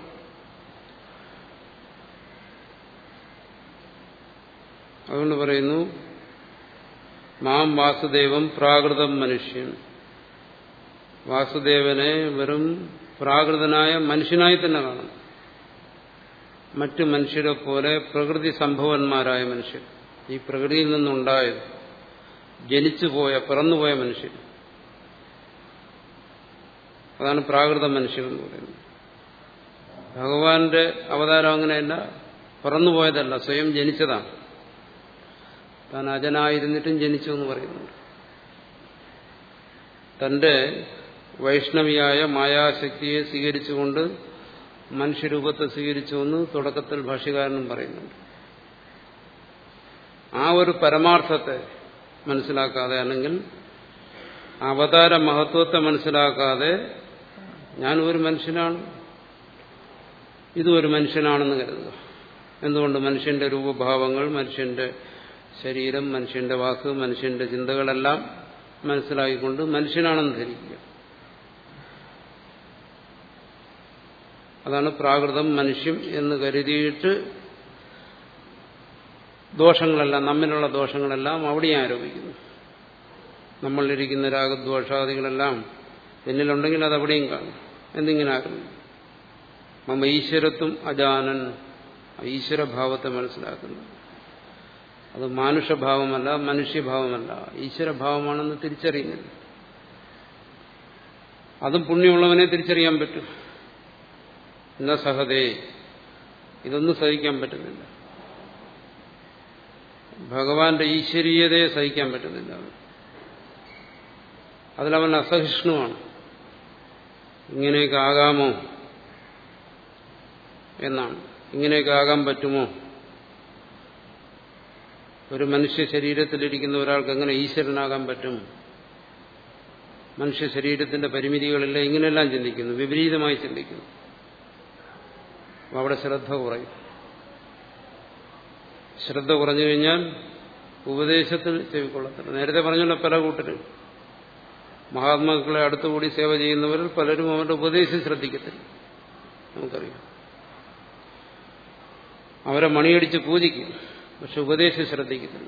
അതുകൊണ്ട് പറയുന്നു മാം വാസുദേവം പ്രാകൃതം മനുഷ്യൻ വാസുദേവനെ വെറും പ്രാകൃതനായ മനുഷ്യനായി തന്നെ കാണും മറ്റു മനുഷ്യരെ പോലെ പ്രകൃതി സംഭവന്മാരായ മനുഷ്യർ ഈ പ്രകൃതിയിൽ നിന്നുണ്ടായത് ജനിച്ചുപോയ പിറന്നുപോയ മനുഷ്യർ അതാണ് പ്രാകൃത മനുഷ്യർ എന്ന് പറയുന്നത് ഭഗവാന്റെ അവതാരം അങ്ങനെയല്ല പിറന്നുപോയതല്ല സ്വയം ജനിച്ചതാണ് താൻ അജനായിരുന്നിട്ടും ജനിച്ചു എന്ന് പറയുന്നുണ്ട് തന്റെ വൈഷ്ണവിയായ മായാശക്തിയെ സ്വീകരിച്ചുകൊണ്ട് മനുഷ്യരൂപത്തെ സ്വീകരിച്ചുവെന്ന് തുടക്കത്തിൽ ഭാഷ്യകാരനും പറയുന്നുണ്ട് ആ ഒരു പരമാർത്ഥത്തെ മനസ്സിലാക്കാതെ അല്ലെങ്കിൽ അവതാര മഹത്വത്തെ മനസ്സിലാക്കാതെ ഞാൻ ഒരു മനുഷ്യനാണ് ഇതും ഒരു മനുഷ്യനാണെന്ന് കരുതുക എന്തുകൊണ്ട് മനുഷ്യന്റെ രൂപഭാവങ്ങൾ മനുഷ്യന്റെ ശരീരം മനുഷ്യന്റെ വാക്ക് മനുഷ്യന്റെ ചിന്തകളെല്ലാം മനസ്സിലാക്കിക്കൊണ്ട് മനുഷ്യനാണെന്ന് ധരിക്കുക അതാണ് പ്രാകൃതം മനുഷ്യം എന്ന് കരുതിയിട്ട് ദോഷങ്ങളെല്ലാം നമ്മിലുള്ള ദോഷങ്ങളെല്ലാം അവിടെ ആരോപിക്കുന്നു നമ്മളിരിക്കുന്ന രാഗദ്വേഷാദികളെല്ലാം എന്നിലുണ്ടെങ്കിൽ അത് അവിടെയും കാണും എന്നിങ്ങനെ ആകുന്നു മമ ഈശ്വരത്വം അജാനൻ ഈശ്വരഭാവത്തെ മനസ്സിലാക്കുന്നു അത് മാനുഷഭാവമല്ല മനുഷ്യഭാവമല്ല ഈശ്വരഭാവമാണെന്ന് തിരിച്ചറിയുന്നില്ല അതും പുണ്യമുള്ളവനെ തിരിച്ചറിയാൻ പറ്റും എന്ന സഹതേ ഇതൊന്നും സഹിക്കാൻ പറ്റുന്നില്ല ഭഗവാന്റെ ഈശ്വരീയതയെ സഹിക്കാൻ പറ്റുന്നില്ല അതിലവൻ അസഹിഷ്ണുവാണ് ഇങ്ങനെയൊക്കെ ആകാമോ എന്നാണ് ഇങ്ങനെയൊക്കെ ആകാൻ പറ്റുമോ ഒരു മനുഷ്യ ശരീരത്തിലിരിക്കുന്ന ഒരാൾക്ക് എങ്ങനെ ഈശ്വരനാകാൻ പറ്റും മനുഷ്യ ശരീരത്തിന്റെ പരിമിതികളില്ല ഇങ്ങനെയെല്ലാം ചിന്തിക്കുന്നു വിപരീതമായി ചിന്തിക്കുന്നു അവിടെ ശ്രദ്ധ കുറയും ശ്രദ്ധ കുറഞ്ഞു കഴിഞ്ഞാൽ ഉപദേശത്തിൽ ചെവിക്കൊള്ളത്തില്ല നേരത്തെ പറഞ്ഞുള്ള പല കൂട്ടരും മഹാത്മാക്കളെ അടുത്തുകൂടി സേവ ചെയ്യുന്നവരിൽ പലരും അവരുടെ ഉപദേശം ശ്രദ്ധിക്കത്തില്ല നമുക്കറിയാം അവരെ മണിയടിച്ച് പൂജിക്കും പക്ഷെ ഉപദേശം ശ്രദ്ധിക്കത്തില്ല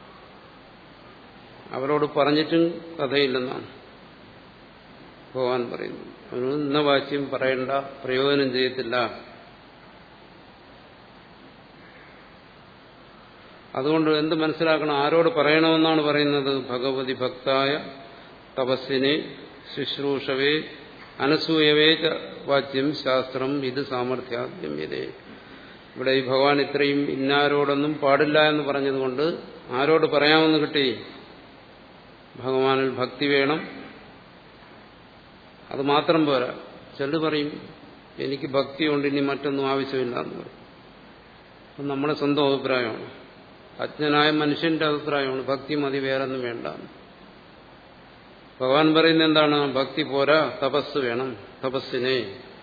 അവരോട് പറഞ്ഞിട്ടും കഥയില്ലെന്നാണ് ഭഗവാൻ പറയുന്നു അവന് ഇന്ന വാച്യം പറയണ്ട പ്രയോജനം ചെയ്യത്തില്ല അതുകൊണ്ട് എന്ത് മനസ്സിലാക്കണം ആരോട് പറയണമെന്നാണ് പറയുന്നത് ഭഗവതി ഭക്തായ തപസ്സിനെ ശുശ്രൂഷവേ അനസൂയവേ വാച്യം ശാസ്ത്രം ഇത് സാമർഥ്യാദ്യം ഇതേ ഇവിടെ ഈ ഭഗവാൻ ഇത്രയും ഇന്നാരോടൊന്നും പാടില്ല എന്ന് പറഞ്ഞതുകൊണ്ട് ആരോട് പറയാമെന്ന് കിട്ടി ഭഗവാനിൽ ഭക്തി വേണം അത് മാത്രം പോരാ ചിലർ പറയും എനിക്ക് ഭക്തിയുണ്ട് ഇനി മറ്റൊന്നും ആവശ്യമില്ല എന്ന് പറയും അത് നമ്മുടെ സ്വന്തം അഭിപ്രായമാണ് അജ്ഞനായ മനുഷ്യന്റെ അഭിപ്രായമാണ് ഭക്തി മതി വേറൊന്നും വേണ്ട ഭഗവാൻ പറയുന്നത് എന്താണ് ഭക്തി പോരാ തപസ് വേണം തപസ്സിനെ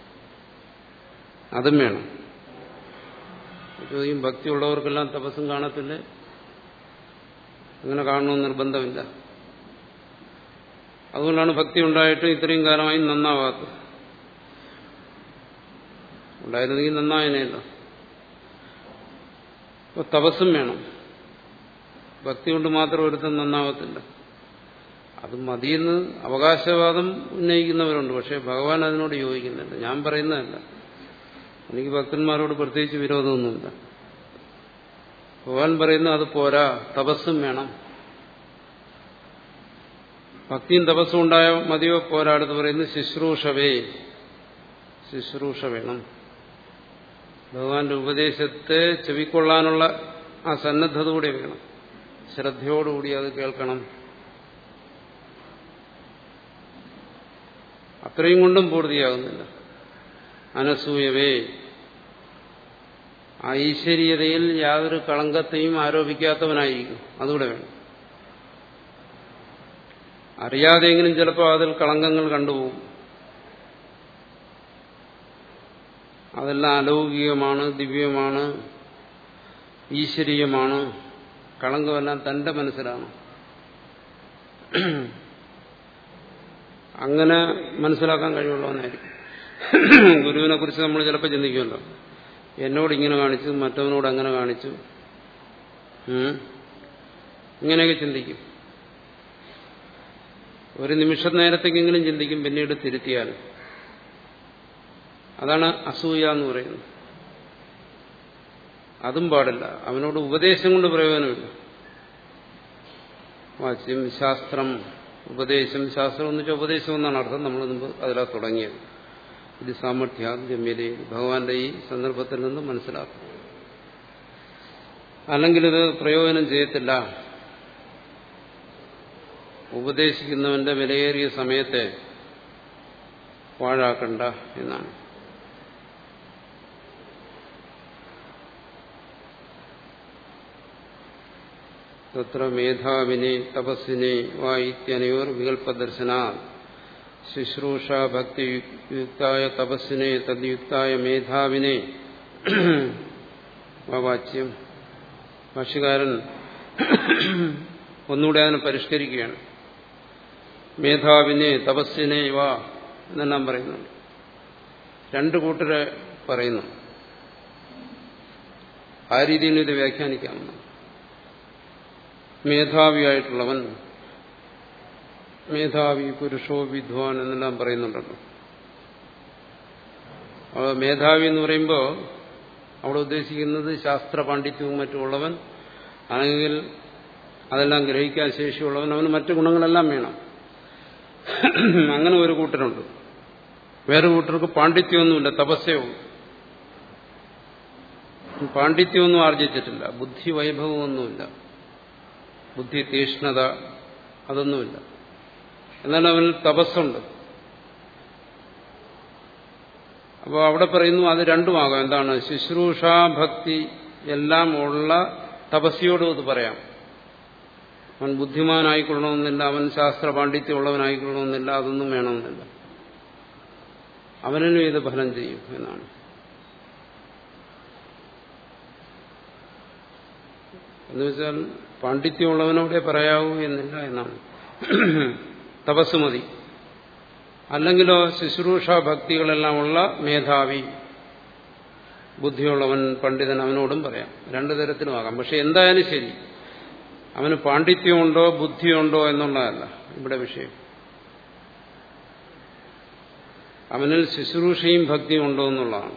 അതും വേണം ചോദിക്കും ഭക്തിയുള്ളവർക്കെല്ലാം തപസ്സും കാണത്തില്ലേ അങ്ങനെ കാണണമെന്ന് നിർബന്ധമില്ല അതുകൊണ്ടാണ് ഭക്തി ഉണ്ടായിട്ടും ഇത്രയും കാലമായി നന്നാവാത്തത് ഉണ്ടായിരുന്നെങ്കിൽ നന്നായനല്ല അപ്പൊ തപസ്സും വേണം ഭക്തി കൊണ്ട് മാത്രം ഒരുത്തം നന്നാവത്തില്ല അത് മതിയെന്ന് അവകാശവാദം ഉന്നയിക്കുന്നവരുണ്ട് പക്ഷെ ഭഗവാൻ അതിനോട് യോജിക്കുന്നില്ല ഞാൻ പറയുന്നതല്ല എനിക്ക് ഭക്തന്മാരോട് പ്രത്യേകിച്ച് വിരോധമൊന്നുമില്ല ഭഗവാൻ പറയുന്നു അത് പോരാ തപസ്സും വേണം ഭക്തിയും തപസ്സും ഉണ്ടായ മതിയോ പോരാ അടുത്ത് പറയുന്നു ശുശ്രൂഷവേ ശുശ്രൂഷ വേണം ഭഗവാന്റെ ഉപദേശത്തെ ചെവിക്കൊള്ളാനുള്ള ആ സന്നദ്ധത കൂടി വേണം ശ്രദ്ധയോടുകൂടി അത് കേൾക്കണം അത്രയും കൊണ്ടും പൂർത്തിയാകുന്നില്ല അനസൂയവേ ആ ഈശ്വരീയതയിൽ യാതൊരു കളങ്കത്തെയും ആരോപിക്കാത്തവനായിരിക്കും അതുകൂടെ വേണം അറിയാതെങ്കിലും ചിലപ്പോൾ അതിൽ കളങ്കങ്ങൾ കണ്ടുപോകും അതെല്ലാം അലൗകികമാണ് ദിവ്യമാണ് ഈശ്വരീയമാണ് കളങ്കമെല്ലാം തന്റെ മനസ്സിലാണ് അങ്ങനെ മനസ്സിലാക്കാൻ കഴിവുള്ളവനായിരിക്കും ഗുരുവിനെ കുറിച്ച് നമ്മൾ ചിലപ്പോൾ ചിന്തിക്കുമല്ലോ എന്നോട് ഇങ്ങനെ കാണിച്ചു മറ്റവനോട് അങ്ങനെ കാണിച്ചു ഇങ്ങനെയൊക്കെ ചിന്തിക്കും ഒരു നിമിഷ നേരത്തേക്കെങ്കിലും ചിന്തിക്കും പിന്നീട് തിരുത്തിയാൽ അതാണ് അസൂയ എന്ന് പറയുന്നത് അതും പാടില്ല അവനോട് ഉപദേശം കൊണ്ട് പ്രയോജനമില്ല വാച്യം ശാസ്ത്രം ഉപദേശം ശാസ്ത്രം എന്ന് വെച്ചാൽ ഉപദേശം എന്നാണ് അർത്ഥം നമ്മൾ മുമ്പ് അതിലാ തുടങ്ങിയത് ഇത് സാമർഥ്യാദ്യമേലെ ഭഗവാന്റെ ഈ സന്ദർഭത്തിൽ നിന്ന് മനസ്സിലാക്കും അല്ലെങ്കിൽ ഇത് പ്രയോജനം ചെയ്യത്തില്ല ഉപദേശിക്കുന്നവന്റെ വിലയേറിയ സമയത്തെ പാഴാക്കണ്ട എന്നാണ് തത്ര മേധാവിനെ തപസ്സിനെ വാ ഇത്യനയോർ വികല്പദർശന ശുശ്രൂഷ ഭക്തിയുക്തായ തപസ്സിനെ തദ്യുക്തായ മേധാവിനെ വാച്യം ഭാഷ്യകാരൻ ഒന്നുകൂടെ അതിനെ പരിഷ്കരിക്കുകയാണ് മേധാവിനെ തപസ്സിനെ വാ എന്നെല്ലാം പറയുന്നുണ്ട് രണ്ടു കൂട്ടരെ പറയുന്നു ആ രീതിയിൽ ഇത് വ്യാഖ്യാനിക്കാമെന്ന് മേധാവിയായിട്ടുള്ളവൻ മേധാവി പുരുഷോ വിദ്വാൻ എന്നെല്ലാം പറയുന്നുണ്ടല്ലോ അപ്പോൾ മേധാവി എന്ന് പറയുമ്പോൾ അവിടെ ഉദ്ദേശിക്കുന്നത് ശാസ്ത്ര പാണ്ഡിത്യവും മറ്റുമുള്ളവൻ അല്ലെങ്കിൽ അതെല്ലാം ഗ്രഹിക്കാൻ ശേഷിയുള്ളവൻ അവന് മറ്റു ഗുണങ്ങളെല്ലാം വേണം അങ്ങനെ ഒരു കൂട്ടരുണ്ട് വേറെ കൂട്ടർക്ക് പാണ്ഡിത്യമൊന്നുമില്ല തപസ്സയോ പാണ്ഡിത്യമൊന്നും ആർജിച്ചിട്ടില്ല ബുദ്ധി വൈഭവമൊന്നുമില്ല ബുദ്ധി തീഷ്ണത അതൊന്നുമില്ല എന്നാൽ അവനിൽ തപസ്സുണ്ട് അപ്പോൾ അവിടെ പറയുന്നു അത് രണ്ടുമാകാം എന്താണ് ശുശ്രൂഷാഭക്തി എല്ലാം ഉള്ള തപസ്യയോടും ഇത് പറയാം അവൻ ബുദ്ധിമാനായിക്കൊള്ളണമെന്നില്ല അവൻ ശാസ്ത്ര പാണ്ഡിത്യമുള്ളവനായിക്കൊള്ളണമെന്നില്ല അതൊന്നും വേണമെന്നില്ല അവനും ഇത് ഫലം ചെയ്യും എന്നാണ് എന്നുവെച്ചാൽ പാണ്ഡിത്യമുള്ളവനോടെ പറയാവൂ എന്നില്ല എന്നാണ് തപസ് മതി അല്ലെങ്കിലോ ശുശ്രൂഷ ഭക്തികളെല്ലാം ഉള്ള മേധാവി ബുദ്ധിയുള്ളവൻ പണ്ഡിതൻ അവനോടും പറയാം രണ്ടു തരത്തിലുമാകാം പക്ഷെ എന്തായാലും ശരി അവന് പാണ്ഡിത്യമുണ്ടോ ബുദ്ധിയുണ്ടോ എന്നുള്ളതല്ല ഇവിടെ വിഷയം അവനിൽ ശുശ്രൂഷയും ഭക്തിയും ഉണ്ടോ എന്നുള്ളതാണ്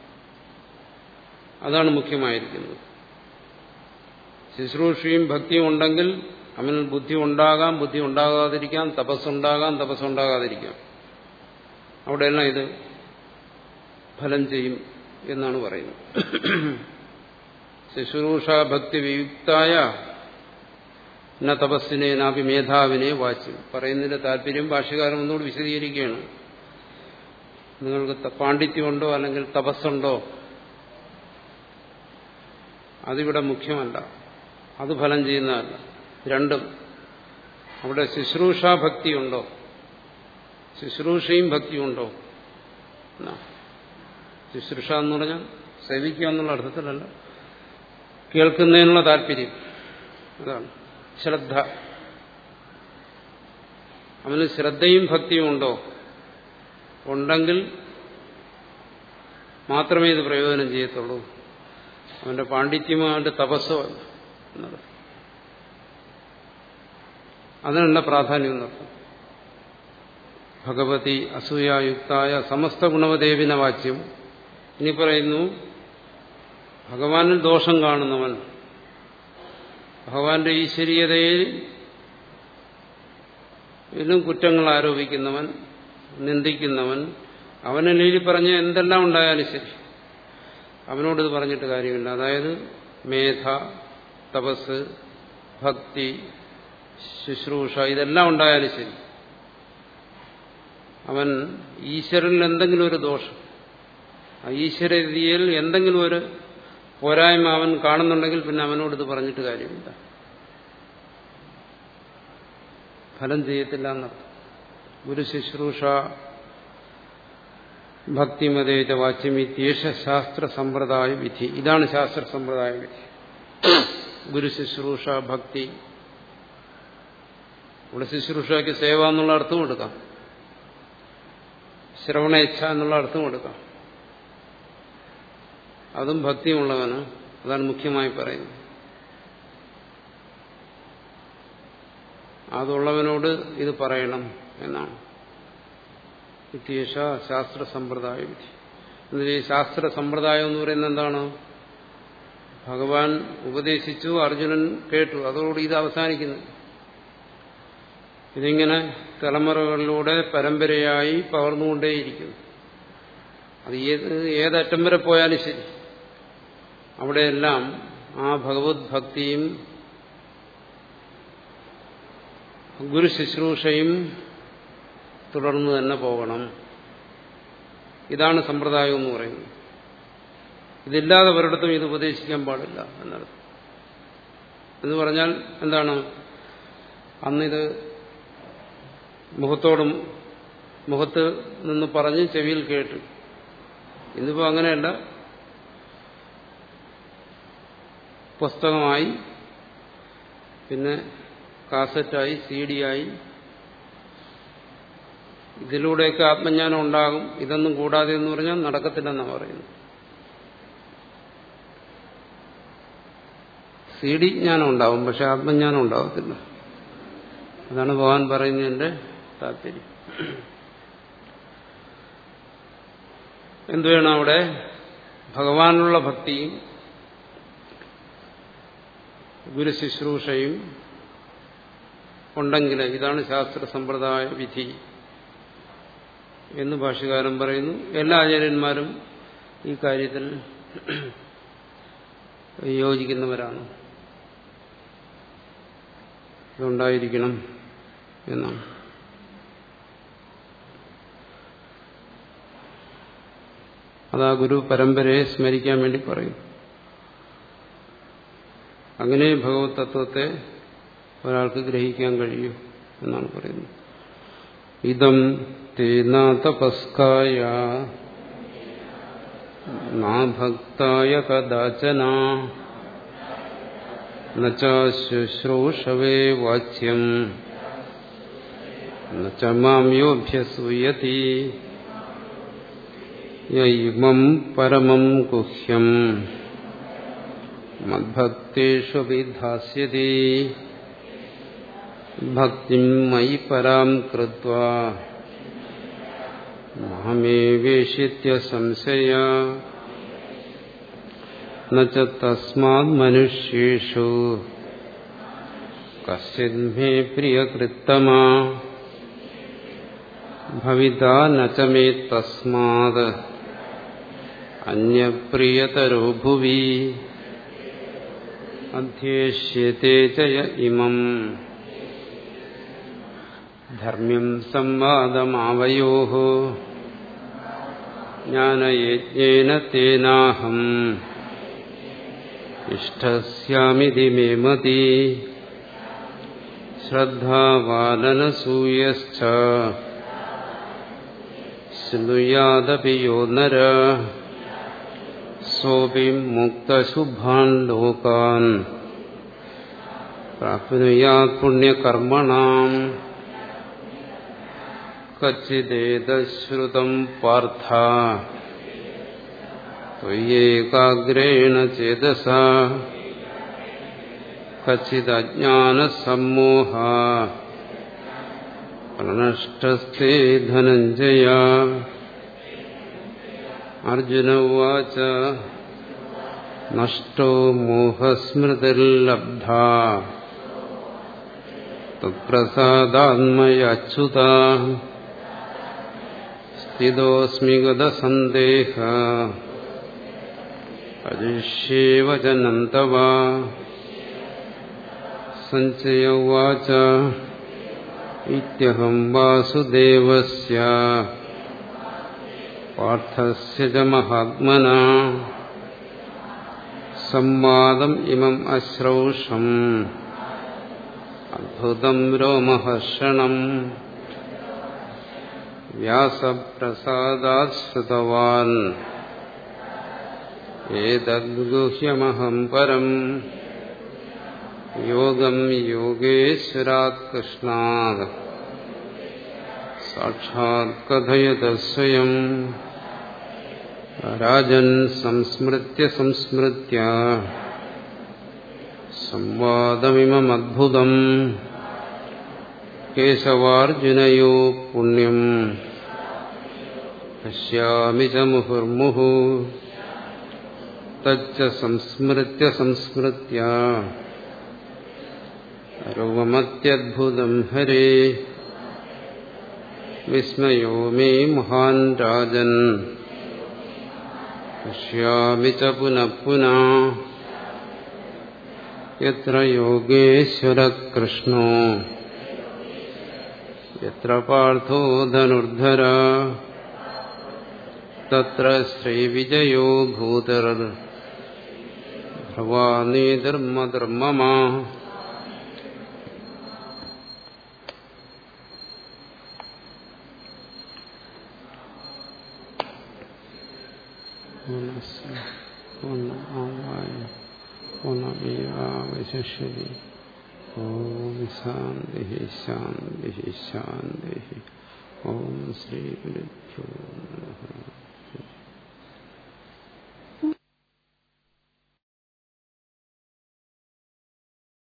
അതാണ് മുഖ്യമായിരിക്കുന്നത് ശുശ്രൂഷയും ഭക്തിയും ഉണ്ടെങ്കിൽ അവനിൽ ബുദ്ധി ഉണ്ടാകാം ബുദ്ധി ഉണ്ടാകാതിരിക്കാം തപസ്സുണ്ടാകാം തപസ്സുണ്ടാകാതിരിക്കാം അവിടെയെല്ലാം ഇത് ഫലം ചെയ്യും എന്നാണ് പറയുന്നത് ശുശ്രൂഷ ഭക്തി വിയുക്തായ ന തപസ്സിനെ നാപി മേധാവിനെ വാച്യം പറയുന്നതിന്റെ താല്പര്യം ഭാഷകാരൻ ഒന്നുകൂടി വിശദീകരിക്കുകയാണ് നിങ്ങൾക്ക് പാണ്ഡിത്യമുണ്ടോ അല്ലെങ്കിൽ തപസ്സുണ്ടോ അതിവിടെ മുഖ്യമല്ല അത് ഫലം ചെയ്യുന്നതല്ല രണ്ടും അവിടെ ശുശ്രൂഷാഭക്തിയുണ്ടോ ശുശ്രൂഷയും ഭക്തിയുണ്ടോ ശുശ്രൂഷ എന്ന് പറഞ്ഞാൽ സേവിക്കുക എന്നുള്ള അർത്ഥത്തിലല്ല കേൾക്കുന്നതിനുള്ള താല്പര്യം അതാണ് ശ്രദ്ധ അവന് ശ്രദ്ധയും ഭക്തിയും ഉണ്ടോ ഉണ്ടെങ്കിൽ മാത്രമേ ഇത് പ്രയോജനം ചെയ്യത്തുള്ളൂ അവന്റെ പാണ്ഡിത്യമോ അവന്റെ തപസ്സോ എന്നത് അതിനുള്ള പ്രാധാന്യം എന്നർത്ഥം ഭഗവതി അസൂയായുക്തായ സമസ്ത ഗുണവദേവിന വാച്യം ഇനി പറയുന്നു ഭഗവാനിൽ ദോഷം കാണുന്നവൻ ഭഗവാന്റെ ഈശ്വരീയതയിൽ ഇതിലും കുറ്റങ്ങൾ ആരോപിക്കുന്നവൻ നിന്ദിക്കുന്നവൻ അവനിൽ ഈ പറഞ്ഞ എന്തെല്ലാം ഉണ്ടായാലും ശരി അവനോട് ഇത് പറഞ്ഞിട്ട് കാര്യമില്ല അതായത് മേധ തപസ് ഭക്തി ശുശ്രൂഷ ഇതെല്ലാം ഉണ്ടായാലും ശരി അവൻ ഈശ്വരനിൽ എന്തെങ്കിലും ഒരു ദോഷം ആ ഈശ്വരീതിയിൽ എന്തെങ്കിലും ഒരു പോരായ്മ അവൻ കാണുന്നുണ്ടെങ്കിൽ പിന്നെ അവനോട് ഇത് പറഞ്ഞിട്ട് കാര്യമില്ല ഫലം ചെയ്യത്തില്ല എന്നർത്ഥം ഗുരു ശുശ്രൂഷ ഭക്തിമതേജ വാച്യമിത്യേഷ ശാസ്ത്ര സമ്പ്രദായ വിധി ഇതാണ് ശാസ്ത്ര സമ്പ്രദായ വിധി ഗുരു ശുശ്രൂഷ ഭക്തി ഇവിടെ ശുശ്രൂഷയ്ക്ക് സേവ എന്നുള്ള അർത്ഥം എടുക്കാം ശ്രവണേച്ഛ എന്നുള്ള അർത്ഥം എടുക്കാം അതും ഭക്തിയുള്ളവന് അതാണ് മുഖ്യമായി പറയുന്നത് അതുള്ളവനോട് ഇത് പറയണം എന്നാണ് വിദ്യേഷ ശാസ്ത്ര സമ്പ്രദായ വിധി എന്നിട്ട് ഈ ശാസ്ത്ര സമ്പ്രദായം എന്ന് പറയുന്നത് എന്താണ് ഭഗവാൻ ഉപദേശിച്ചു അർജുനൻ കേട്ടു അതോടുകൂടി ഇത് അവസാനിക്കുന്നു ഇതിങ്ങനെ തലമുറകളിലൂടെ പരമ്പരയായി പകർന്നുകൊണ്ടേയിരിക്കുന്നു അത് ഏത് ഏതറ്റം വരെ പോയാലും ശരി അവിടെയെല്ലാം ആ ഭഗവത് ഭക്തിയും ഗുരു ശുശ്രൂഷയും തുടർന്ന് തന്നെ പോകണം ഇതാണ് സമ്പ്രദായം എന്ന് പറയുന്നത് ഇതില്ലാതെ ഒരിടത്തും ഇത് ഉപദേശിക്കാൻ പാടില്ല എന്നർത്ഥം എന്ന് പറഞ്ഞാൽ എന്താണ് അന്നിത് മുഖത്തോടും മുഖത്ത് നിന്ന് പറഞ്ഞ് ചെവിയിൽ കേട്ടു ഇന്നിപ്പോൾ അങ്ങനെയല്ല പുസ്തകമായി പിന്നെ കാസറ്റായി സി ഡിയായി ഇതിലൂടെയൊക്കെ ആത്മജ്ഞാനം ഉണ്ടാകും ഇതൊന്നും കൂടാതെ എന്ന് പറഞ്ഞാൽ നടക്കത്തില്ലെന്നാണ് പറയുന്നത് സി ഡി ജ്ഞാനം ഉണ്ടാവും പക്ഷെ ആത്മജ്ഞാനം ഉണ്ടാകത്തില്ല അതാണ് ഭഗവാൻ പറയുന്നതിന്റെ താല്പര്യം എന്തു വേണം അവിടെ ഭഗവാനുള്ള ഭക്തിയും ഗുരുശുശ്രൂഷയും ഉണ്ടെങ്കിൽ ഇതാണ് ശാസ്ത്ര സമ്പ്രദായ വിധി എന്ന് ഭാഷകാരൻ പറയുന്നു എല്ലാ ആചാര്യന്മാരും ഈ കാര്യത്തിൽ യോജിക്കുന്നവരാണ് ഇതുണ്ടായിരിക്കണം എന്നാണ് അതാ ഗുരു പരമ്പരയെ സ്മരിക്കാൻ വേണ്ടി പറയും അങ്ങനെ ഭഗവത് തത്വത്തെ ഒരാൾക്ക് ഗ്രഹിക്കാൻ കഴിയൂ എന്നാണ് പറയുന്നത് ഇതം തേന തപസ്കായ നാഭക്തായ കഥാചന ശുശ്രൂഷവേ വാച്യം മാം യോഭ്യസൂയതി യൈമം പരമം ഗുഹ്യം മദ്ഭക്തേഷു വിധാസ്യതി ഭക്തിം മയി പരാം കൃത്വാ മാമേവേഷിത്യ സംശയ തസ്മാത് മനുഷ്യേഷു കശ്ചിന്മേ പ്രിയകൃത്തമാ ഭവിതാ നചമേ തസ്മാത് അന്യപ്രിയതരോ ഭുവി അധ്യേഷ്യത്തെ ചയ ഇമം ധർമ്മ്യം സംവാദമാവയോ ജ്ഞാനയജ്ഞേന തേനാഹം ഇഷ്ടസ്യാമിതി മേ മതി ശ്രദ്ധാവാനനസൂയശ്ച ശൃണുയാദപി യോ നര സോപി മുക്തശുഭാൻ ലോകാൻ പ്രാപ്നുയാത് പുണ്യകർമ്മണാം കച്ചിദേതശ്രുതം പാർത്ഥ ത്വയേകാഗ്രേണ ചേതസ കച്ചിദജ്ഞാനസമ്മോഹ പ്രണഷ്ടസ്ഥേ ധനഞ്ജയ അർജുന ഉവാച നഷ്ടോ മോഹസ്മൃതിർലബ്ധ തത്പ്രസാദാത്മയച്യുത സ്ഥിതോസ്മി ഗതസന്ദേഹ അജിഷ്യേവചനം തവ സഞ്ജയ ഉവാച ഇത്യഹം വാസുദേവസ്യ പാർത്ഥസ്യ ച മഹാത്മന സംവാദം ഇമം അശ്രൗഷം അദ്ഭുതം രോമഹർഷണം വ്യാസപ്രസാദാശ്രിതവാൻ ഏതദ്ഗുഹ്യമഹം പരം യോഗം യോഗേശ്വരാത് കൃഷ്ണാത് സാക്ഷാത് കഥയത സ്വയം രാജൻ സംസ്മൃത്യ സംസ്മൃത്യ സംവാദമിമദ്ഭുതം കേശവാർജുനയോ പുണ്യം പശ്യാമി ച മുഹുർമുഹു തച്ച സംസ്മൃത്യ സംസ്മൃത്യ രൂപമത്യദ്ഭുതം ഹരേ വിസ്മയോ മേ മഹാൻ രാജൻ പശ്യാമി ച പുനഃ പുനഃ യത്ര യോഗേശ്വര കൃഷ്ണോ യത്ര പാർത്ഥോ ധനുർധര തത്ര ശ്രീവിജയോ ഭൂതർ ഭവാനീധർമ്മധർമ്മമാ ഓണമീവാവശിഷ്യതി ഓം ശാന്തി ശാന്തി ശാന്തി ഓം ശ്രീ ഗുരുഭ്യോ നമഃ